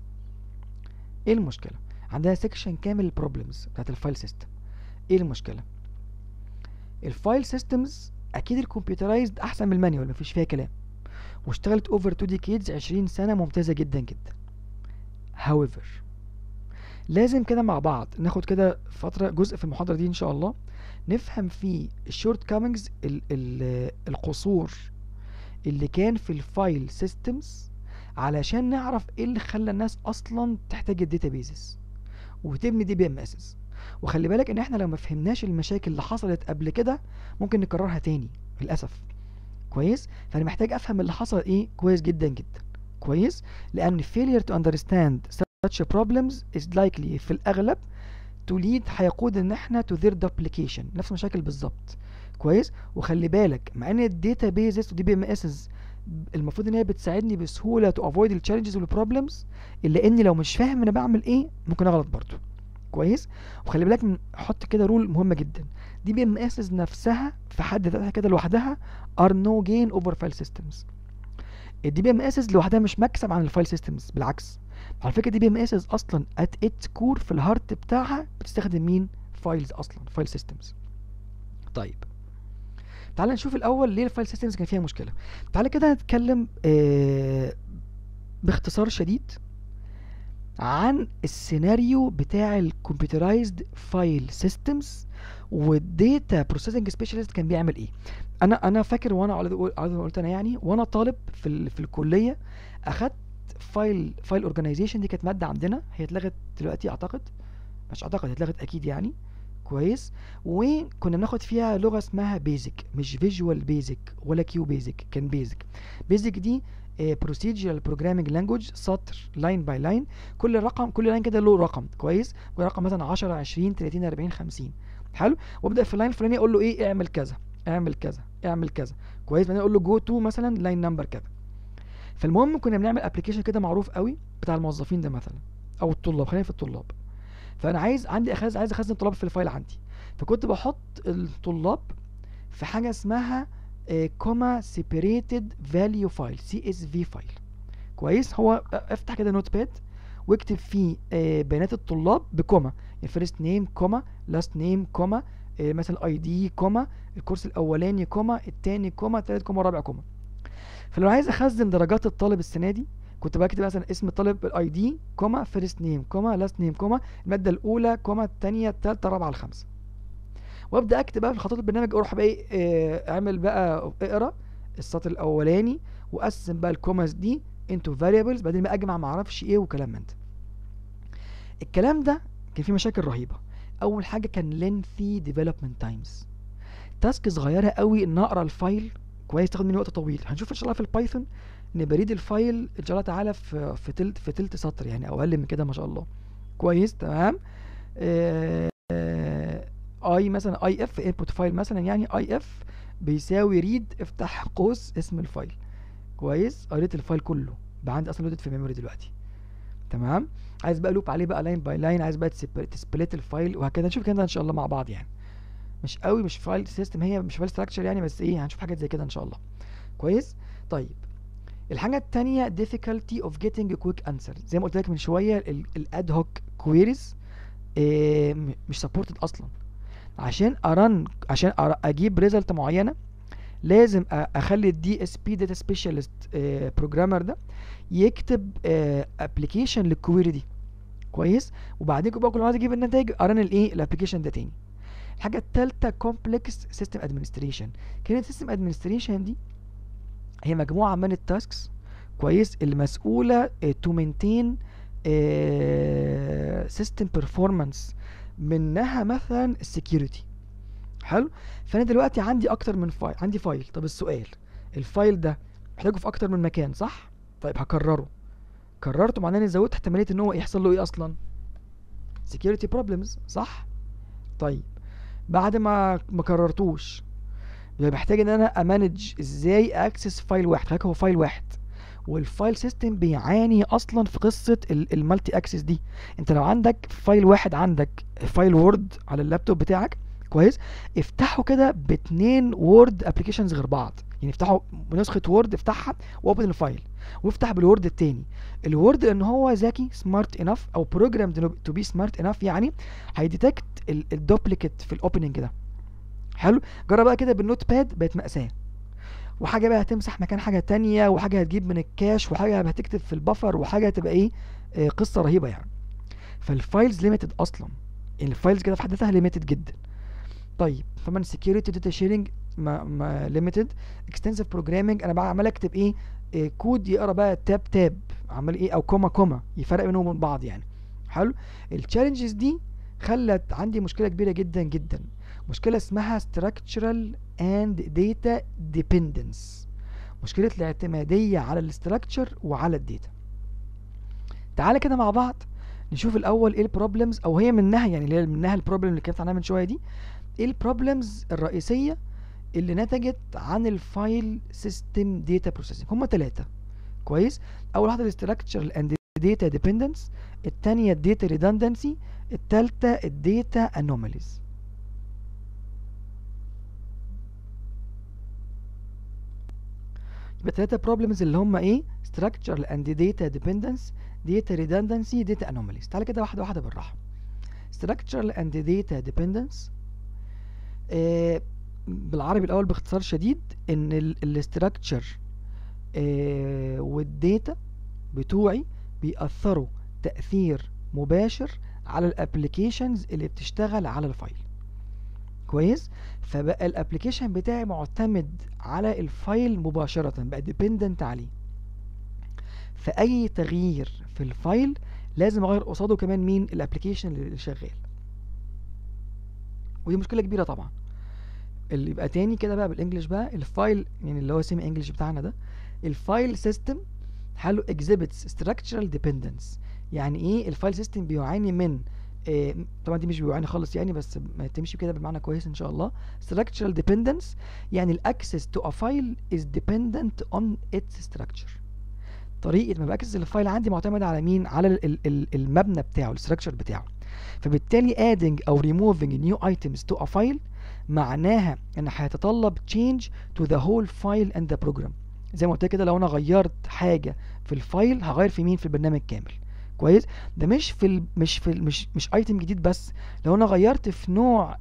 ايه المشكله عندنا سيكشن كامل البروبلمز بتاعت الفايل سيستم ايه المشكله الفايل سيستمز اكيد الكمبيوترايزد احسن من المانيوال مفيش فيها كلام واشتغلت اوفر تو ديكيدز 20 سنه ممتازه جدا جدا however لازم كده مع بعض ناخد كده فتره جزء في المحاضره دي ان شاء الله نفهم فيه الشورت كامينجز القصور اللي كان في الفايل سيستمز علشان نعرف ايه اللي خلى الناس اصلا تحتاج الداتابيزز وتبني دي بي ام اسز وخلي بالك ان احنا لو ما فهمناش المشاكل اللي حصلت قبل كده ممكن نكررها تاني للاسف كويس فانا محتاج افهم اللي حصل ايه كويس جدا جدا كويس لان failure to understand such problems is likely في الاغلب to lead هيقود ان احنا to their duplication نفس المشاكل بالظبط كويس وخلي بالك مع ان الداتا بيزز ودي بي ام اسز المفروض ان هي بتساعدني بسهوله to avoid التشالنجز والبروبلمز الا اني لو مش فاهم انا بعمل ايه ممكن اغلط برضو كويس وخلي بالك من حط كده رول مهمه جدا دي بي ام اسز نفسها في حد ذاتها كده لوحدها ار نو جين اوفر فايل سيستمز الدي بي ام اسز لوحدها مش مكسب عن الفايل سيستمز بالعكس على فكره دي بي ام اسز اصلا ات اتس كور في الهارت بتاعها بتستخدم مين فايلز اصلا فايل سيستمز طيب تعال نشوف الاول ليه الفايل سيستمز كان فيها مشكله تعال كده نتكلم آه باختصار شديد عن السيناريو بتاع الكمبيوترايزد فايل سيستمز والديتا بروسيسنج سبيشالست كان بيعمل ايه انا انا فاكر وانا على على ما قلت انا يعني وانا طالب في ال في الكليه اخدت فايل فايل اورجانيزيشن دي كانت ماده عندنا هي اتلغت دلوقتي اعتقد مش اعتقد اتلغت اكيد يعني كويس وكنا بناخد فيها لغه اسمها بيزك مش فيجوال بيزك ولا كيو بيزك كان بيزك بيزك دي بروسيدجرال بروجرامنج لانجوج سطر لاين باي لاين كل رقم كل لاين كده له رقم كويس كل رقم مثلا 10 20 30 40 50 حلو وابدا في اللاين الفلاني اقول له ايه اعمل كذا اعمل كذا اعمل كذا كويس بعدين اقول له جو تو مثلا لاين نمبر كذا فالمهم كنا بنعمل ابلكيشن كده معروف قوي بتاع الموظفين ده مثلا او الطلاب خلينا في الطلاب فانا عايز عندي أخز عايز اخزن الطلاب في الفايل عندي فكنت بحط الطلاب في حاجه اسمها كوما سيبريتد فاليو فايل سي اس في فايل كويس هو افتح كده نوت باد واكتب فيه آه، بيانات الطلاب بكوما الفيرست نيم كوما لاست نيم كوما آه، مثلا اي دي كوما الكورس الاولاني كوما التاني كوما التالت كوما الرابع كوما فلو عايز اخزن درجات الطالب السنه دي كنت بكتب مثلا اسم الطالب الاي دي كوما فيرست نيم كوما لاست نيم كوما الماده الاولى كوما الثانيه الثالثه الرابعه الخامسه وابدا اكتب بقى في خطوات البرنامج اروح بقى ايه آه، اعمل بقى اقرا السطر الاولاني واقسم بقى الكوماز دي انتو فاريبلز بعدين بقى اجمع ما اعرفش ايه وكلام من ده الكلام ده كان فيه مشاكل رهيبه اول حاجه كان lengthy development times تاسك صغيره قوي ان اقرا الفايل كويس تاخد مني وقت طويل هنشوف ان شاء الله في البايثون ان بريد الفايل ان شاء الله تعالى في في تلت في تلت سطر يعني او اقل من كده ما شاء الله كويس تمام آه، آه، اي مثلا اي اف انبوت فايل مثلا يعني اي اف بيساوي ريد افتح قوس اسم الفايل كويس قريت الفايل كله بقى عندي اصلا لودد في ميموري دلوقتي تمام عايز بقى لوب عليه بقى لاين باي لاين عايز بقى تسبليت الفايل وهكذا نشوف كده ان شاء الله مع بعض يعني مش قوي مش فايل سيستم هي مش فايل ستراكشر يعني بس ايه هنشوف حاجات زي كده ان شاء الله كويس طيب الحاجة التانية difficulty of getting a quick answer زي ما قلت لك من شوية الاد هوك queries إيه م- مش supported اصلا عشان ارن عشان أر- اجيب ريزلت معينة لازم أ- اخلي الدي اس بي داتا سبيشالست بروجرامر ده يكتب ابلكيشن للكويري دي كويس وبعدين بقى كل ما عايز اجيب النتائج ارن الايه الابلكيشن ده تاني الحاجه الثالثه كومبلكس سيستم ادمنستريشن كلمه سيستم ادمنستريشن دي هي مجموعه من التاسكس كويس المسؤوله تو مينتين سيستم بيرفورمانس منها مثلا السكيورتي حلو فانا دلوقتي عندي اكتر من فايل عندي فايل طب السؤال الفايل ده محتاجه في اكتر من مكان صح طيب هكرره كررته معناه اني زودت احتماليه ان هو يحصل له ايه اصلا security problems صح طيب بعد ما ما كررتوش يبقى محتاج ان انا امانج ازاي اكسس فايل واحد خليك هو فايل واحد والفايل سيستم بيعاني اصلا في قصه المالتي اكسس دي انت لو عندك فايل واحد عندك فايل وورد على اللابتوب بتاعك كويس افتحه كده باتنين وورد ابلكيشنز غير بعض يعني افتحه بنسخه وورد افتحها واوبن الفايل وافتح بالوورد التاني الوورد لان هو ذكي سمارت انف او بروجرامد تو بي سمارت انف يعني هيديتكت الدوبليكيت في الاوبننج ده حلو جرب بقى كده بالنوت باد بقت مأساة وحاجة بقى هتمسح مكان حاجة تانية وحاجة هتجيب من الكاش وحاجة هتكتب في البفر وحاجة هتبقى ايه آه قصة رهيبة يعني فالفايلز ليميتد اصلا يعني الفايلز كده في حد ذاتها ليميتد جدا طيب فمن سكيورتي داتا شيرنج ما ما ليميتد اكستنسيف بروجرامنج انا بقى عمال اكتب ايه, إيه كود يقرا بقى تاب تاب عمال ايه او كوما كوما يفرق بينهم وبين بعض يعني حلو التشالنجز دي خلت عندي مشكله كبيره جدا جدا مشكله اسمها structural and data dependence مشكله الاعتماديه على الاستراكشر وعلى الداتا تعالى كده مع بعض نشوف الاول ايه البروبلمز او هي منها يعني اللي هي منها البروبلم اللي كانت عنها من شويه دي ايه البروبلمز الرئيسيه اللي نتجت عن الفايل سيستم داتا بروسيسنج هما ثلاثه كويس اول واحده الاستراكشر اند داتا ديبندنس الثانيه الداتا ريدندنسي الثالثه الداتا انوماليز يبقى ثلاثه بروبلمز اللي هما ايه structural and data dependence data redundancy data anomalies تعالى كده واحده واحده بالراحه structural and data dependence آه بالعربي الاول باختصار شديد ان الاستراكشر آه والداتا بتوعي بيأثروا تأثير مباشر على الابليكيشنز اللي بتشتغل على الفايل كويس فبقى الابليكيشن بتاعي معتمد على الفايل مباشرة بقى ديبندنت عليه فأي تغيير في الفايل لازم اغير قصاده كمان مين الابليكيشن اللي شغال ودي مشكلة كبيرة طبعا اللي يبقى تاني كده بقى بالانجلش بقى الفايل يعني اللي هو سيمي انجلش بتاعنا ده الفايل سيستم حاله exhibits structural dependence يعني ايه الفايل سيستم بيعاني من إيه طبعا دي مش بيعاني خالص يعني بس ما تمشي كده بالمعنى كويس ان شاء الله structural dependence يعني الاكسس to a file is dependent on its structure طريقه ما باكسس الفايل عندي معتمده على مين على ال ال المبنى بتاعه الستراكشر بتاعه فبالتالي adding او removing new items to a file معناها ان هيتطلب change to the whole file and the program زي ما قلت كده لو انا غيرت حاجه في الفايل هغير في مين في البرنامج كامل كويس ده مش في ال مش في ال مش مش ايتم جديد بس لو انا غيرت في نوع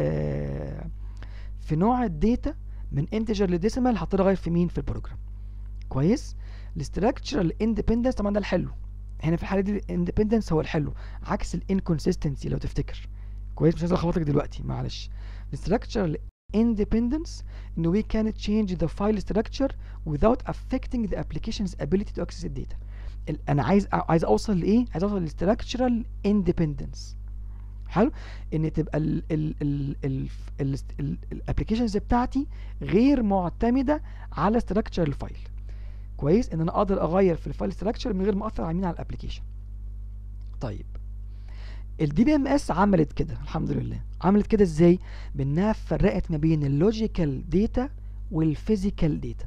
ال في نوع الداتا من انتجر لديسيمال هضطر اغير في مين في البروجرام كويس الاستراكشرال اندبندنس طبعا ده الحلو هنا في الحاله دي الاندبندنس هو الحلو عكس الانكونسيستنسي لو تفتكر كويس مش عايز الخبطك دلوقتي معلش structural independence انه we can change the file structure without affecting the application's ability to access the data انا عايز عايز اوصل لايه عايز اوصل للstructural independence حلو ان تبقى ال ال ال ال ال الابلكيشنز بتاعتي غير معتمده على structure الفايل كويس ان انا اقدر اغير في الفايل structure من غير ما اثر على مين على الابلكيشن طيب الدي بي ام اس عملت كده الحمد لله عملت كده ازاي بانها فرقت ما بين اللوجيكال داتا والفيزيكال داتا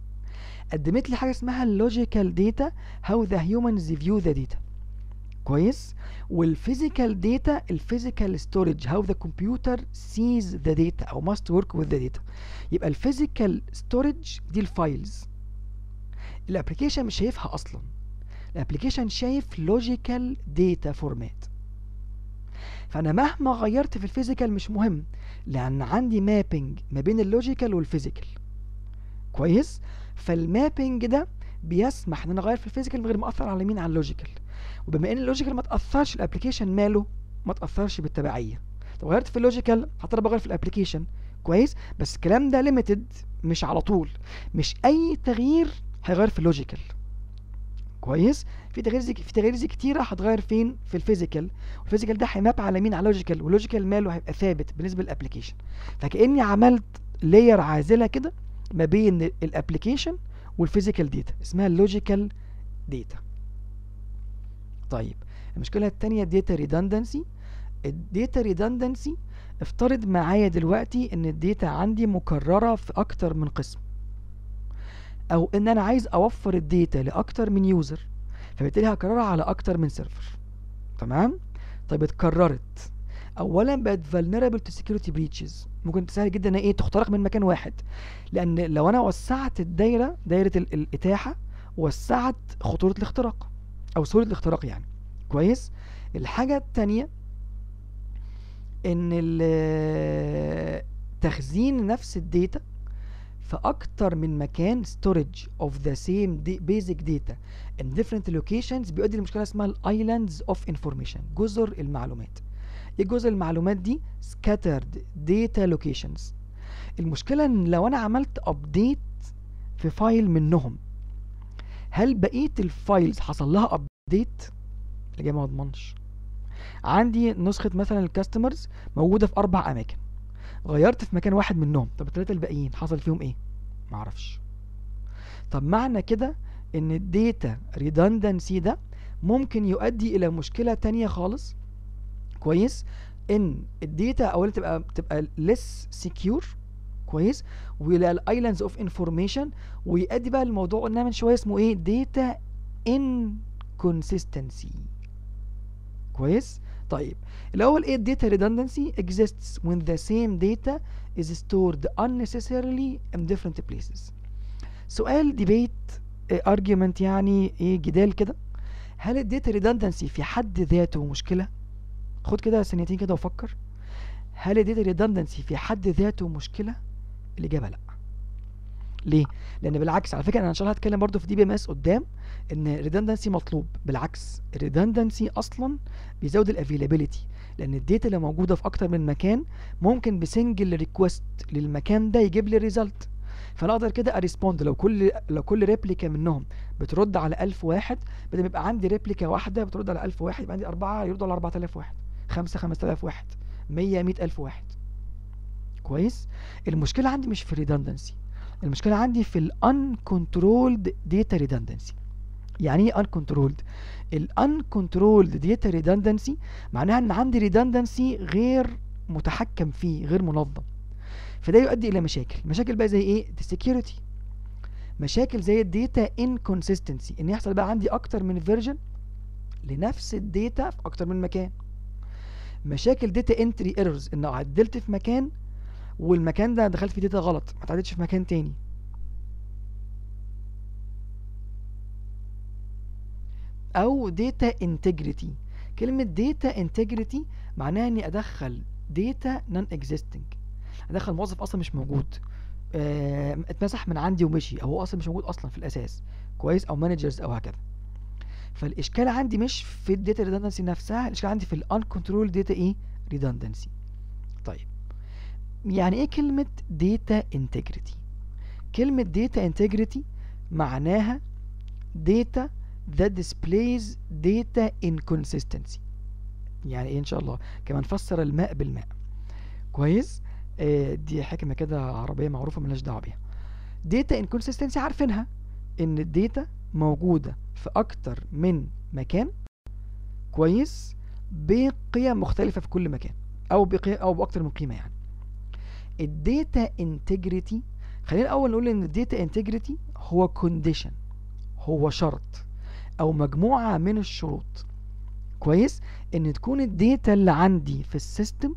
قدمت لي حاجه اسمها اللوجيكال داتا هاو ذا هيومنز فيو ذا داتا كويس والفيزيكال داتا الفيزيكال ستورج هاو ذا كمبيوتر سيز ذا داتا او ماست ورك وذ ذا داتا يبقى الفيزيكال ستورج دي الفايلز الابلكيشن مش شايفها اصلا الابلكيشن شايف لوجيكال داتا فورمات فانا مهما غيرت في الفيزيكال مش مهم لان عندي مابنج ما بين اللوجيكال والفيزيكال كويس فالمابنج ده بيسمح ان انا اغير في الفيزيكال من غير ما اثر على مين على اللوجيكال وبما ان اللوجيكال ما تاثرش الابلكيشن ماله ما تاثرش بالتبعيه طب غيرت في اللوجيكال هضطر بغير في الابلكيشن كويس بس الكلام ده ليميتد مش على طول مش اي تغيير هيغير في اللوجيكال كويس في تغيير زي في تغيير زي كتيره هتغير فين في الفيزيكال والفيزيكال ده هيماب على مين على لوجيكال واللوجيكال ماله هيبقى ثابت بالنسبه للابلكيشن فكاني عملت لاير عازله كده ما بين الابلكيشن والفيزيكال داتا اسمها اللوجيكال داتا طيب المشكله الثانيه داتا ريدندنسي الداتا ريدندنسي افترض معايا دلوقتي ان الداتا عندي مكرره في اكتر من قسم او ان انا عايز اوفر الداتا لاكتر من يوزر فبالتالي هكررها على اكتر من سيرفر تمام طيب اتكررت اولا بقت vulnerable to security breaches ممكن تسهل جدا ان ايه تخترق من مكان واحد لان لو انا وسعت الدايره دايره ال- الاتاحه وسعت خطوره الاختراق او سهوله الاختراق يعني كويس الحاجه التانية ان ال- تخزين نفس الداتا في اكتر من مكان storage of the same da- basic data in different locations بيؤدي لمشكله اسمها الايلاندز اوف انفورميشن جزر المعلومات ايه جزر المعلومات دي scattered data locations المشكله ان لو انا عملت ابديت في فايل منهم هل بقيه الفايلز حصل لها ابديت الاجابه ما اضمنش عندي نسخه مثلا الكاستمرز موجوده في اربع اماكن غيرت في مكان واحد منهم طب الثلاثه الباقيين حصل فيهم ايه معرفش طب معنى كده ان الداتا ريدندنسي ده ممكن يؤدي الى مشكله تانية خالص كويس ان الداتا اولا تبقى تبقى less secure كويس ويلاقي الايلاندز اوف انفورميشن ويؤدي بقى الموضوع قلنا من شويه اسمه ايه داتا inconsistency كويس طيب الاول ايه الداتا redundancy exists when the same data is stored unnecessarily in different places سؤال ديبيت argument يعني ايه جدال كده هل الداتا redundancy في حد ذاته مشكله خد كده ثانيتين كده وفكر هل الداتا redundancy في حد ذاته مشكله الاجابه لا ليه لان بالعكس على فكره انا ان شاء الله هتكلم برضو في دي بي ام اس قدام ان redundancy مطلوب بالعكس redundancy اصلا بيزود الافيلابيلتي لان الداتا اللي موجوده في اكتر من مكان ممكن بسنجل ريكوست للمكان ده يجيب لي ريزلت فانا اقدر كده اريسبوند لو كل لو كل ريبليكا منهم بترد على 1000 واحد بدل ما يبقى عندي ريبليكا واحده بترد على 1000 واحد يبقى عندي اربعه يردوا على 4000 واحد خمسه 5000 واحد 100 100000 واحد كويس المشكله عندي مش في الريدندنسي المشكله عندي في الانكنترولد داتا ريدندنسي يعني ايه uncontrolled ال uncontrolled data redundancy معناها ان عندي redundancy غير متحكم فيه غير منظم فده يؤدي الى مشاكل مشاكل بقى زي ايه السكيورتي مشاكل زي الداتا inconsistency ان يحصل بقى عندي اكتر من فيرجن لنفس الداتا في اكتر من مكان مشاكل داتا انتري ايرورز ان عدلت في مكان والمكان ده دخلت فيه داتا غلط ما اتعدلتش في مكان تاني او داتا انتجريتي كلمة داتا انتجريتي معناها اني ادخل داتا نون اكزيستنج ادخل موظف اصلا مش موجود آه، اتمسح من عندي ومشي او هو اصلا مش موجود اصلا في الاساس كويس او مانجرز او هكذا فالاشكال عندي مش في الداتا ريدندنسي نفسها الاشكال عندي في الان كنترول داتا ايه ريدندنسي طيب يعني ايه كلمة داتا انتجريتي كلمة داتا انتجريتي معناها data that displays data inconsistency يعني ايه ان شاء الله كمان فسر الماء بالماء كويس آه دي حكمة كده عربية معروفة ملهاش دعوة بيها data inconsistency عارفينها ان الداتا موجودة في اكتر من مكان كويس بقيم مختلفة في كل مكان او بقيم او باكتر من قيمة يعني الداتا انتجريتي خلينا الاول نقول ان الداتا انتجريتي هو كونديشن هو شرط او مجموعة من الشروط كويس ان تكون الداتا اللي عندي في السيستم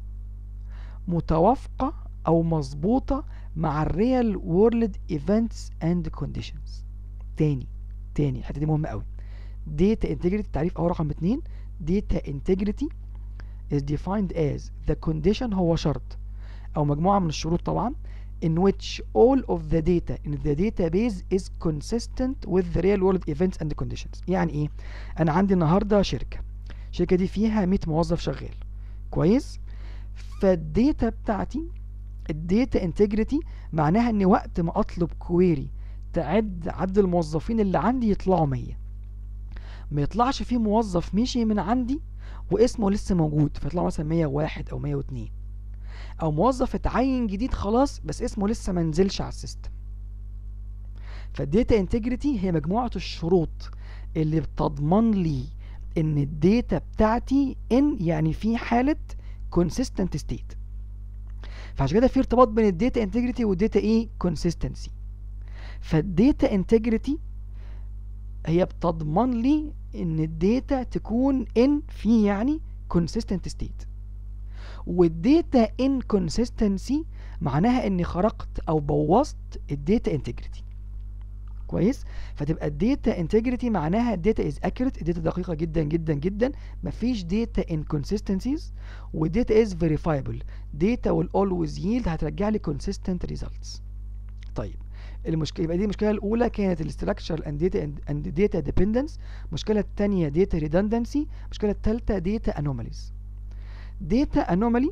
متوافقة او مظبوطة مع الريال وورلد ايفنتس اند كونديشنز تاني تاني الحته دي مهمه قوي data integrity تعريف او رقم اتنين data integrity is defined as the condition هو شرط او مجموعه من الشروط طبعا in which all of the data in the database is consistent with the real world events and conditions يعني ايه انا عندي النهارده شركه الشركه دي فيها 100 موظف شغال كويس فالداتا بتاعتي الداتا انتجريتي معناها ان وقت ما اطلب كويري تعد عدد الموظفين اللي عندي يطلعوا 100 ما يطلعش فيه موظف مشي من عندي واسمه لسه موجود فيطلعوا مثلا 101 او 102 او موظف اتعين جديد خلاص بس اسمه لسه ما نزلش على السيستم فالداتا انتجريتي هي مجموعه الشروط اللي بتضمن لي ان الداتا بتاعتي ان يعني في حالة consistent state فعشان كده في ارتباط بين الداتا انتجريتي والداتا ايه consistency فالداتا انتجريتي هي بتضمن لي ان الداتا تكون ان في يعني consistent state والداتا inconsistency معناها اني خرقت او بوظت الداتا انتجريتي كويس فتبقى الداتا انتجريتي معناها الداتا از اكيوريت الداتا دقيقه جدا جدا جدا مفيش داتا inconsistencies والداتا از فيريفايبل داتا will always yield هترجع لي consistent results طيب المشكله يبقى دي المشكله الاولى كانت الاستراكشر اند داتا اند داتا ديبندنس المشكله الثانيه داتا ريدندنسي المشكله الثالثه داتا انوماليز داتا انومالي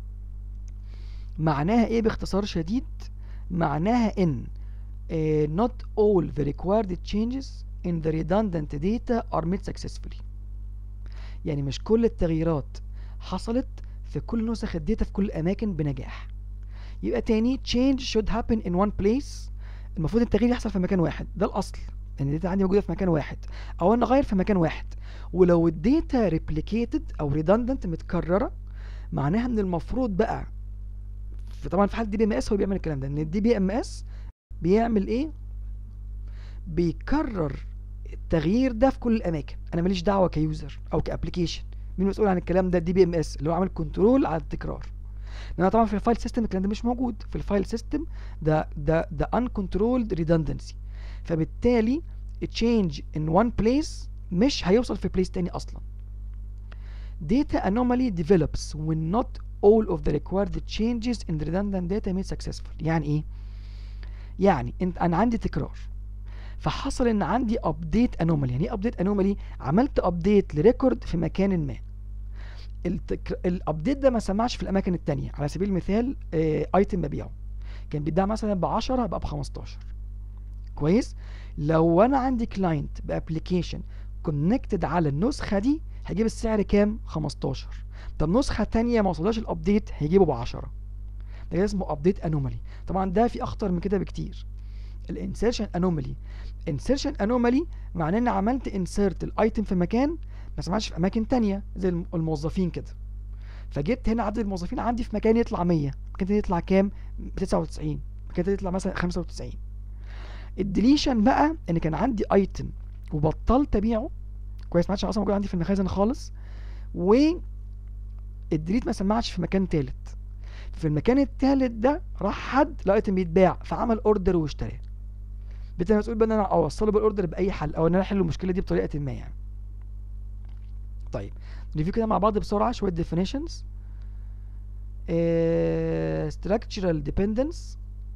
معناها ايه باختصار شديد معناها ان uh, not all the required changes in the redundant data are made successfully يعني مش كل التغييرات حصلت في كل نسخ الداتا في كل الأماكن بنجاح يبقى تاني change should happen in one place المفروض التغيير يحصل في مكان واحد ده الأصل ان الداتا عندي موجودة في مكان واحد أو أنا أغير في مكان واحد ولو الداتا replicated أو redundant متكررة معناها ان المفروض بقى في طبعا في حالة دي بي ام اس هو بيعمل الكلام ده ان الدي بي ام اس بيعمل ايه بيكرر التغيير ده في كل الاماكن انا ماليش دعوه كيوزر او كابلكيشن مين مسؤول عن الكلام ده الدي بي ام اس اللي هو عامل كنترول على التكرار لان طبعا في الفايل سيستم الكلام ده مش موجود في الفايل سيستم ده ده ده uncontrolled redundancy فبالتالي change in one place مش هيوصل في بليس تاني اصلا data anomaly develops when not all of the required changes in the redundant data made successful يعني ايه يعني انت انا عندي تكرار فحصل ان عندي ابديت انومالي يعني ايه ابديت انومالي عملت ابديت لريكورد في مكان ما التكر... الابديت ده ما سمعش في الاماكن التانية على سبيل المثال اه... ايتم ببيعه كان بيتباع مثلا ب 10 بقى ب 15 كويس لو انا عندي كلاينت بابلكيشن كونكتد على النسخه دي هيجيب السعر كام 15 طب نسخه تانية ما وصلهاش الابديت هيجيبه ب 10 ده اسمه ابديت انومالي طبعا ده في اخطر من كده بكتير الانسيرشن انومالي انسيرشن انومالي معناه ان عملت انسيرت الايتم في مكان ما سمعش في اماكن تانية زي الموظفين كده فجبت هنا عدد الموظفين عندي في مكان يطلع 100 مكان تاني يطلع كام 99 مكان تاني يطلع مثلا 95 الديليشن بقى ان كان عندي ايتم وبطلت ابيعه كويس ما عادش اصلا موجود عندي في المخازن خالص و الديليت ما سمعش في مكان تالت في المكان التالت ده راح حد لقى ايتم بيتباع فعمل اوردر واشتراه بالتالي مسؤول بقى ان انا اوصله بالاوردر باي حل او ان انا احل المشكله دي بطريقه ما يعني طيب نريفيو كده مع بعض بسرعه شويه definitions uh, structural dependence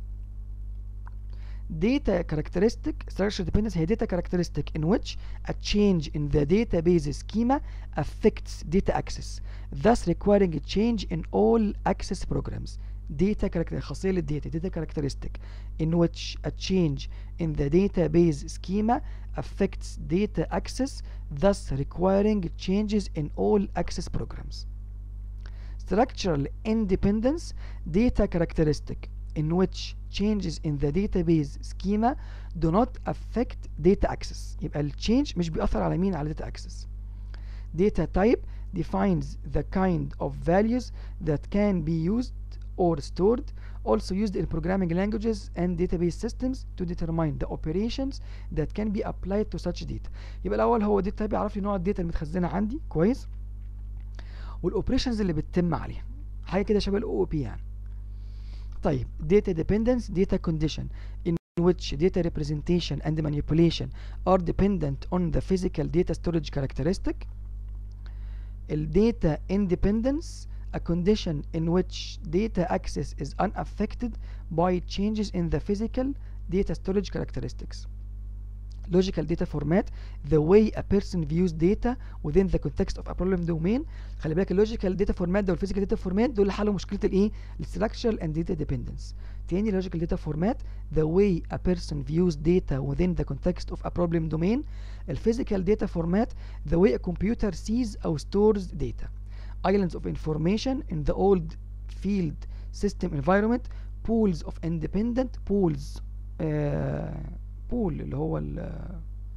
data characteristic structural dependence هي data characteristic in which a change in the database schema affects data access thus requiring a change in all access programs data character خاصية للداتا data characteristic in which a change in the database schema affects data access thus requiring changes in all access programs structural independence data characteristic in which changes in the database schema do not affect data access يبقى ال change مش بيأثر على مين على data access data type defines the kind of values that can be used or stored also used in programming languages and database systems to determine the operations that can be applied to such data يبقى الاول هو data type يعرف لي نوع الداتا المتخزنه عندي كويس والاوبريشنز اللي بتتم عليها حاجه كده شبه الاو او بي يعني طيب data dependence data condition in which data representation and manipulation are dependent on the physical data storage characteristic ال data independence a condition in which data access is unaffected by changes in the physical data storage characteristics logical data format the way a person views data within the context of a problem domain خلي بالك اللوجيكال داتا فورمات ده والفيزيكال داتا فورمات دول اللي حلوا مشكله الايه الستراكشر اند داتا ديبندنس تاني logical data format the way a person views data within the context of a problem domain الفيزيكال data format the way a computer sees or stores data islands of information in the old field system environment pools of independent pools uh, pool اللي هو ال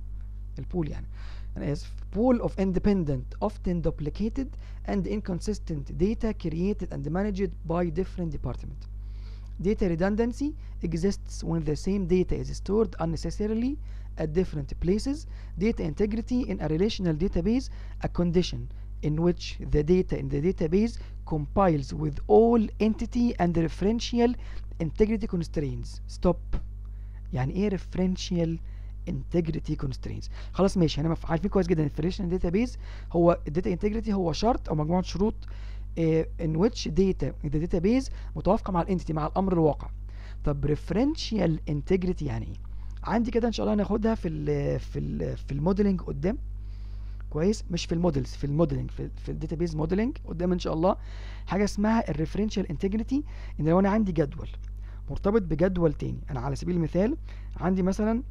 البول يعني انا اسف pool of independent often duplicated and inconsistent data created and managed by different departments data redundancy exists when the same data is stored unnecessarily at different places data integrity in a relational database a condition in which the data in the database compiles with all entity and referential integrity constraints stop يعني ايه referential integrity constraints خلاص ماشي احنا عارفين كويس جدا الفريشن database هو الداتا integrity هو شرط او مجموعه شروط in which data in the database متوافقه مع الانتيتي مع الامر الواقع طب referential integrity يعني ايه عندي كده ان شاء الله هناخدها في ال في ال في الموديلنج قدام كويس مش في المودلز في الموديلنج في, في الداتابيز موديلنج قدام ان شاء الله حاجه اسمها الريفرنشال انتجريتي ان لو انا عندي جدول مرتبط بجدول تاني انا على سبيل المثال عندي مثلا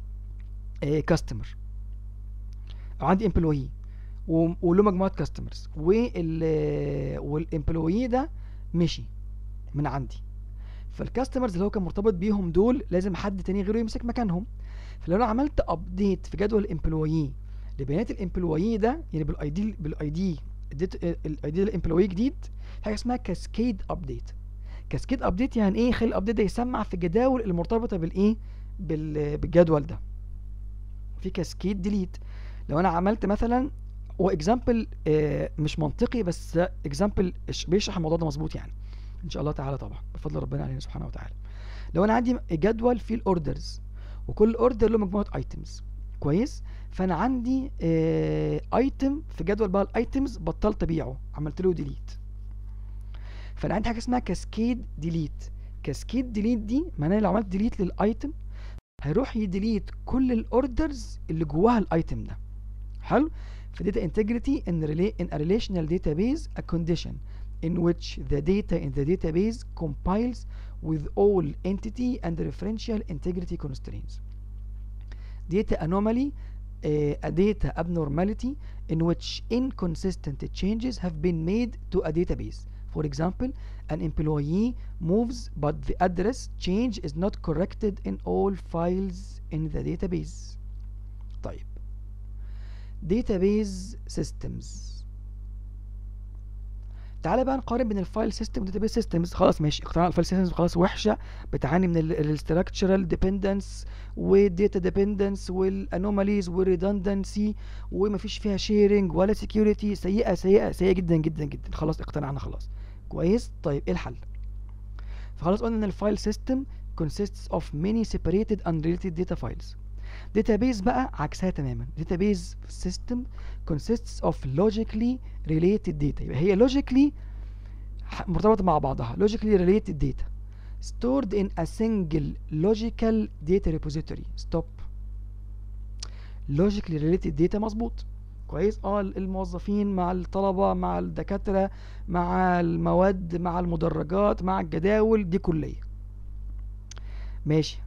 كاستمر او عندي امبلوي وله مجموعه كاستمرز والامبلوي ده مشي من عندي فالكاستمرز اللي هو كان مرتبط بيهم دول لازم حد تاني غيره يمسك مكانهم فلو انا عملت ابديت في جدول الامبلوي لبيانات الامبلوي ده يعني بالاي دي بالاي دي اديت الاي دي الامبلوي جديد حاجه اسمها كاسكيد ابديت كاسكيد ابديت يعني ايه خلي الابديت ده يسمع في الجداول المرتبطه بالايه بالجدول ده في كاسكيد ديليت لو انا عملت مثلا هو اكزامبل مش منطقي بس اكزامبل بيشرح الموضوع ده مظبوط يعني ان شاء الله تعالى طبعا بفضل ربنا علينا سبحانه وتعالى لو انا عندي جدول فيه الاوردرز وكل اوردر له مجموعه ايتمز كويس فانا عندي ايتم في جدول بقى الايتمز بطلت ابيعه عملت له ديليت فانا عندي حاجه اسمها كاسكيد ديليت كاسكيد ديليت دي معناها لو عملت ديليت للايتم هيروح يديليت كل الاوردرز اللي جواها الايتم ده حلو فداتا انتجريتي in, in a relational database a condition in which the data in the database compiles with all entity and referential integrity constraints data anomaly uh, a data abnormality in which inconsistent changes have been made to a database for example an employee moves but the address change is not corrected in all files in the database طيب database systems تعالى بقى نقارن بين الفايل سيستم والداتابيس سيستمز خلاص ماشي اقتنعنا الفايل سيستمز خلاص وحشه بتعاني من الاستراكشرال ديبندنس والداتا ديبندنس والانوماليز والريدندنسي ومفيش فيها شيرنج ولا سكيورتي سيئه سيئه سيئه جدا جدا جدا خلاص اقتنعنا خلاص كويس طيب ايه الحل فخلاص قلنا ان الفايل سيستم consists of many separated unrelated data files database بقى عكسها تماما database system consists of logically related data يبقى هي logically مرتبطة مع بعضها logically related data stored in a single logical data repository stop logically related data مظبوط كويس اه الموظفين مع الطلبة مع الدكاترة مع المواد مع المدرجات مع الجداول دي كلية ماشي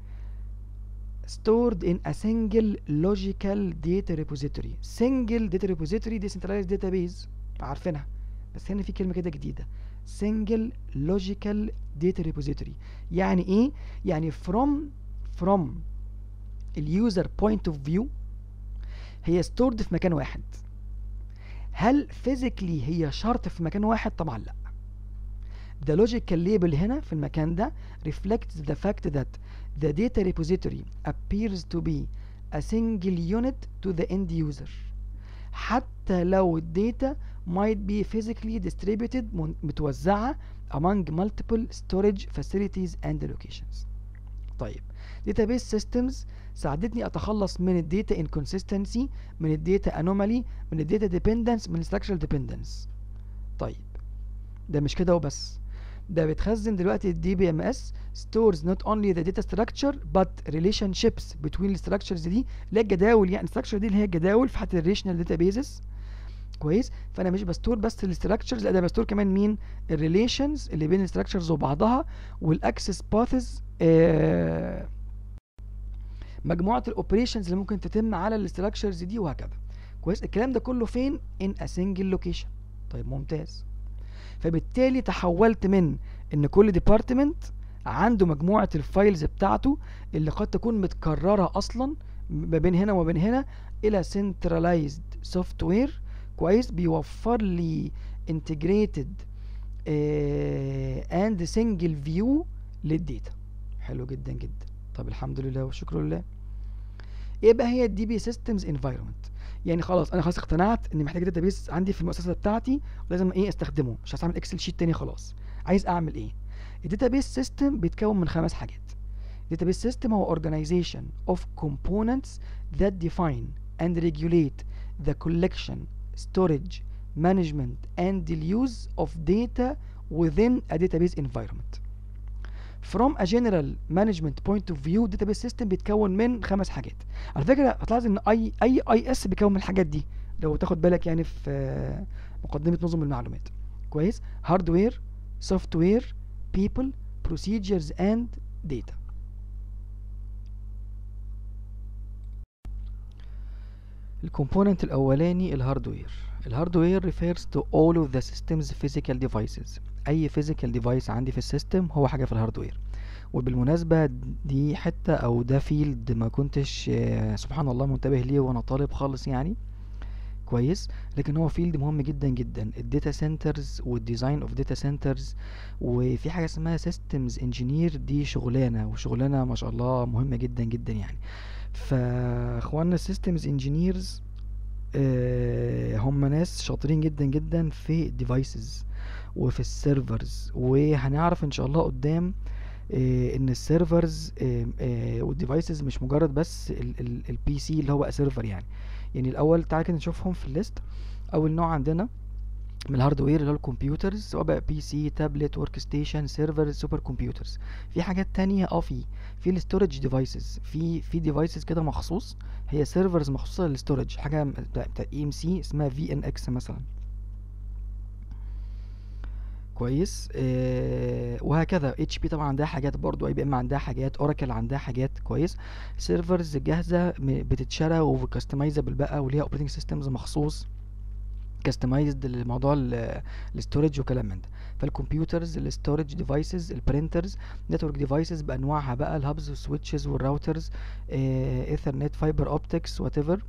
stored in a single logical data repository single data repository decentralized database عارفينها بس هنا في كلمة كده جديدة single logical data repository يعني ايه يعني from from اليوزر point of view هي stored في مكان واحد هل physically هي شرط في مكان واحد طبعا لا the logical label هنا في المكان ده reflects the fact that the data repository appears to be a single unit to the end user حتى لو الداتا might be physically distributed متوزعة among multiple storage facilities and locations طيب database systems ساعدتني اتخلص من الداتا inconsistency من الداتا anomaly من الداتا dependence من structural dependence طيب ده مش كده وبس ده بتخزن دلوقتي الدي بي ام اس stores not only the data structure but relationships between structures دي اللي هي الجداول يعني structure دي اللي هي الجداول في حالة الريشنال databases كويس فانا مش بستور بس الستراكشرز لا ده بستور كمان مين الريليشنز اللي بين الستراكشرز وبعضها والاكسس باثز آه مجموعه الاوبريشنز اللي ممكن تتم على الستراكشرز دي وهكذا كويس الكلام ده كله فين ان ا سنجل لوكيشن طيب ممتاز فبالتالي تحولت من ان كل ديبارتمنت عنده مجموعة الفايلز بتاعته اللي قد تكون متكررة اصلا ما بين هنا وما بين هنا الى centralized software كويس بيوفر لي integrated آه and single view للديتا حلو جدا جدا طب الحمد لله والشكر لله ايه بقى هي الدي بي سيستمز انفايرمنت يعني خلاص انا خلاص اقتنعت ان محتاج داتابيس عندي في المؤسسه بتاعتي لازم ايه استخدمه مش هستعمل اكسل شيت تاني خلاص عايز اعمل ايه الداتابيس سيستم بيتكون من خمس حاجات database system هو organization of components that define and regulate the collection storage management and the use of data within a database environment from a general management point of view database system بيتكون من خمس حاجات على فكره هتلاحظ ان اي اي اي اس بيتكون من الحاجات دي لو تاخد بالك يعني في مقدمه نظم المعلومات كويس هاردوير سوفت وير people procedures and data الكومبوننت الاولاني الهاردوير الهاردوير refers to all of the system's physical devices اي physical device عندي في السيستم هو حاجه في الهاردوير وبالمناسبة دي حتة او ده فيلد ما كنتش سبحان الله منتبه ليه وانا طالب خالص يعني كويس لكن هو فيلد مهم جدا جدا الداتا سنترز والديزاين اوف داتا سنترز وفي حاجه اسمها سيستمز انجينير دي شغلانه وشغلانه ما شاء الله مهمه جدا جدا يعني فاخواننا السيستمز انجينيرز هم ناس شاطرين جدا جدا في الديفايسز وفي السيرفرز وهنعرف ان شاء الله قدام آه ان السيرفرز والديفايسز مش مجرد بس البي سي اللي هو بقى سيرفر يعني يعني الاول تعالى كده نشوفهم في الليست اول نوع عندنا من الهاردوير اللي هو الكمبيوترز سواء بقى بي سي تابلت ورك ستيشن سيرفر سوبر كمبيوترز في حاجات تانية اه في في الستورج ديفايسز في في ديفايسز كده مخصوص هي سيرفرز مخصوصه للستورج حاجه بتاع اي ام سي اسمها في ان اكس مثلا كويس آه وهكذا اتش بي طبعا عندها حاجات برضو اي بي ام عندها حاجات اوراكل عندها حاجات كويس سيرفرز جاهزه بتتشرى وكاستمايزابل بقى وليها اوبريتنج سيستمز مخصوص كاستمايزد لموضوع الاستورج وكلام من ده فالكمبيوترز الاستورج ديفايسز البرينترز نتورك ديفايسز بانواعها بقى الهابز والسويتشز والراوترز ايثرنت فايبر اوبتكس وات ايفر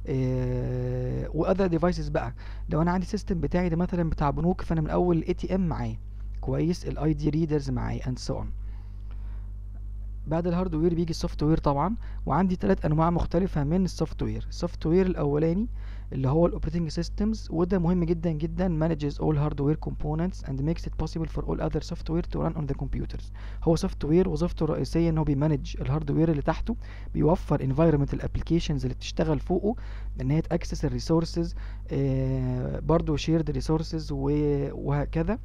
واذر ديفايسز بقى لو انا عندي سيستم بتاعي ده مثلا بتاع بنوك فانا من اول الاي تي ام معايا كويس الاي دي ريدرز معايا اند سو اون بعد الهاردوير بيجي السوفت وير طبعا وعندي ثلاث انواع مختلفه من السوفت وير السوفت وير الاولاني اللي هو الاوبريتنج سيستمز وده مهم جدا جدا manages all hardware components and makes it possible for all other software to run on the computers هو سوفت وير وظيفته الرئيسيه ان هو بيمانج الهاردوير اللي تحته بيوفر environment الابلكيشنز اللي بتشتغل فوقه ان هي تاكسس الريسورسز آه برضه شيرد ريسورسز وهكذا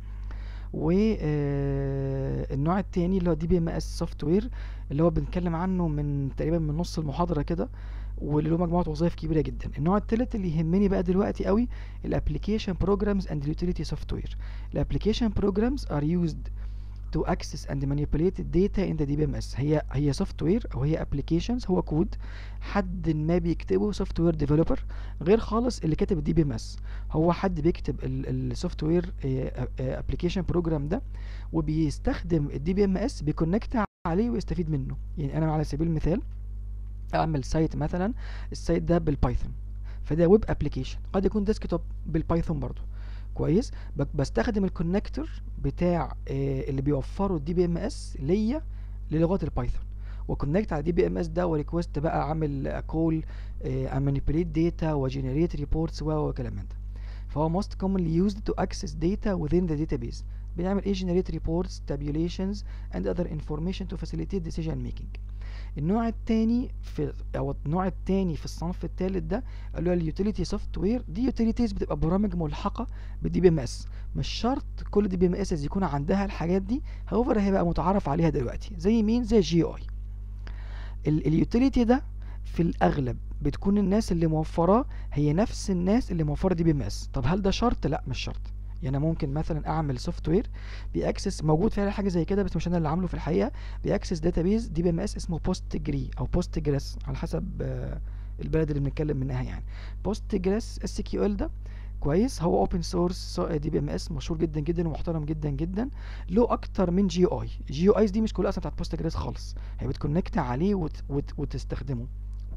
والنوع التاني اللي هو دي بي ام اس سوفت وير اللي هو بنتكلم عنه من تقريبا من نص المحاضره كده واللي له مجموعه وظائف كبيره جدا النوع التالت اللي يهمني بقى دلوقتي قوي الابلكيشن بروجرامز اند يوتيليتي سوفت وير الابلكيشن بروجرامز ار يوزد to access and manipulate data in the DBMS هي هي سوفت وير او هي ابلكيشنز هو كود حد ما بيكتبه سوفت وير ديفلوبر غير خالص اللي كاتب الدي بي ام اس هو حد بيكتب السوفت وير ابلكيشن بروجرام ده وبيستخدم الدي بي ام اس بيكونكت عليه ويستفيد منه يعني انا على سبيل المثال اعمل سايت مثلا السايت ده بالبايثون فده ويب ابلكيشن قد يكون ديسكتوب بالبايثون برضو كويس بستخدم الكونكتور بتاع آه اللي بيوفره الدي بي ام اس ليا للغات البايثون وكونكت على دي بي ام اس ده وريكوست بقى اعمل كول امانيبيوليت داتا وجنريت ريبورتس وكلام من ده فهو most commonly used to access data within the database بنعمل ايه generate reports tabulations and other information to facilitate decision making النوع التاني في او النوع التاني في الصنف التالت ده اللي هو اليوتيليتي سوفت وير دي يوتيليتيز بتبقى برامج ملحقه بالدي بي ام اس مش شرط كل دي بي ام اس يكون عندها الحاجات دي هوفر هيبقى متعارف عليها دلوقتي زي مين زي جي اي اليوتيليتي ده في الاغلب بتكون الناس اللي موفراه هي نفس الناس اللي موفره دي بي ام اس طب هل ده شرط لا مش شرط يعني ممكن مثلا اعمل سوفت وير بيأكسس موجود فعلا حاجه زي كده بس مش انا اللي عامله في الحقيقه بيأكسس داتابيز دي بي ام اس اسمه بوست جري او بوست جريس على حسب البلد اللي بنتكلم منها يعني بوست جريس اس كيو ال ده كويس هو اوبن سورس دي بي ام اس مشهور جدا جدا ومحترم جدا جدا له اكتر من جي اي جي ايز دي مش كلها اصلا بتاعت بوست جريس خالص هي بتكونكت عليه وت وت وتستخدمه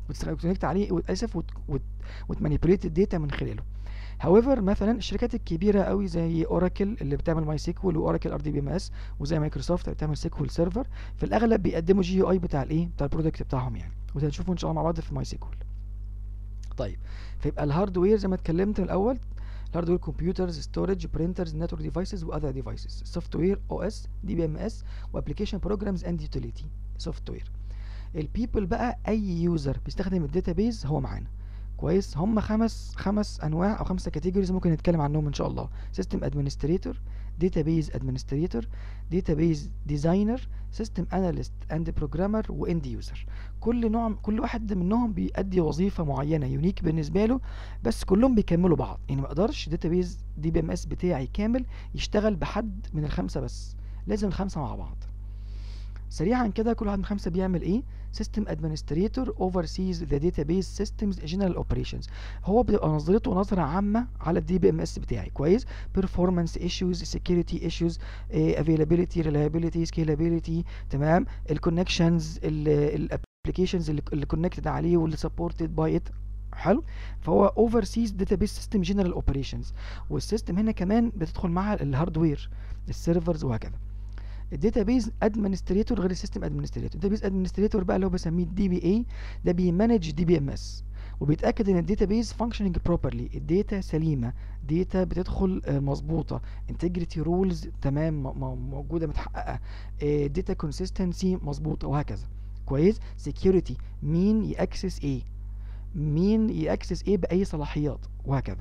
وتكونكت عليه اسف وتمانيبيوليت الداتا من خلاله هاويفر مثلا الشركات الكبيره قوي زي اوراكل اللي بتعمل ماي سيكوال واوراكل ار دي بي ام اس وزي مايكروسوفت اللي بتعمل سيكوال سيرفر في الاغلب بيقدموا جي يو اي بتاع الايه بتاع البرودكت بتاعهم يعني وده هنشوفه ان شاء الله مع بعض في ماي سيكوال طيب فيبقى الهاردوير زي ما اتكلمت من الاول الهاردوير كمبيوترز ستورج برينترز نتورك ديفايسز واذر ديفايسز سوفت وير او اس دي بي ام اس وابلكيشن بروجرامز اند يوتيليتي سوفت وير البيبل بقى اي يوزر بيستخدم الداتابيز هو معانا كويس هم خمس خمس انواع او خمسه كاتيجوريز ممكن نتكلم عنهم ان شاء الله سيستم ادمنستريتور داتابيز ادمنستريتور داتابيز ديزاينر سيستم اناليست اند بروجرامر واند يوزر كل نوع كل واحد منهم بيأدي وظيفه معينه يونيك بالنسبه له بس كلهم بيكملوا بعض يعني ما اقدرش داتابيز دي بي ام اس بتاعي كامل يشتغل بحد من الخمسه بس لازم الخمسه مع بعض سريعا كده كل واحد من الخمسه بيعمل ايه system administrator oversees the database systems general operations هو بيبقى نظرته نظرة عامة على الدي بي ام اس بتاعي كويس performance issues security issues uh, availability reliability scalability تمام الكونكشنز الابلكيشنز اللي كونكتد عليه واللي supported by it حلو فهو oversees database system general operations والسيستم هنا كمان بتدخل معها الهاردوير السيرفرز وهكذا الداتابيز ادمنستريتور غير السيستم ادمنستريتور الداتابيز ادمنستريتور بقى اللي هو بسميه الدي بي اي ده بيمانج دي بي ام اس وبيتاكد ان الداتابيز فانكشننج بروبرلي الداتا سليمه داتا بتدخل مظبوطه انتجريتي رولز تمام موجوده متحققه داتا كونسيستنسي مظبوطه وهكذا كويس سكيورتي مين ياكسس ايه مين ياكسس ايه باي صلاحيات وهكذا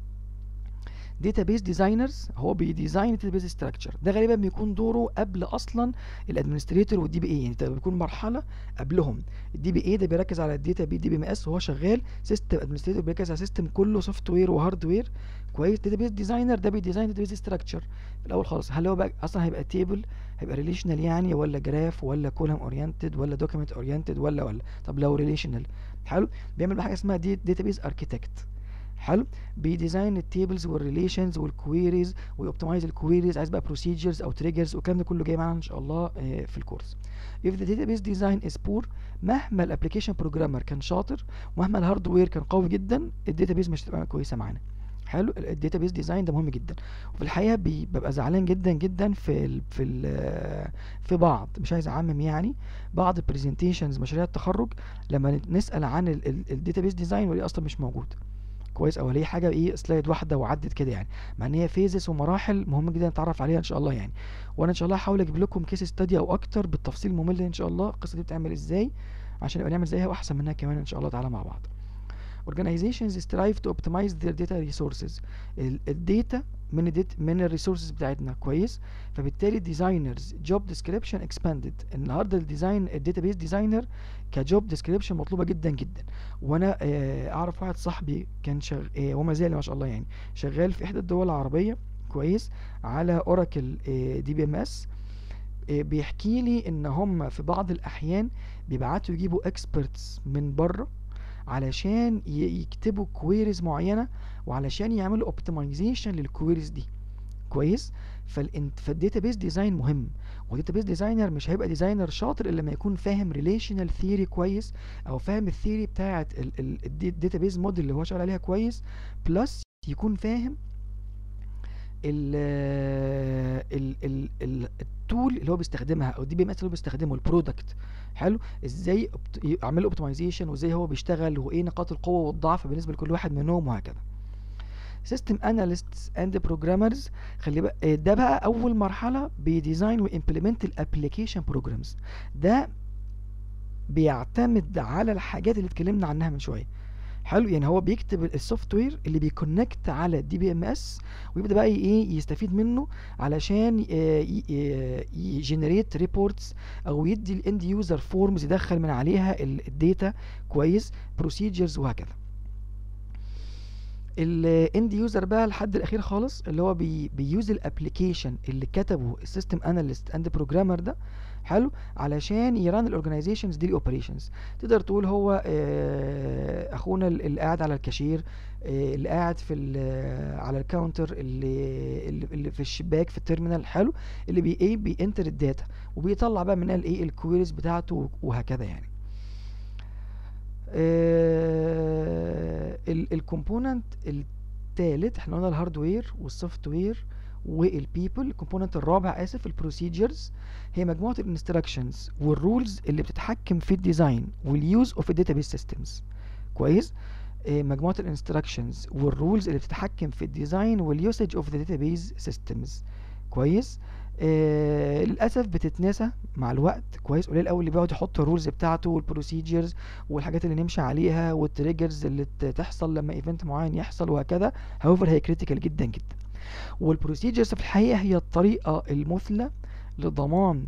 داتابيس ديزاينرز هو بيديزاين الداتابيس ستراكشر ده غالبا بيكون دوره قبل اصلا الادمنستريتور والدي بي اي يعني ده بيكون مرحله قبلهم الدي بي اي ده بيركز على الداتا بي دي بي ام اس وهو شغال سيستم ادمنستريتور بيركز على سيستم كله سوفت وير وهارد وير كويس داتابيس ديزاينر ده بيديزاين داتابيس ستراكشر في الاول خالص هل هو بقى اصلا هيبقى تيبل هيبقى ريليشنال يعني ولا جراف ولا كولم اورينتد ولا دوكيمنت اورينتد ولا ولا طب لو ريليشنال حلو بيعمل حاجه اسمها داتابيس اركيتكت حلو بيديزاين التيبلز والريليشنز والكويريز ويوبتمايز الكويريز عايز بقى بروسيجرز او تريجرز والكلام ده كله جاي معانا ان شاء الله في الكورس if the database design is poor مهما الابلكيشن بروجرامر كان شاطر ومهما الهاردوير كان قوي جدا الداتابيز مش هتبقى كويسه معانا حلو الداتابيز ديزاين ده مهم جدا وفي الحقيقه ببقى زعلان جدا جدا في ال في ال في بعض مش عايز اعمم يعني بعض برزنتيشنز مشاريع التخرج لما نسال عن الداتابيز ديزاين وليه اصلا مش موجود كويس او هي حاجه ايه سلايد واحده وعدت كده يعني مع ان هي فيزز ومراحل مهم جدا نتعرف عليها ان شاء الله يعني وانا ان شاء الله هحاول اجيب لكم كيس ستادي او اكتر بالتفصيل الممل ان شاء الله القصه دي بتعمل ازاي عشان نبقى نعمل زيها واحسن منها كمان ان شاء الله تعالى مع بعض organizations strive to optimize their data resources الداتا من الديت من الريسورسز بتاعتنا كويس فبالتالي ديزاينرز جوب ديسكريبشن اكسباندد النهارده الديزاين الداتابيس ديزاينر كجوب ديسكريبشن مطلوبه جدا جدا وانا آه اعرف واحد صاحبي كان شغال آه وما زال ما شاء الله يعني شغال في احدى الدول العربيه كويس على اوراكل آه دي بي ام اس بيحكي لي ان هم في بعض الاحيان بيبعتوا يجيبوا اكسبرتس من بره علشان يكتبوا كويريز معينه وعلشان يعملوا اوبتمايزيشن للكويريز دي كويس فالداتابيس ديزاين مهم والداتابيس ديزاينر مش هيبقى ديزاينر شاطر الا لما يكون فاهم ريليشنال ثيوري كويس او فاهم الثيوري بتاعه الداتابيس موديل اللي هو شغال عليها كويس بلس يكون فاهم ال ال ال ال التول اللي هو بيستخدمها او الدي بي ام اس اللي هو بيستخدمه البرودكت حلو ازاي اعمل له اوبتمايزيشن وازاي هو بيشتغل وايه نقاط القوه والضعف بالنسبه لكل واحد منهم وهكذا سيستم اناليستس اند بروجرامرز خلي بقى ده بقى اول مرحله بيديزاين وامبلمنت الابلكيشن بروجرامز ده بيعتمد على الحاجات اللي اتكلمنا عنها من شويه حلو يعني هو بيكتب السوفت وير اللي بيكونكت على الدي بي ام اس ويبدا بقى ايه يستفيد منه علشان يجنريت ريبورتس او يدي الاند يوزر فورمز يدخل من عليها الداتا كويس بروسيجرز وهكذا الاند يوزر بقى الحد الاخير خالص اللي هو بي بيوز الابلكيشن اللي كتبه السيستم اناليست اند بروجرامر ده حلو علشان يران الاورجنايزيشنز دي الاوبريشنز تقدر تقول هو آه اخونا اللي قاعد على الكاشير آه اللي قاعد في على الكاونتر اللي اللي في الشباك في التيرمينال حلو اللي بي ايه بينتر الداتا وبيطلع بقى منها الايه الكويريز بتاعته وهكذا يعني الكومبوننت الثالث احنا قلنا الهاردوير والسوفت وير والبيبل الكومبوننت الرابع اسف البروسيجرز هي مجموعه الانستراكشنز والرولز اللي بتتحكم في الديزاين واليوز اوف الداتابيس سيستمز كويس آه، مجموعه الانستراكشنز والرولز اللي بتتحكم في الديزاين واليوسج اوف ذا داتابيس سيستمز كويس آه للاسف بتتنسى مع الوقت كويس قليل قوي اللي بيقعد يحط الرولز بتاعته والبروسيجرز والحاجات اللي نمشي عليها والتريجرز اللي تحصل لما ايفنت معين يحصل وهكذا هاوفر هي كريتيكال جدا جدا والبروسيجرز في الحقيقه هي الطريقه المثلى لضمان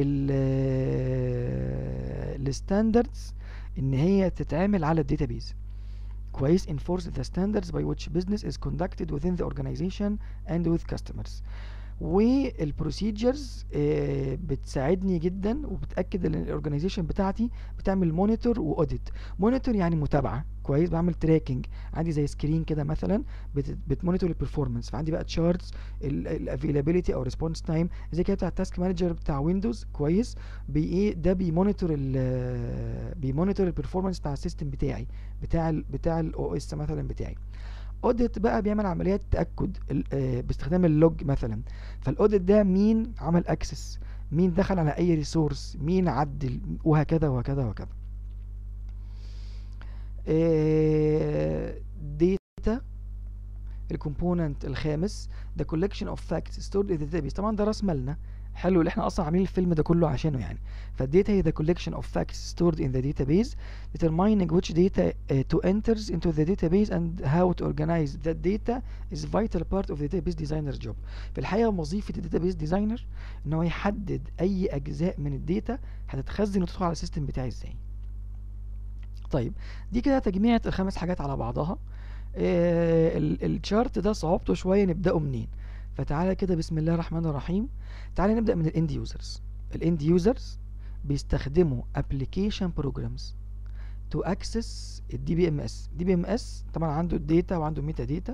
الستاندردز ان هي تتعامل على الداتابيز كويس enforce the standards by which business is conducted within the organization and with customers والبروسيجرز بتساعدني جدا وبتاكد ان الاورجنايزيشن بتاعتي بتعمل مونيتور واوديت مونيتور يعني متابعه كويس بعمل تراكنج عندي زي سكرين كده مثلا بتمونيتور البرفورمانس فعندي بقى تشارتس الافيلابيلتي او ريسبونس تايم زي كده بتاع التاسك مانجر بتاع ويندوز كويس بي ايه ده بيمونيتور ال بيمونيتور البرفورمانس بتاع السيستم بتاعي بتاع ال بتاع الاو اس مثلا بتاعي اوديت بقى بيعمل عمليات تاكد آه، باستخدام اللوج مثلا فالاوديت ده مين عمل اكسس مين دخل على اي ريسورس مين عدل وهكذا وهكذا وهكذا داتا الكومبوننت الخامس the collection of facts stored in the database طبعا ده راس مالنا حلو اللي احنا اصلا عاملين الفيلم ده كله عشانه يعني فالداتا هي the collection of facts stored in the database determining which data uh, to enters into the database and how to organize that data is vital part of the database designer job في الحقيقه وظيفه الداتابيس ديزاينر ان هو يحدد اي اجزاء من الداتا هتتخزن وتدخل على السيستم بتاعي ازاي طيب دي كده تجميعة الخمس حاجات على بعضها آه الشارت ده صعوبته شويه نبداه منين فتعالى كده بسم الله الرحمن الرحيم تعالى نبدأ من الاند يوزرز الاند يوزرز بيستخدموا ابلكيشن بروجرامز تو اكسس الدي بي ام اس دي بي ام اس طبعا عنده الداتا وعنده ميتا داتا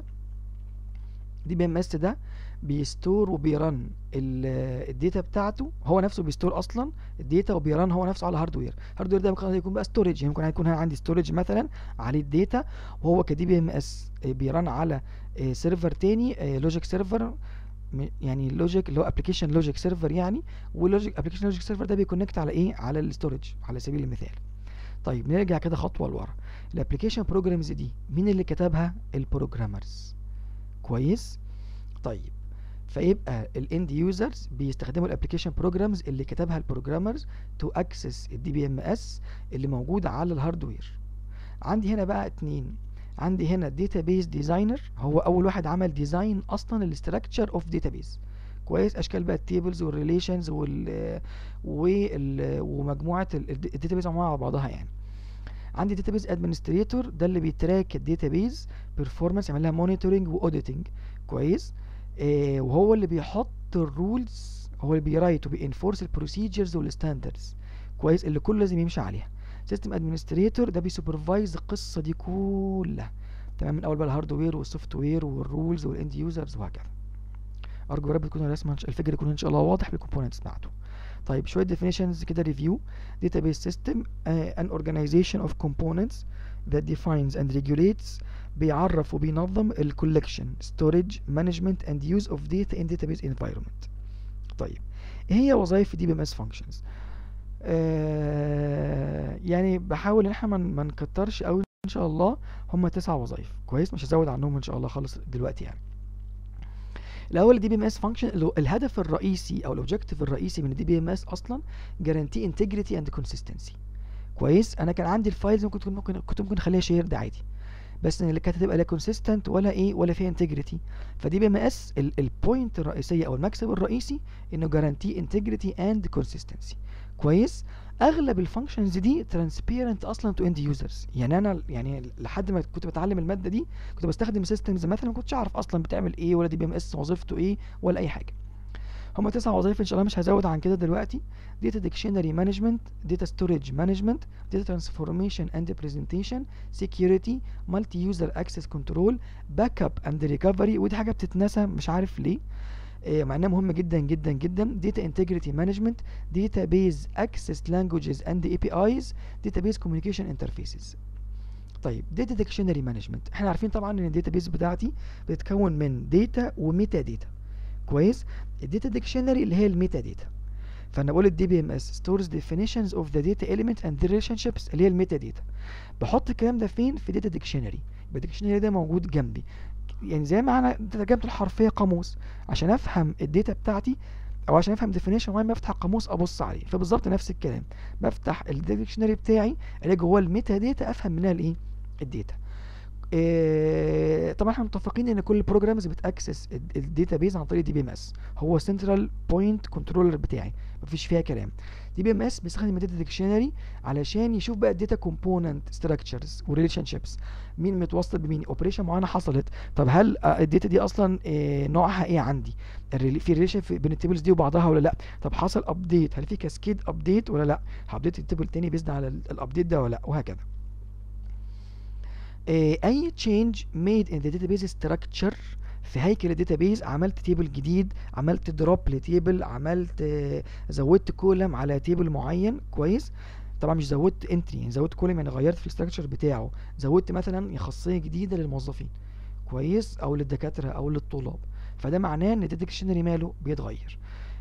دي بي ام اس ده بيستور وبيرن الداتا بتاعته هو نفسه بيستور اصلا الداتا وبيرن هو نفسه على هاردوير الهاردوير ده ممكن يكون بقى ستورج يعني ممكن يكون عندي ستورج مثلا عليه الداتا وهو كدي بي ام اس بيرن على سيرفر تاني لوجيك سيرفر يعني لوجيك اللي هو ابلكيشن لوجيك سيرفر يعني واللوجيك ابلكيشن لوجيك سيرفر ده بيكونكت على ايه على الاستورج على سبيل المثال طيب نرجع كده خطوه لورا الابلكيشن بروجرامز دي مين اللي كتبها البروجرامرز كويس طيب فيبقى الاند يوزرز بيستخدموا الابلكيشن بروجرامز اللي كتبها البروجرامرز تو اكسس الدي بي ام اس اللي موجود على الهاردوير عندي هنا بقى اتنين عندي هنا database designer هو اول واحد عمل ديزاين اصلا الاستراكشر اوف database كويس اشكال بقى التيبلز والريليشنز وال وال ومجموعه الداتابيز عموما على بعضها يعني عندي database administrator ده اللي بيتراك الداتابيز بيرفورمانس يعمل لها مونيتورنج واوديتنج كويس آه وهو اللي بيحط الرولز هو اللي بيرايت وبينفورس البروسيجرز والستاندردز كويس اللي كله لازم يمشي عليها سيستم ادمنستريتور ده بيسوبرفايز القصه دي كلها تمام من اول بقى الهاردوير والسوفت وير والرولز والاند يوزرز وهكذا ارجو يا رب تكون الرسمه الفكره يكون ان شاء الله واضح بالكومبوننتس بتاعته طيب شويه definitions كده ريفيو database system uh, an organization of components that defines and regulates بيعرف وبينظم الكولكشن storage management and use of data in database environment طيب ايه هي وظائف دي بي ام اس functions آه يعني بحاول ان احنا ما نكترش قوي ان شاء الله هم تسع وظائف كويس مش هزود عنهم ان شاء الله خالص دلوقتي يعني الاول دي بي ام اس فانكشن الهدف الرئيسي او الاوبجيكتيف الرئيسي من الدي بي ام اس اصلا جارانتي انتجريتي اند كونسيستنسي كويس انا كان عندي الفايلز ممكن ممكن كنت ممكن اخليها شير ده عادي بس اللي كانت هتبقى لا كونسيستنت ولا ايه ولا فيها انتجريتي فدي بي ام اس البوينت الرئيسيه او المكسب الرئيسي انه جارانتي انتجريتي اند كونسيستنسي كويس اغلب الفانكشنز دي ترانسبيرنت اصلا تو اند يوزرز يعني انا يعني لحد ما كنت بتعلم الماده دي كنت بستخدم سيستمز مثلا ما كنتش اعرف اصلا بتعمل ايه ولا دي بي ام اس وظيفته ايه ولا اي حاجه هما تسع وظائف ان شاء الله مش هزود عن كده دلوقتي data dictionary management data storage management data transformation and presentation security multi user access control backup and recovery ودي حاجه بتتنسى مش عارف ليه آه، مع انها مهمه جدا جدا جدا داتا انتجريتي مانجمنت داتا بيز اكسس لانجويجز اند اي بي ايز داتا بيز كوميونيكيشن انترفيسز طيب داتا ديكشنري مانجمنت احنا عارفين طبعا ان الداتا بيز بتاعتي بتتكون من داتا وميتا داتا كويس الداتا ديكشنري اللي هي الميتا داتا فانا بقول الدي بي ام اس stores definitions of the data element and the relationships اللي هي الميتا داتا بحط الكلام ده فين في داتا ديكشنري يبقى الديكشنري ده موجود جنبي يعني زي ما انا ترجمت الحرفيه قاموس عشان افهم الداتا بتاعتي او عشان افهم ديفينيشن معين بفتح قاموس ابص عليه فبالظبط نفس الكلام بفتح الديكشنري بتاعي اللي جواه الميتا داتا افهم منها الايه الداتا إيه طبعا احنا متفقين ان كل البروجرامز بتاكسس الداتا بيز عن طريق دي بي ام اس هو سنترال بوينت كنترولر بتاعي مفيش فيها كلام دي بي ام اس بيستخدم الداتا ديكشنري علشان يشوف بقى الداتا كومبوننت ستراكشرز وريليشن شيبس مين متوصل بمين اوبريشن معينه حصلت طب هل الداتا دي اصلا إيه نوعها ايه عندي في ريليشن بين التيبلز دي وبعضها ولا لا طب حصل ابديت هل في كاسكيد ابديت ولا لا هابديت التيبل تاني بيزد على الابديت ده ولا لا وهكذا اي تشينج ميد ان ذا database structure في هيكل الداتابيز عملت تيبل جديد عملت دروب لتيبل عملت زودت كولم على تيبل معين كويس طبعا مش زودت انتري يعني زودت كولم يعني غيرت في الاستراكشر بتاعه زودت مثلا خاصيه جديده للموظفين كويس او للدكاتره او للطلاب فده معناه ان الداتا ديكشنري ماله بيتغير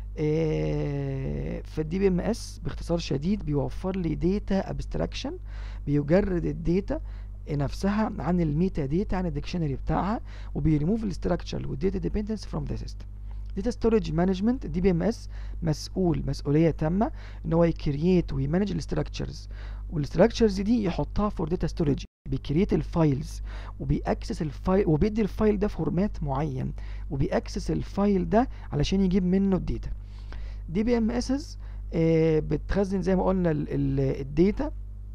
فالدي بي ام اس باختصار شديد بيوفر لي داتا ابستراكشن بيجرد الداتا نفسها عن الميتا داتا عن الديكشنري بتاعها وبيريموف الاستراكشر والداتا ديبندنس فروم ذا سيستم داتا ستورج مانجمنت دي بي ام اس مسؤول مسؤوليه تامه ان هو يكرييت ويمانج الاستراكشرز والاستراكشرز دي يحطها فور داتا ستورج بيكريت الفايلز وبيأكسس الفايل وبيدي الفايل ده فورمات معين وبيأكسس الفايل ده علشان يجيب منه الداتا دي بي ام اسز بتخزن زي ما قلنا الداتا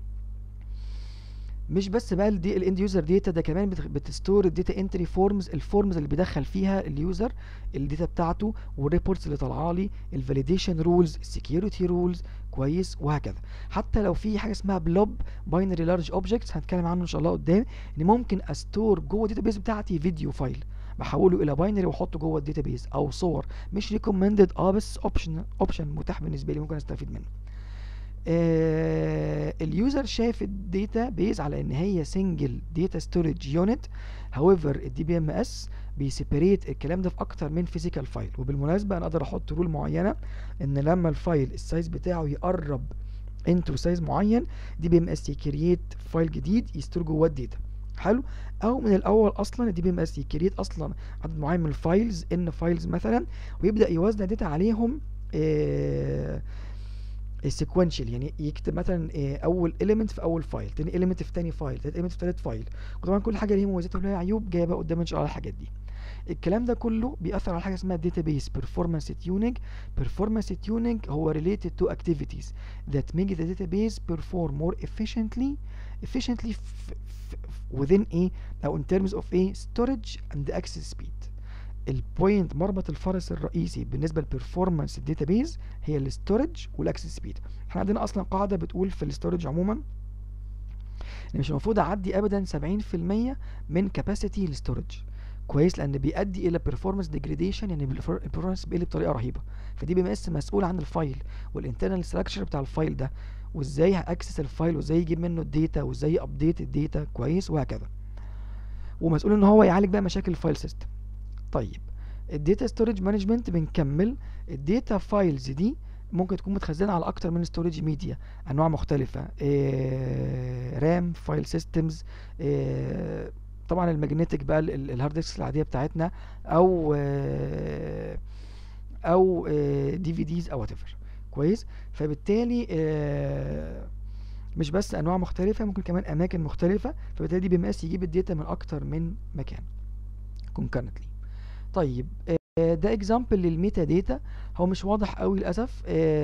مش بس بقى الدي الاند يوزر داتا ده كمان بتستور الداتا انتري فورمز الفورمز اللي بيدخل فيها اليوزر الداتا بتاعته والريبورتس اللي طالعه لي الفاليديشن رولز السكيورتي رولز كويس وهكذا حتى لو في حاجه اسمها بلوب باينري لارج اوبجكتس هنتكلم عنه ان شاء الله قدام ان ممكن استور جوه الداتا بتاعتي فيديو فايل بحوله الى باينري واحطه جوه الداتا او صور مش ريكومندد اه بس اوبشن اوبشن متاح بالنسبه لي ممكن استفيد منه آه اليوزر شايف الداتا بيز على ان هي سنجل داتا ستورج يونت هاويفر الدي بي ام اس بيسيبريت الكلام ده في اكتر من فيزيكال فايل وبالمناسبه انا اقدر احط رول معينه ان لما الفايل السايز بتاعه يقرب انتو سايز معين دي بي ام اس يكريت فايل جديد يستور جواه الداتا حلو او من الاول اصلا الدي بي ام اس يكريت اصلا عدد معين من الفايلز ان فايلز مثلا ويبدا يوزع داتا عليهم آه السيكونشال يعني يكتب مثلا اول element في اول فايل تاني element في تاني فايل تالت element في تالت فايل وطبعا كل حاجه ليها مميزات ولها عيوب جايه بقى قدام ان شاء الله الحاجات دي الكلام ده كله بيأثر على حاجه اسمها database performance tuning performance tuning هو related to activities that make the database perform more efficiently efficiently within a او in terms of a storage and access speed البوينت مربط الفرس الرئيسي بالنسبه للبرفورمانس الداتابيز هي الاستورج والاكسس سبيد احنا عندنا اصلا قاعده بتقول في الاستورج عموما ان مش المفروض اعدي ابدا 70% من كاباسيتي الاستورج كويس لان بيؤدي الى بيرفورمانس ديجريديشن يعني البرفورمانس بيقل بطريقه رهيبه فدي بي ام اس مسؤول عن الفايل والانترنال ستراكشر بتاع الفايل ده وازاي هاكسس الفايل وازاي يجيب منه الداتا وازاي ابديت الداتا كويس وهكذا ومسؤول ان هو يعالج بقى مشاكل الفايل سيستم طيب الداتا ستورج مانجمنت بنكمل الداتا فايلز دي ممكن تكون متخزنه على اكتر من ستورج ميديا انواع مختلفه إيه رام فايل سيستمز إيه طبعا الماجنتيك بقى الهارد ديسك العاديه بتاعتنا او إيه او دي في ديز او وات كويس فبالتالي إيه مش بس انواع مختلفه ممكن كمان اماكن مختلفه فبالتالي دي بي ام اس يجيب الداتا من اكتر من مكان concurrently طيب ده اكزامبل للميتا داتا هو مش واضح قوي للاسف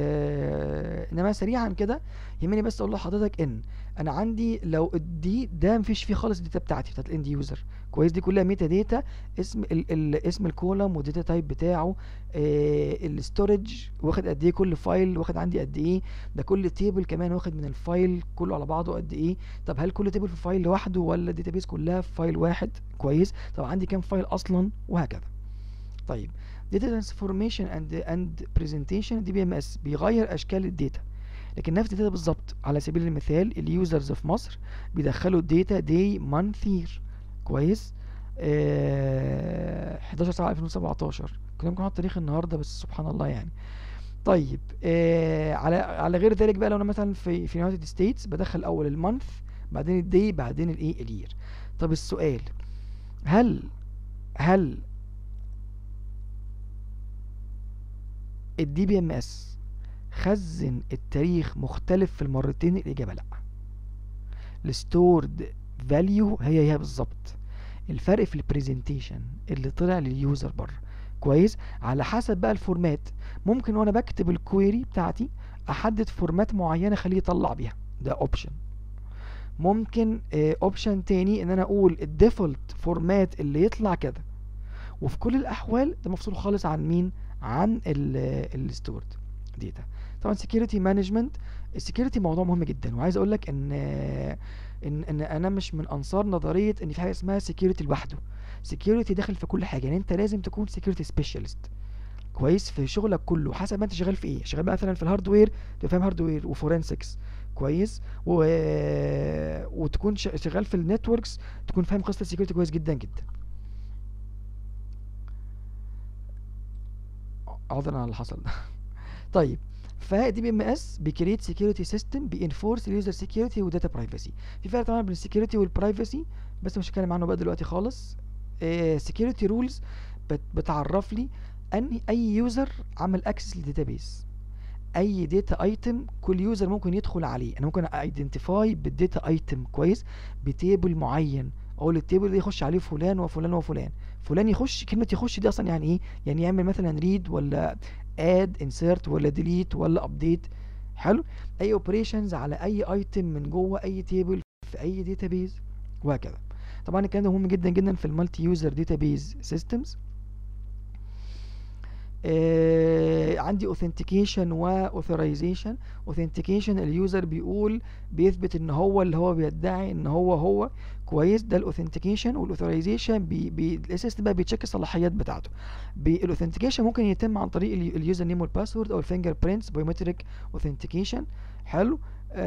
آه انما سريعا كده يهمني بس اقول لحضرتك ان انا عندي لو دي ده مفيش فيه خالص الداتا بتاعتي بتاعت الاند يوزر كويس دي كلها ميتا داتا اسم ال ال اسم الكولم والداتا تايب بتاعه آه الاستورج واخد قد ايه كل فايل واخد عندي قد ايه ده كل تيبل كمان واخد من الفايل كله على بعضه قد ايه طب هل كل تيبل في فايل لوحده ولا الداتابيس كلها في فايل واحد كويس طب عندي كام فايل اصلا وهكذا طيب data transformation and and presentation دي بي ام اس بيغير اشكال الداتا لكن نفس الداتا بالظبط على سبيل المثال اليوزرز في مصر بيدخلوا الداتا داي مانث يير كويس آه 11 7 2017 كنا ممكن نحط تاريخ النهارده بس سبحان الله يعني طيب آه على على غير ذلك بقى لو انا مثلا في في يونايتد ستيتس بدخل اول المانث بعدين الدي بعدين الايه الير طب السؤال هل هل الدي بي ام اس خزن التاريخ مختلف في المرتين الاجابه لا الستورد فاليو هي هي بالظبط الفرق في البرزنتيشن اللي طلع لليوزر بره كويس على حسب بقى الفورمات ممكن وانا بكتب الكويري بتاعتي احدد فورمات معينه اخليه يطلع بيها ده اوبشن ممكن اوبشن تاني ان انا اقول الديفولت فورمات اللي يطلع كده وفي كل الاحوال ده مفصول خالص عن مين عن الستورد داتا طبعا سكيورتي مانجمنت السكيورتي موضوع مهم جدا وعايز اقول لك ان ان ان انا مش من انصار نظريه ان في حاجه اسمها سكيورتي لوحده سكيورتي داخل في كل حاجه يعني انت لازم تكون سكيورتي سبيشالست كويس في شغلك كله حسب ما انت شغال في ايه شغال مثلا في الهاردوير تبقى فاهم هاردوير وفورنسكس كويس و... وتكون شغال في النتوركس تكون فاهم قصه السكيورتي كويس جدا جدا عذرا على اللي حصل ده طيب فدي بي ام اس بيكريت سكيورتي سيستم بينفورس اليوزر سكيورتي وداتا برايفسي في فرق طبعا بين السكيورتي والبرايفسي بس مش هتكلم عنه بقى دلوقتي خالص سكيورتي رولز بتعرف لي ان اي يوزر عمل اكسس للداتابيس اي داتا ايتم كل يوزر ممكن يدخل عليه انا ممكن ايدنتيفاي بالداتا ايتم كويس بتيبل معين اقول التيبل ده يخش عليه فلان وفلان وفلان فلان يخش كلمه يخش دي اصلا يعني ايه يعني يعمل مثلا ريد ولا اد انسيرت ولا ديليت ولا ابديت حلو اي اوبريشنز على اي ايتم من جوه اي تيبل في اي داتابيز وهكذا طبعا الكلام ده مهم جدا جدا في المالتي يوزر داتابيز سيستمز آه عندي اوثنتيكيشن واوثرايزيشن اوثنتيكيشن اليوزر بيقول بيثبت ان هو اللي هو بيدعي ان هو هو كويس ده الاوثنتيكيشن والاوثرايزيشن بي بي الاساس بقى بيتشيك الصلاحيات بتاعته الاوثنتيكيشن ممكن يتم عن طريق اليوزر نيم والباسورد او الفينجر برينتس بايومتريك اوثنتيكيشن حلو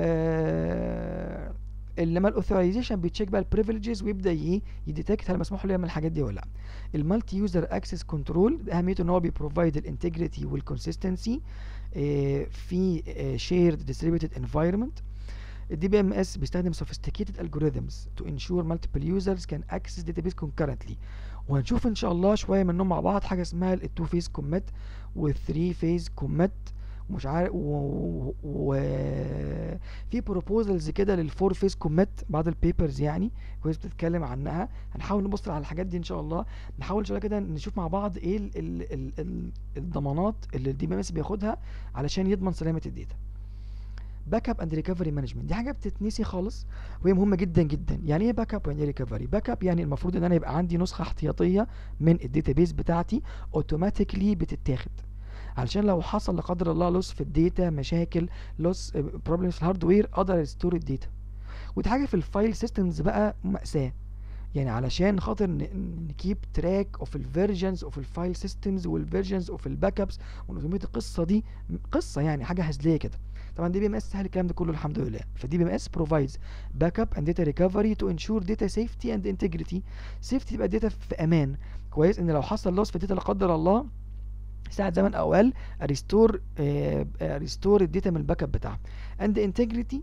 آه انما الاوثرايزيشن بيتشيك بقى البريفليجز ويبدا ايه يديتكت هل مسموح له يعمل الحاجات دي ولا لا المالتي يوزر اكسس كنترول اهميته ان هو بيبروفايد الانتجريتي والكونسيستنسي في شيرد ديستريبيوتد انفايرمنت الدي بي ام اس بيستخدم sophisticated algorithms to ensure multiple users can access database concurrently وهنشوف ان شاء الله شويه منهم مع بعض حاجه اسمها ال 2 phase commit وال 3 phase commit ومش عارف و, و... في بروبوزلز كده للفور فيس كوميت بعض البيبرز يعني كويس بتتكلم عنها هنحاول نبص على الحاجات دي ان شاء الله نحاول ان شاء الله كده نشوف مع بعض ايه ال ال ال ال الضمانات اللي الدي بي ام اس بياخدها علشان يضمن سلامه الداتا باك اب اند ريكفري مانجمنت دي حاجه بتتنسي خالص وهي مهمه جدا جدا يعني ايه باك اب ويعني ايه ريكفري باك اب يعني المفروض ان انا يبقى عندي نسخه احتياطيه من الداتابيس بتاعتي اوتوماتيكلي بتتاخد علشان لو حصل لا قدر الله لوس في الداتا مشاكل لوس بروبلمز في الهاردوير اقدر استور الداتا ودي حاجه في الفايل سيستمز بقى مأساة يعني علشان خاطر نكيب تراك اوف الفيرجنز اوف الفايل سيستمز والفيرجنز اوف الباك ابس ونظميه القصه دي قصه يعني حاجه هزليه كده طبعا دي بي ام اس سهل الكلام ده كله الحمد لله فدي بي ام اس بروفايدز باك اب اند داتا ريكفري تو انشور داتا سيفتي اند انتجريتي سيفتي تبقى الداتا في امان كويس ان لو حصل لوس في الداتا لا قدر الله ساعة زمن او اقل ريستور ريستور الداتا من الباك اب بتاعها اند انتجريتي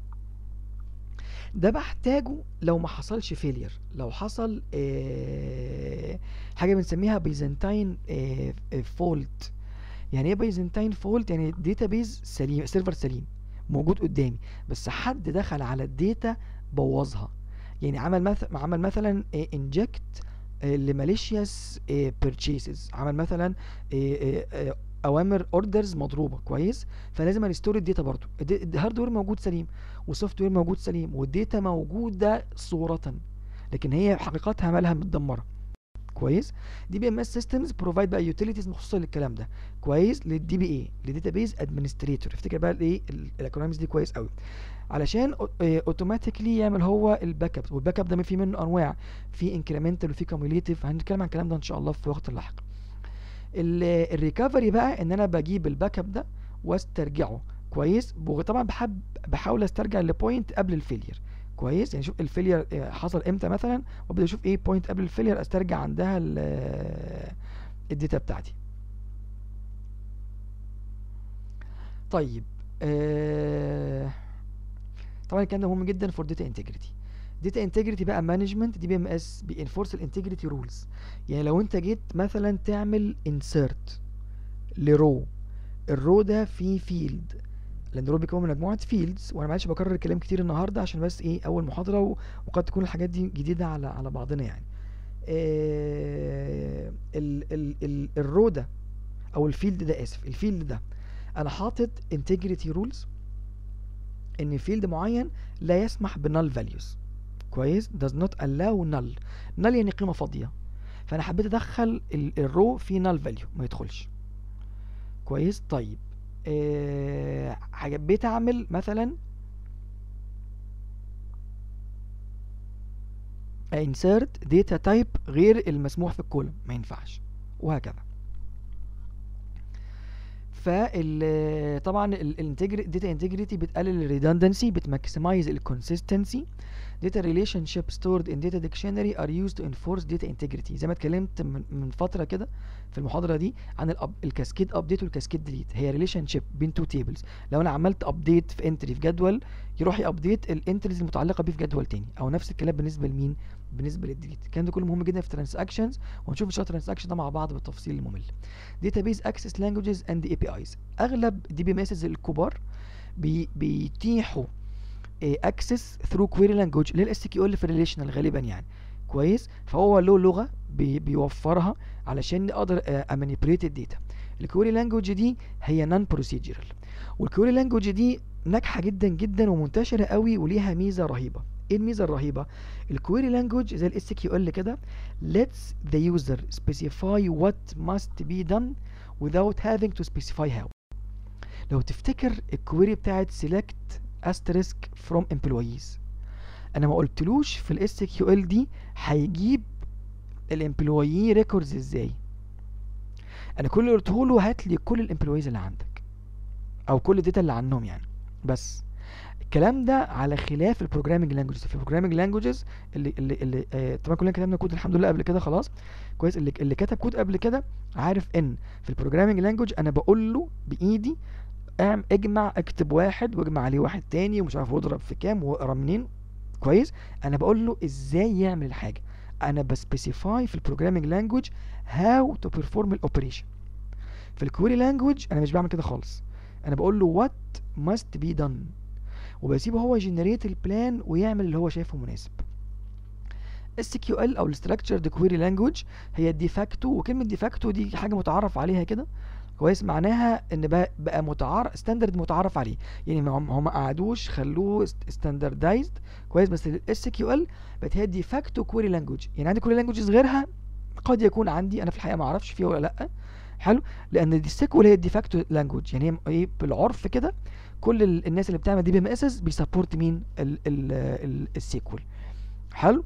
ده بحتاجه لو ما حصلش فيلير لو حصل آه حاجه بنسميها بيزنتاين آه فولت يعني ايه بيزنتاين فولت يعني الداتابيز سليم سيرفر سليم موجود قدامي بس حد دخل على الداتا بوظها يعني عمل مثلا عمل مثلا انجكت لماليشياس بيرتشيسز عمل مثلا اوامر اوردرز مضروبه كويس فلازم اريستور الداتا برضو الهاردوير موجود سليم والسوفت وير موجود سليم والداتا موجوده صوره لكن هي حقيقتها مالها متدمره كويس دي بي ام اس سيستمز بروفايد بقى يوتيليتيز مخصوصه للكلام ده كويس للدي بي اي للداتابيز ادمنستريتور افتكر بقى الايه الاكرونيمز دي كويس قوي علشان اوتوماتيكلي يعمل هو الباك اب والباك اب ده في منه انواع في انكريمنتال وفي كوميوليتيف هنتكلم عن الكلام ده ان شاء الله في وقت لاحق الريكفري بقى ان انا بجيب الباك اب ده واسترجعه كويس وطبعا بحب بحاول استرجع لبوينت قبل الفيلير كويس يعني شوف الفيلير حصل امتى مثلا وابدا اشوف ايه بوينت قبل الفيلير استرجع عندها الداتا بتاعتي طيب آه طبعا الكلام ده مهم جدا فور داتا انتجريتي داتا انتجريتي بقى مانجمنت دي بي ام اس بينفورس الانتجريتي رولز يعني لو انت جيت مثلا تعمل انسيرت لرو الرو ده فيه فيلد لان الرو بيكون من مجموعه فيلدز وانا معلش بكرر الكلام كتير النهارده عشان بس ايه اول محاضره وقد تكون الحاجات دي جديده على على بعضنا يعني آه ال ال ال الرو ده او الفيلد ده اسف الفيلد ده انا حاطط انتجريتي رولز ان فيلد معين لا يسمح بنال فاليوز كويس does not allow null null يعني قيمه فاضيه فانا حبيت ادخل الرو في null value ما يدخلش كويس طيب أه حبيت اعمل مثلا insert data type غير المسموح في الكولوم ما ينفعش وهكذا فال طبعا الداتا انتجريتي بتقلل الريدندنسي بتماكسمايز الكونسيستنسي data relationship stored in data dictionary are used to enforce data integrity زي ما اتكلمت من, من فتره كده في المحاضره دي عن الأب الكاسكيد ابديت والكاسكيد ديليت هي ريليشن شيب بين تو تيبلز لو انا عملت ابديت في انتري في جدول يروح يابديت الانتريز المتعلقه بيه في جدول تاني او نفس الكلام بالنسبه لمين بالنسبه للديليت الكلام ده كله مهم جدا في ترانزاكشنز وهنشوف ان شاء الله الترانزاكشن ده مع بعض بالتفصيل الممل database access languages and APIs اغلب دي بي ام الكبار بي بيتيحوا اكسس ثرو كويري لانجوج للاس كيو ال في الريليشنال غالبا يعني كويس فهو له لغه بي بيوفرها علشان اقدر امانيبيوليت الداتا الكويري لانجوج دي هي نون بروسيجرال والكويري لانجوج دي ناجحه جدا جدا ومنتشره قوي وليها ميزه رهيبه ايه الميزه الرهيبه الكويري لانجوج زي الاس كيو ال كده lets the user specify what must be done without having to specify how لو تفتكر الكويري بتاعت select asterisk from employees انا ما قلتلوش في الاس كيو ال دي هيجيب الامبلويي ريكوردز ازاي انا كل اللي قلته له هات لي كل الامبلويز اللي عندك او كل الداتا اللي عنهم يعني بس الكلام ده على خلاف البروجرامنج لانجوجز في البروجرامنج لانجوجز اللي اللي, اللي آه طبعا كلنا كتبنا كود الحمد لله قبل كده خلاص كويس اللي, اللي كتب كود قبل كده عارف ان في البروجرامنج لانجوج انا بقول له بايدي اعمل اجمع اكتب واحد واجمع عليه واحد تاني ومش عارف واضرب في كام واقرا منين كويس انا بقول له ازاي يعمل الحاجه انا بسبيسيفاي في البروجرامنج لانجوج هاو تو بيرفورم الاوبريشن في الكويري لانجوج انا مش بعمل كده خالص انا بقول له وات ماست بي دون وبسيبه هو يجنريت البلان ويعمل اللي هو شايفه مناسب اس كيو ال او الستراكشرد كويري لانجوج هي الديفاكتو وكلمه ديفاكتو دي حاجه متعارف عليها كده كويس معناها ان بقى, بقى متعارف ستاندرد متعارف عليه يعني هم هم ما قعدوش خلوه ستاندردايزد كويس بس الاس كيو ال بقت هي ديفاكتو كويري لانجوج يعني عندي كويري لانجوجز غيرها قد يكون عندي انا في الحقيقه ما اعرفش فيها ولا لا حلو لان دي السيكوال هي الديفاكتو لانجوج يعني هي ايه بالعرف كده كل ال الناس اللي بتعمل دي بي ام اس اس بيسبورت مين السيكوال حلو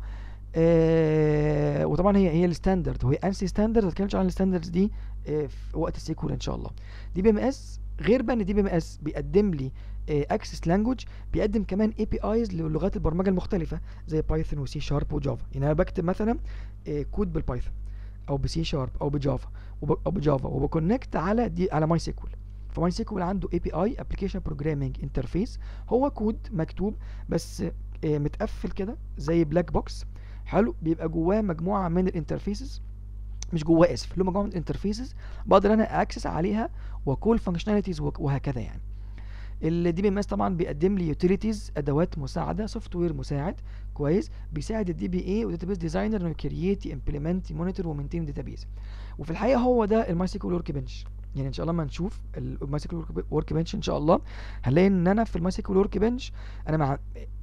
آه وطبعا هي هي الستاندرد وهي انسي ستاندرد ما اتكلمش عن الستاندردز دي آه في وقت السيكول ان شاء الله دي بي ام اس غير بقى ان دي بي ام اس بيقدم لي اكسس لانجوج بيقدم كمان اي بي ايز للغات البرمجه المختلفه زي بايثون وسي شارب وجافا يعني انا بكتب مثلا آه كود بالبايثون او بسي شارب او بجافا او بجافا وبكونكت على دي على ماي سيكول فماي سيكول عنده اي بي اي ابلكيشن بروجرامينج انترفيس هو كود مكتوب بس آه متقفل كده زي بلاك بوكس حلو بيبقى جواه مجموعه من الانترفيسز مش جواه اسف له مجموعه من الانترفيسز بقدر انا اكسس عليها وكول فانكشناليتيز وهكذا يعني الدي بي ام اس طبعا بيقدم لي يوتيليتيز ادوات مساعده سوفت وير مساعد كويس بيساعد الدي بي اي والداتابيس ديزاينر انه يكرييت امبلمنت مونيتور ومينتين داتابيس وفي الحقيقه هو ده الماي سيكول ورك بنش يعني ان شاء الله ما نشوف الماي سيكول ورك بنش ان شاء الله هنلاقي ان انا في الماي سيكول ورك بنش انا مع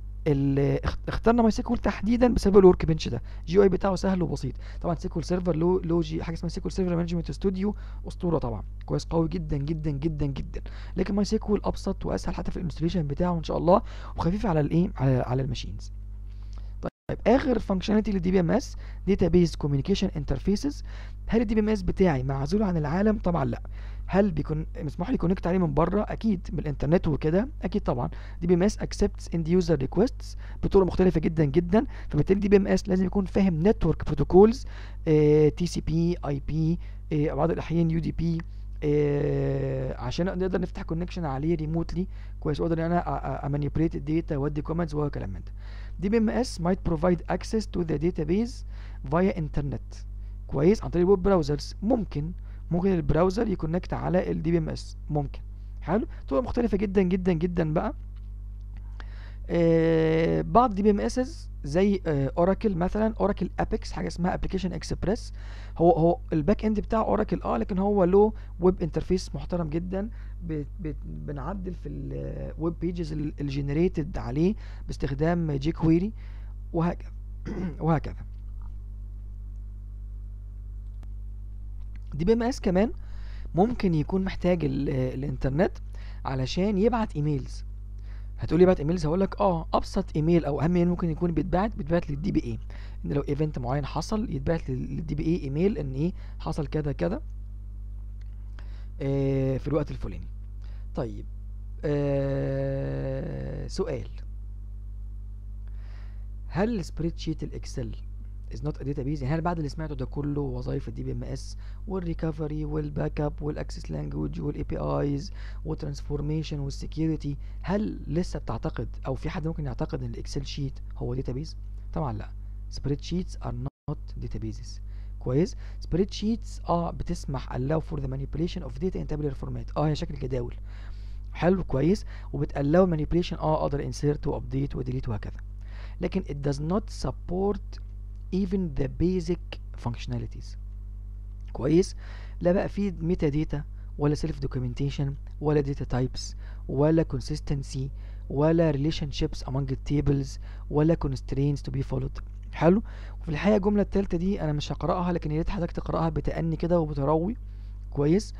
اخترنا ماي سيكول تحديدا بسبب الورك بنش ده جي اي بتاعه سهل وبسيط طبعا سيكول سيرفر له له جي حاجه اسمها سيكول سيرفر مانجمنت ستوديو اسطوره طبعا كويس قوي جدا جدا جدا جدا لكن ماي سيكول ابسط واسهل حتى في الانستليشن بتاعه ان شاء الله وخفيف على الايه على على الماشينز طيب طيب اخر فانكشناليتي للدي بي ام اس داتابيز كوميونيكيشن انترفيسز هل الدي بي ام اس بتاعي معزول عن العالم طبعا لا هل بيكون مسموح لي كونكت عليه من بره اكيد بالانترنت وكده اكيد طبعا دي بي ام اس اكسبتس اند يوزر ريكويستس بطرق مختلفه جدا جدا فبالتالي دي بي ام اس لازم يكون فاهم نتورك بروتوكولز تي سي بي اي بي بعض الاحيان يو دي بي عشان نقدر نفتح كونكشن عليه ريموتلي كويس واقدر ان انا امانيبيوليت الداتا وادي كومنتس وكلام من ده دي بي ام اس might provide access to the database via internet كويس عن طريق الويب براوزرز ممكن ممكن البراوزر يكونكت على الدي بي ام اس ممكن حلو طرق مختلفه جدا جدا جدا بقى آه بعض دي بي ام اس زي اوراكل آه مثلا اوراكل ابيكس حاجه اسمها ابلكيشن اكسبريس هو هو الباك اند بتاع اوراكل اه لكن هو له ويب انترفيس محترم جدا بت بت بنعدل في الويب بيجز الجنريتد عليه باستخدام جي كويري وهكذا وهكذا دي بي ام اس كمان ممكن يكون محتاج الانترنت علشان يبعت ايميلز هتقولي بعت ايميلز هقول لك اه ابسط ايميل او اهم ايميل ممكن يكون بيتبعت بيتبعت للدي بي اي ان لو ايفنت معين حصل يتبعت للدي بي اي ايميل ان ايه حصل كذا كذا آه في الوقت الفلاني طيب آه سؤال هل السبريد شيت الاكسل is not a database يعني هل بعد اللي سمعته ده كله وظائف الدي بي ام اس والريكفري والباك اب والاكسس لانجوج والاي بي ايز والترانسفورميشن والسكيورتي هل لسه بتعتقد او في حد ممكن يعتقد ان الاكسل شيت هو داتابيز طبعا لا سبريد شيتس ار نوت داتابيزز كويس سبريد شيتس اه بتسمح allow for the manipulation of data in tabular format اه هي شكل جداول حلو كويس وبتالو manipulation اه اقدر insert وابديت وديليت وهكذا لكن it does not support even the basic functionalities كويس لا بقى في ميتا داتا ولا سيلف دوكيومنتيشن ولا داتا تايبس ولا consistency ولا relationships among the tables ولا constraints to be followed حلو وفي الحقيقه الجمله الثالثه دي انا مش هقراها لكن يا ريت حضرتك تقراها بتأني كده وبتروي كويس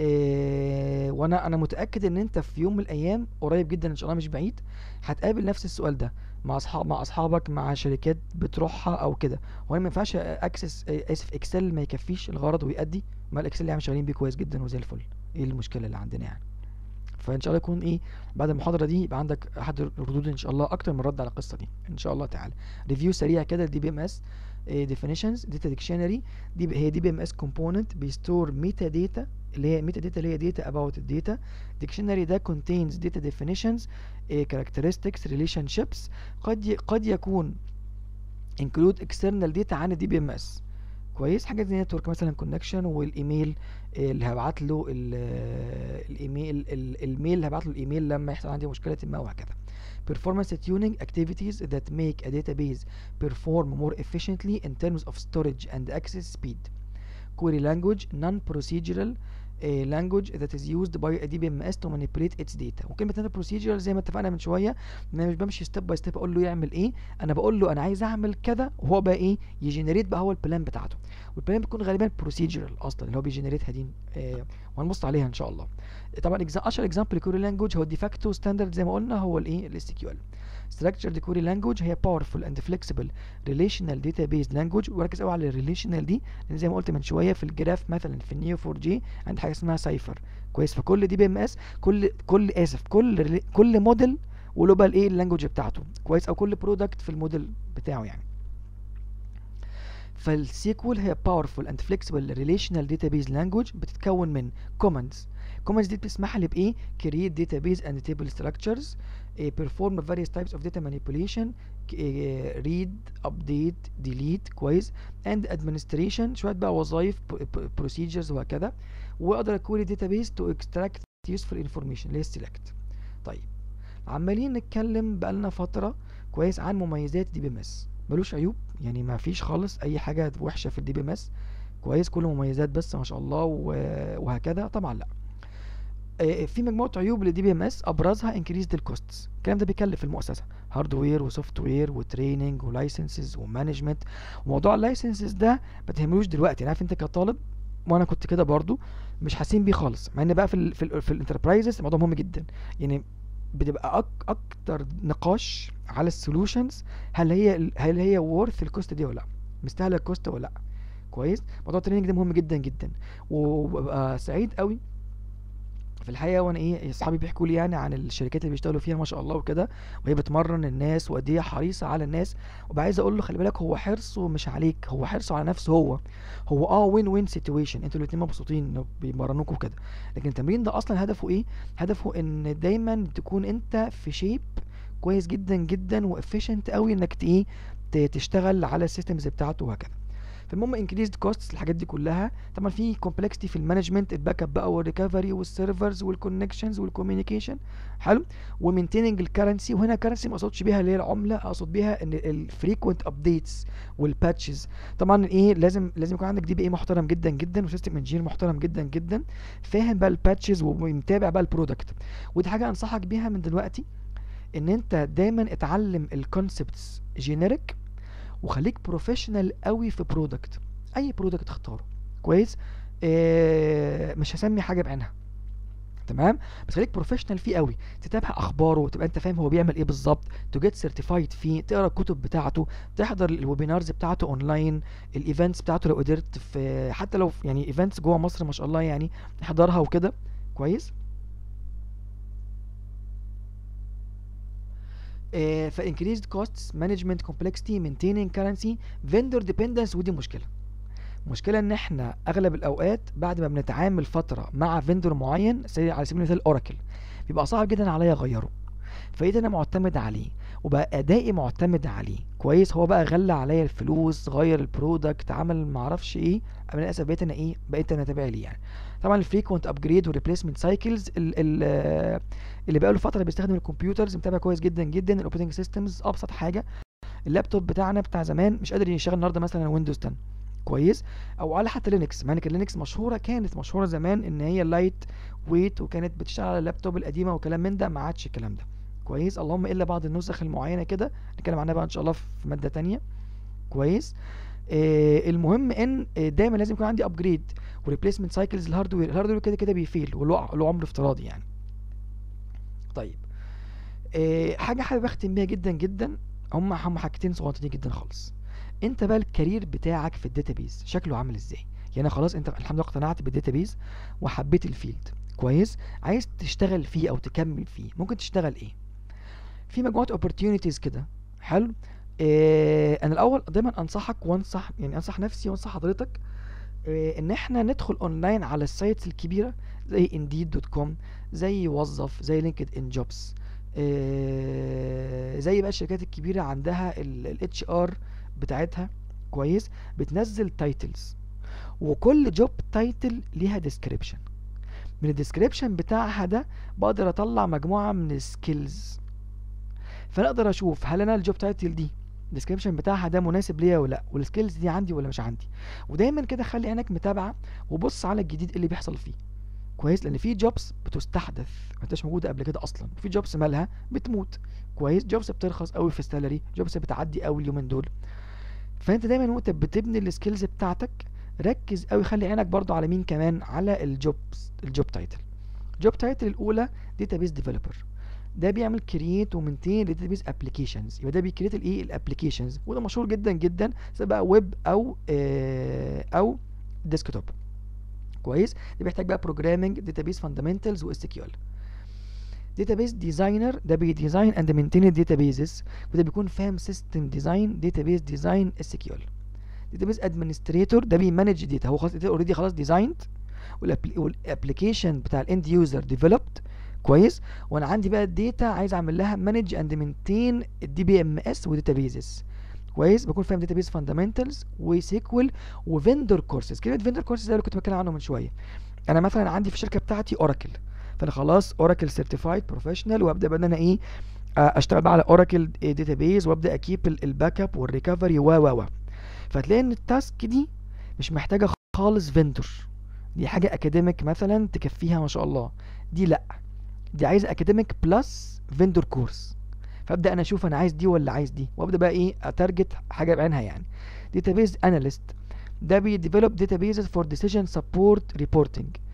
إيه وانا انا متاكد ان انت في يوم من الايام قريب جدا ان شاء الله مش بعيد هتقابل نفس السؤال ده مع اصحاب مع اصحابك مع شركات بتروحها او كده وانا ما ينفعش اكسس اسف اكسل ما يكفيش الغرض ويأدي ما الاكسل اللي احنا شغالين بيه كويس جدا وزي الفل ايه المشكله اللي عندنا يعني فان شاء الله يكون ايه بعد المحاضره دي يبقى عندك احد الردود ان شاء الله اكتر من رد على القصه دي ان شاء الله تعالى ريفيو سريع كده دي بي ام اس definitions data dictionary دي هي دي بي ام اس component بيستور ميتا داتا اللي هي ميتا داتا اللي هي data about الداتا dictionary ده contains data definitions characteristics relationships قد ي... قد يكون include external data عن الدي بي ام اس كويس حاجات زي نتورك مثلا كونكشن والايميل اللي هبعت له الايميل الميل اللي هبعت له الايميل لما يحصل عندي مشكله ما وهكذا performance tuning activities that make a database perform more efficiently in terms of storage and access speed query language non-procedural uh, language that is used by a DBMS to manipulate its data وكلمة non procedural زي ما اتفقنا من شوية ان انا مش بمشي ستيب باي ستيب اقول له يعمل ايه انا بقول له انا عايز اعمل كذا وهو بقى ايه يجنريت بقى هو البلان بتاعته والبلان بتكون غالبا procedural اصلا اللي هو بيجنريتها دي آه وهنبص عليها ان شاء الله طبعا اشهر اكزامبل لكوري لانجوج هو الديفاكتو ستاندرد زي ما قلنا هو الايه الاس كيو ال structured query language هي powerful and flexible relational database language وركز قوي على الريليشنال دي لان زي ما قلت من شويه في الجراف مثلا في النيو 4 جي عندي حاجه اسمها سايفر كويس فكل دي بي ام اس كل كل اسف كل كل موديل وله بقى الايه اللانجوج بتاعته كويس او كل برودكت في الموديل بتاعه يعني فالسيكول هي powerful and flexible relational database language بتتكون من commands commands دي بتسمح لي بايه create database and table structures uh, perform various types of data manipulation uh, read update delete كويس and administration شويه بقى وظائف procedures وهكذا واقدر اكويري database to extract useful information اللي هي select طيب عمالين نتكلم بقالنا فتره كويس عن مميزات دي بي ام اس ملوش عيوب يعني ما فيش خالص اي حاجه وحشه في الدي بي ام اس كويس كله مميزات بس ما شاء الله وهكذا طبعا لا في مجموعه عيوب للدي بي ام اس ابرزها انكريزد الكوستس الكلام ده بيكلف المؤسسه هاردوير وسوفت وير وتريننج ولايسنسز ومانجمنت وموضوع اللايسنسز ده ما تهملوش دلوقتي عارف انت كطالب وانا كنت كده برضو مش حاسين بيه خالص مع ان بقى في ال في, ال في الانتربرايزز الموضوع مهم جدا يعني بتبقى أك اكتر نقاش على السولوشنز هل هي هل هي وورث الكوست دي ولا لا مستاهله الكوست ولا لا كويس موضوع التريننج ده مهم جدا جدا وببقى سعيد قوي في الحقيقه وانا ايه اصحابي بيحكوا لي يعني عن الشركات اللي بيشتغلوا فيها ما شاء الله وكده وهي بتمرن الناس وقد ايه حريصه على الناس وبقى عايز اقول له خلي بالك هو حرصه مش عليك هو حرصه على نفسه هو هو اه وين وين سيتويشن انتوا الاثنين مبسوطين انه بيمرنوكوا كده لكن التمرين ده اصلا هدفه ايه هدفه ان دايما تكون انت في شيب كويس جدا جدا وافيشنت قوي انك ايه تشتغل على السيستمز بتاعته وهكذا فالمهم انكريزد كوستس الحاجات دي كلها طبعا في كومبلكسيتي في المانجمنت الباك اب بقى والريكفري والسيرفرز والكونكشنز والكوميونيكيشن حلو ومينتيننج الكرنسي وهنا كرنسي ما اقصدش بيها اللي هي العمله اقصد بيها ان الفريكوينت ابديتس والباتشز طبعا ايه لازم لازم يكون عندك دي بي اي محترم جدا جدا وسيستم انجينير محترم جدا جدا فاهم بقى الباتشز ومتابع بقى البرودكت ودي حاجه انصحك بيها من دلوقتي ان انت دايما اتعلم الكونسبتس جينيريك وخليك بروفيشنال قوي في برودكت اي برودكت اختاره كويس آه مش هسمي حاجه بعينها تمام بس خليك بروفيشنال فيه قوي تتابع اخباره وتبقى انت فاهم هو بيعمل ايه بالظبط تو جيت سيرتيفايد فيه تقرا الكتب بتاعته تحضر الويبينارز بتاعته اونلاين الايفنتس بتاعته لو قدرت في حتى لو يعني ايفنتس جوه مصر ما شاء الله يعني تحضرها وكده كويس uh, ف increased costs management complexity maintaining currency vendor dependence ودي مشكلة مشكلة ان احنا اغلب الاوقات بعد ما بنتعامل فترة مع فيندور معين زي على سبيل المثال اوراكل بيبقى صعب جدا عليا اغيره فايد انا معتمد عليه وبقى ادائي معتمد عليه كويس هو بقى غلى عليا الفلوس غير البرودكت عمل معرفش ايه انا للاسف بقيت انا ايه بقيت انا تابع ليه يعني طبعا الفريكوينت ابجريد والريبليسمنت سايكلز اللي بقى له فتره بيستخدم الكمبيوترز متابع كويس جدا جدا الاوبريتنج سيستمز ابسط حاجه اللابتوب بتاعنا بتاع زمان مش قادر يشتغل النهارده مثلا ويندوز 10 كويس او على حتى لينكس مع ان لينكس مشهوره كانت مشهوره زمان ان هي لايت ويت وكانت بتشتغل على اللابتوب القديمه وكلام من ده ما عادش الكلام ده كويس اللهم الا بعض النسخ المعينه كده نتكلم عنها بقى ان شاء الله في ماده تانية كويس آه المهم ان دايما لازم يكون عندي ابجريد وريبليسمنت سايكلز الهاردوير الهاردوير كده كده بيفيل وله عمر افتراضي يعني طيب آه حاجه حابب اختم بيها جدا جدا هم هم حاجتين صغيرين جدا خالص انت بقى الكارير بتاعك في الداتابيز شكله عامل ازاي يعني خلاص انت الحمد لله اقتنعت بالداتابيز وحبيت الفيلد كويس عايز تشتغل فيه او تكمل فيه ممكن تشتغل ايه في مجموعه opportunities كده حلو إيه انا الاول دايما انصحك وانصح يعني انصح نفسي وانصح حضرتك إيه ان احنا ندخل اونلاين على السايتس الكبيره زي انديد دوت كوم زي وظف زي لينكد ان جوبز إيه زي بقى الشركات الكبيره عندها الاتش ار بتاعتها كويس بتنزل تايتلز وكل جوب تايتل ليها ديسكريبشن من الديسكريبشن بتاعها ده بقدر اطلع مجموعه من السكيلز فانا اقدر اشوف هل انا الجوب تايتل دي الديسكريبشن بتاعها ده مناسب ليا ولا لا والسكيلز دي عندي ولا مش عندي ودايما كده خلي عينك متابعه وبص على الجديد اللي بيحصل فيه كويس لان في جوبس بتستحدث ما كانتش موجوده قبل كده اصلا وفي جوبس مالها بتموت كويس جوبس بترخص قوي في السالري جوبس بتعدي قوي اليومين دول فانت دايما وانت بتبني السكيلز بتاعتك ركز قوي خلي عينك برضو على مين كمان على الجوبس الجوب تايتل جوب تايتل الاولى داتابيز ديفلوبر ده بيعمل كرييت ومنتين داتابيز ابلكيشنز يبقى ده بيكريت الايه الابلكيشنز وده مشهور جدا جدا سواء بقى ويب او آه او ديسكتوب كويس ده بيحتاج بقى بروجرامنج داتابيز فاندامنتالز واس كيو ال داتابيز ديزاينر ده بيديزاين اند مينتين الداتابيزز وده بيكون فاهم سيستم ديزاين داتابيز ديزاين اس كيو ال داتابيز ادمنستريتور ده بيمانج داتا هو خلاص اوريدي خلاص ديزايند والابلكيشن بتاع الاند يوزر ديفلوبد كويس وانا عندي بقى الداتا عايز اعمل لها مانج اند مينتين الدي بي ام اس وداتابيزز كويس بكون فاهم داتابيز فاندامنتالز وسيكوال وفندور كورسز كلمه فندور كورسز ده اللي كنت بتكلم عنه من شويه انا مثلا عندي في الشركه بتاعتي اوراكل فانا خلاص اوراكل سيرتيفايد بروفيشنال وابدا بقى ان انا ايه اشتغل بقى على اوراكل داتابيز وابدا اكيب الباك اب والريكفري و و و فتلاقي ان التاسك دي مش محتاجه خالص فيندور دي حاجه اكاديميك مثلا تكفيها ما شاء الله دي لا دي عايز اكاديميك بلس فيندور كورس فابدا انا اشوف انا عايز دي ولا عايز دي وابدا بقى ايه اتارجت حاجه بعينها يعني داتابيز اناليست ده بيديفلوب داتابيزز فور ديسيجن سبورت ريبورتنج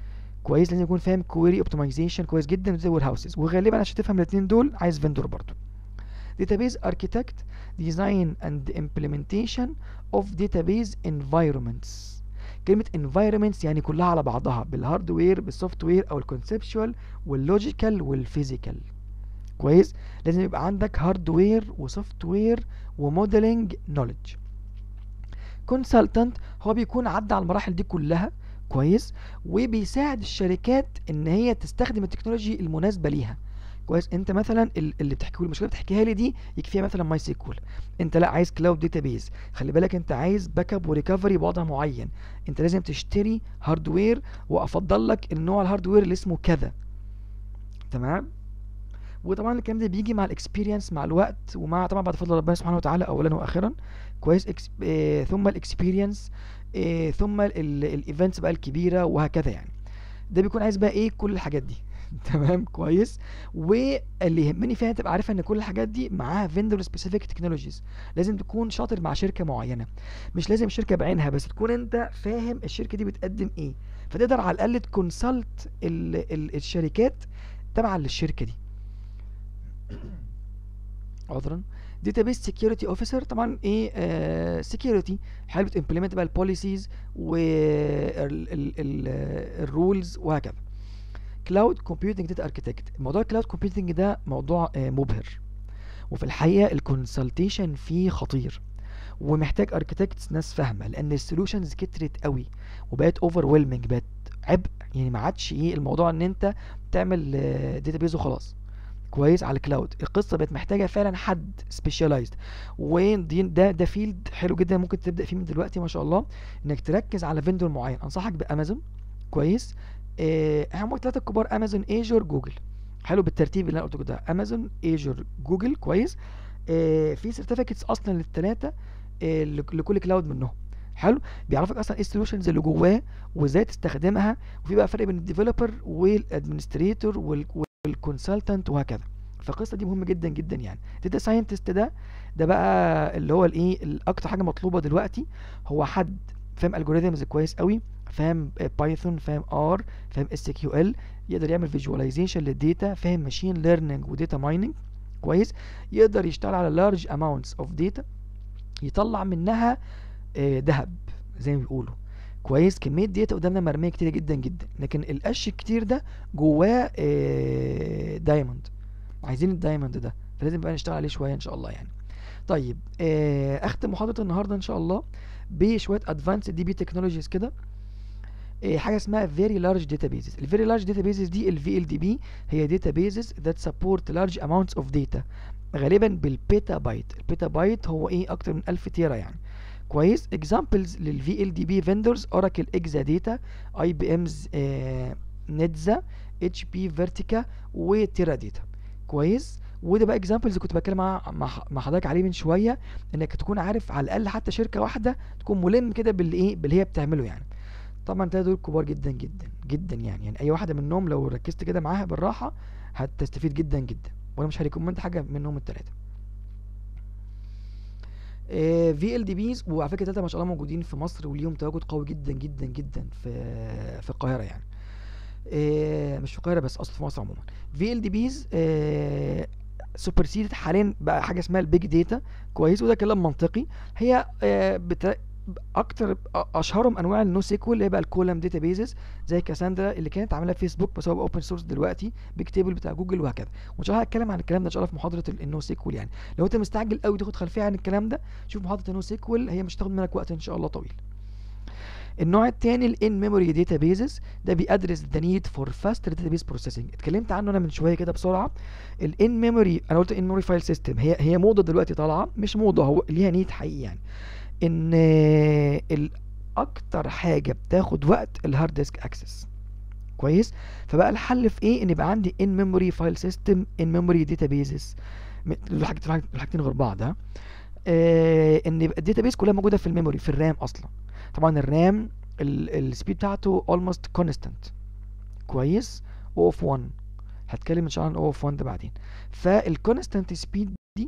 كويس لازم يكون فاهم كويري اوبتمايزيشن كويس جدا زي وير هاوسز وغالبا عشان تفهم الاثنين دول عايز فيندور برضو database architect design and implementation of database environments كلمة environments يعني كلها على بعضها بالهاردوير بالسوفت وير او الكونسبشوال واللوجيكال والفيزيكال كويس لازم يبقى عندك هاردوير وسوفت وير وموديلنج نوليدج كونسلتنت هو بيكون عدى على المراحل دي كلها كويس وبيساعد الشركات ان هي تستخدم التكنولوجي المناسبه ليها كويس انت مثلا اللي بتحكيه لي المشكله بتحكيها لي دي يكفيها مثلا ماي سيكوال انت لا عايز كلاود داتابيز خلي بالك انت عايز باك اب وريكفري بوضع معين انت لازم تشتري هاردوير وافضل لك النوع الهاردوير اللي اسمه كذا تمام وطبعا الكلام ده بيجي مع الاكسبيرينس مع الوقت ومع طبعا بعد فضل ربنا سبحانه وتعالى اولا واخيرا كويس إكس... اه ثم الاكسبيرينس اه ثم الايفنتس بقى الكبيره وهكذا يعني ده بيكون عايز بقى ايه كل الحاجات دي تمام كويس واللي يهمني فيها تبقى عارفه ان كل الحاجات دي معاها فيندور سبيسيفيك تكنولوجيز لازم تكون شاطر مع شركه معينه مش لازم شركه بعينها بس تكون انت فاهم الشركه دي بتقدم ايه فتقدر على الاقل تكونسلت الشركات تبعا للشركه دي عذرا database security officer طبعا ايه آه security حابب implement بقى البوليسيز والرولز وهكذا كلاود كومبيوتنج داتا اركيتكت موضوع الكلاود كومبيوتنج ده موضوع آه مبهر وفي الحقيقه الكونسلتيشن فيه خطير ومحتاج اركيتكتس ناس فاهمه لان السولوشنز كترت قوي وبقت اوفر ويلمنج بقت عبء يعني ما عادش ايه الموضوع ان انت تعمل داتابيز وخلاص كويس على الكلاود القصه بقت محتاجه فعلا حد سبيشاليزد ودي ده ده فيلد حلو جدا ممكن تبدا فيه من دلوقتي ما شاء الله انك تركز على فيندور معين انصحك بامازون كويس آه هم ثلاثه كبار امازون ايجور جوجل حلو بالترتيب اللي انا قلته ده امازون ايجور جوجل كويس آه في سيرتيفيكتس اصلا للثلاثه آه لكل كلاود منهم حلو بيعرفك اصلا ايه السولوشنز اللي جواه وازاي تستخدمها وفي بقى فرق بين الديفلوبر والادمنستريتور والكونسلتنت وهكذا فالقصه دي مهمه جدا جدا يعني داتا ساينتست ده ده بقى اللي هو الايه الاكتر حاجه مطلوبه دلوقتي هو حد فاهم الجوريزمز كويس قوي فاهم بايثون فاهم ار فاهم اس كيو ال يقدر يعمل فيجواليزيشن للداتا فاهم ماشين ليرنينج وداتا مايننج كويس يقدر يشتغل على لارج اماونتس اوف داتا يطلع منها ذهب زي ما بيقولوا كويس كميه داتا قدامنا مرميه كتير جدا جدا لكن القش الكتير ده جواه دايموند عايزين الدايموند ده فلازم بقى نشتغل عليه شويه ان شاء الله يعني طيب اختم محاضره النهارده ان شاء الله بشويه ادفانس دي بي تكنولوجيز كده حاجه اسمها very large databases ال very large databases دي ال VLDB هي databases that support large amounts of data غالبا بالبيتا بايت البيتا بايت هو ايه اكتر من 1000 تيرا يعني كويس examples لل VLDB vendors Oracle Exadata IBM's آه Netza HP Vertica وتيراداتا كويس وده بقى اكزامبلز كنت بتكلم مع مع حضرتك عليه من شويه انك تكون عارف على الاقل حتى شركه واحده تكون ملم كده بالايه باللي هي بتعمله يعني طبعا التلاته دول كبار جدا جدا جدا يعني يعني اي واحده منهم لو ركزت كده معاها بالراحه هتستفيد جدا جدا وانا مش هريكومند حاجه منهم التلاته في ال دي بيز وعلى فكره التلاته ما شاء الله موجودين في مصر وليهم تواجد قوي جدا جدا جدا في في القاهره يعني آه مش في القاهره بس اصلا في مصر عموما في ال دي بيز سوبر سيدد حاليا بقى حاجه اسمها البيج داتا كويس وده كلام منطقي هي آه بتا... اكتر اشهرهم انواع النو سيكوال اللي هي بقى الكولم داتا بيزز زي كاساندرا اللي كانت عاملاها فيسبوك بس هو اوبن سورس دلوقتي بيج تيبل بتاع جوجل وهكذا وان شاء الله هتكلم عن الكلام ده ان شاء الله في محاضره النو سيكوال يعني لو انت مستعجل قوي تاخد خلفيه عن الكلام ده شوف محاضره النو سيكوال هي مش هتاخد منك وقت ان شاء الله طويل النوع الثاني الان ميموري داتا بيزز ده بيأدرس ذا نيد فور فاست داتابيز بروسيسنج اتكلمت عنه انا من شويه كده بسرعه الان ميموري انا قلت ان ميموري فايل سيستم هي هي موضه دلوقتي طالعه مش موضه هو ليها نيد حقيقي يعني ان اكتر حاجه بتاخد وقت الهارد ديسك اكسس كويس فبقى الحل في ايه ان يبقى عندي ان ميموري فايل سيستم ان ميموري داتابيزز الحاجتين غير بعض ها آه ان يبقى الداتابيز كلها موجوده في الميموري في الرام اصلا طبعا الرام السبيد بتاعته almost constant كويس او اوف 1 هتكلم ان شاء الله عن او اوف 1 ده بعدين فالكونستانت سبيد دي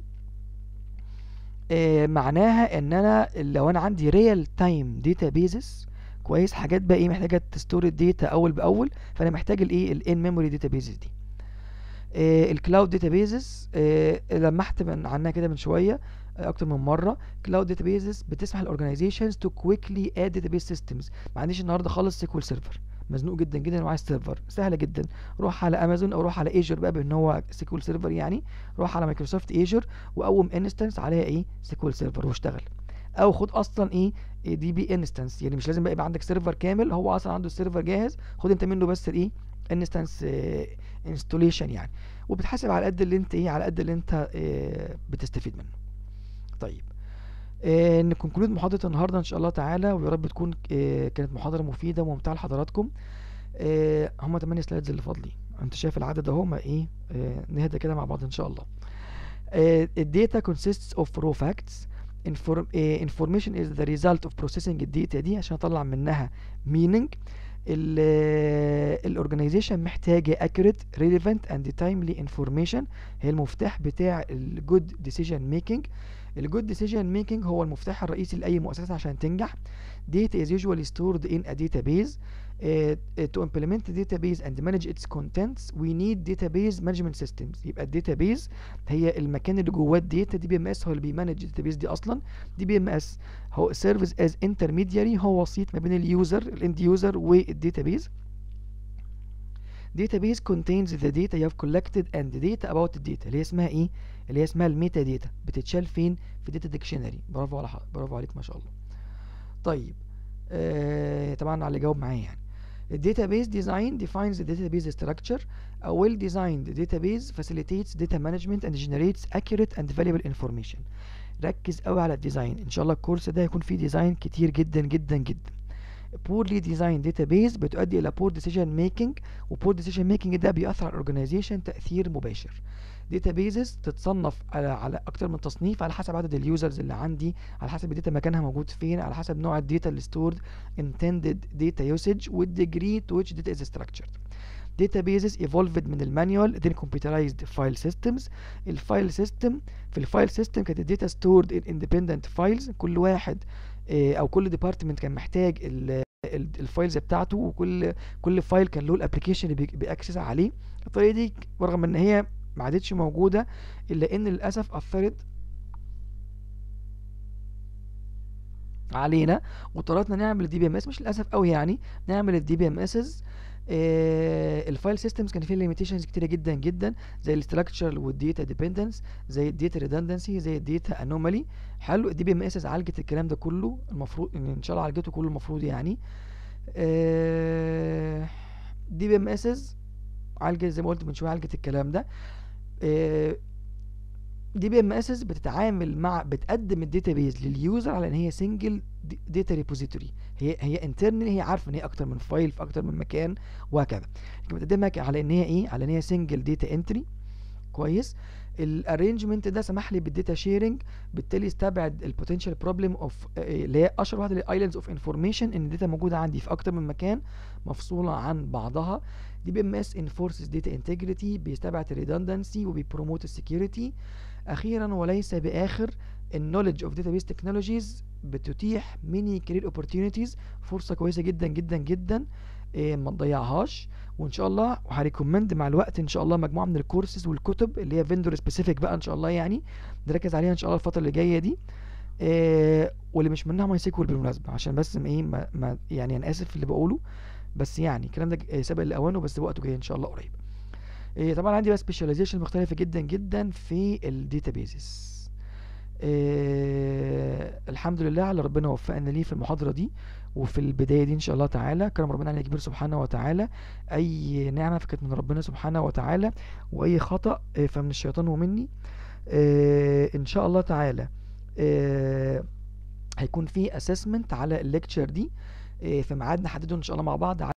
آه معناها ان انا لو انا عندي ريال تايم داتابيزز كويس حاجات بقى ايه محتاجه تستور الداتا اول باول فانا محتاج الايه الان ميموري داتابيزز دي الكلاود داتابيزز لمحت من عنها كده من شويه آه، اكتر من مره كلاود داتابيزز بتسمح للاورجنايزيشنز تو كويكلي اد داتابيز سيستمز ما عنديش النهارده خالص سيكوال سيرفر مزنوق جدا جدا وعايز سيرفر سهله جدا روح على امازون او روح على ايجر بقى بان هو سيكوال سيرفر يعني روح على مايكروسوفت ايجر وقوم انستنس عليها ايه سيكوال سيرفر واشتغل او خد اصلا ايه دي بي انستنس يعني مش لازم بقى يبقى عندك سيرفر كامل هو اصلا عنده السيرفر جاهز خد انت منه بس الايه انستنس انستوليشن يعني وبتحاسب على قد اللي انت ايه على قد اللي انت آه، بتستفيد منه طيب آه نكونكلود محاضرة النهاردة إن شاء الله تعالى ويا رب تكون آه كانت محاضرة مفيدة وممتعة لحضراتكم آه هما 8 سلايدز اللي فاضلين أنت شايف العدد أهو ما إيه آه نهدى كده مع بعض إن شاء الله آه الداتا consists of raw facts Inform, آه information is the result of processing الداتا دي عشان أطلع منها meaning الاورجنايزيشن محتاجة accurate relevant and timely information هي المفتاح بتاع ال good decision making ال good decision making هو المفتاح الرئيسي لأي مؤسسة عشان تنجح data is usually stored in a database uh, to implement the database and manage its contents we need database management systems يبقى الداتابيز هي المكان اللي جواه الداتا دي بي ام اس هو اللي بيمانج الداتابيز دي اصلا دي بي ام اس هو سيرفيس از انترميدياري هو وسيط ما بين اليوزر الاند يوزر والداتابيز database contains the data you have collected and the data about the data اللي هي اسمها ايه اللي هي اسمها الميتا داتا بتتشال فين في داتا ديكشنري برافو على حق. برافو عليك ما شاء الله طيب آه طبعا على اللي جاوب معايا يعني The database design defines the database structure. A well-designed database facilitates data management and generates accurate and valuable information. ركز قوي على الديزاين ان شاء الله الكورس ده هيكون فيه ديزاين كتير جدا جدا جدا poorly designed database بتؤدي الى poor decision making و poor decision making ده بيأثر على الاورجنايزيشن تأثير مباشر databases تتصنف على على اكتر من تصنيف على حسب عدد اليوزرز اللي عندي على حسب الداتا مكانها موجود فين على حسب نوع الداتا اللي stored intended data usage والdegree to which data is structured databases evolved من المانيوال then computerized file systems الفايل سيستم في الفايل سيستم كانت الداتا stored in independent files كل واحد آه، او كل ديبارتمنت كان محتاج ال- ال- الفايلز بتاعته وكل كل فايل كان له الابلكيشن اللي بي- بيأكسس عليه الطريقه دي رغم ان هي ما عادتش موجوده الا ان للاسف اثرت علينا واضطرينا نعمل دي بي ام اس مش للاسف قوي يعني نعمل الدي بي ام اسز الفايل سيستمز كان فيه ليميتيشنز كتيره جدا جدا زي الاستراكشر والديتا ديبندنس زي الديتا ريدندنسي زي الديتا انومالي حلو الدي بي ام اس عالجت الكلام ده كله المفروض ان ان شاء الله عالجته كله المفروض يعني دي بي ام اس عالجت زي ما قلت من شويه عالجت الكلام ده دي بي ام اس بتتعامل مع بتقدم الداتابيز لليوزر على ان هي سنجل داتا ريبوزيتوري هي هي انترنال هي عارفه ان هي اكتر من فايل في اكتر من مكان وهكذا لكن بتقدمها ك- على ان هي ايه على ان هي سنجل داتا انتري كويس الارينجمنت ده سمح لي بالداتا شيرنج بالتالي استبعد البوتنشال بروبلم اوف اللي هي اشهر واحده الايلاندز اوف انفورميشن ان الداتا موجوده عندي في اكتر من مكان مفصوله عن بعضها دي بي ام اس انفورسز داتا انتجريتي بيستبعد الريدندنسي وبيبروموت السكيورتي اخيرا وليس باخر النولج اوف داتابيس تكنولوجيز بتتيح ميني كارير اوبورتيونيتيز فرصه كويسه جدا جدا جدا إيه ما تضيعهاش وان شاء الله وهريكومند مع الوقت ان شاء الله مجموعه من الكورسز والكتب اللي هي فيندور سبيسيفيك بقى ان شاء الله يعني نركز عليها ان شاء الله الفتره اللي جايه دي إيه واللي مش منها ماي سيكوال بالمناسبه عشان بس ما ايه ما, ما يعني انا اسف في اللي بقوله بس يعني الكلام ده ج- سابق لاوانه بس وقته جاي ان شاء الله قريب إيه طبعا عندي بقى سبيشاليزيشن مختلفه جدا جدا في الداتابيزز إيه الحمد لله على ربنا وفقنا ليه في المحاضرة دي وفي البداية دي إن شاء الله تعالى كرم ربنا علينا كبير سبحانه وتعالى أي نعمة فكانت من ربنا سبحانه وتعالى وأي خطأ إيه، فمن الشيطان ومني إيه إن شاء الله تعالى إيه هيكون في اسسمنت على الليكتشر دي إيه في ميعاد نحدده إن شاء الله مع بعض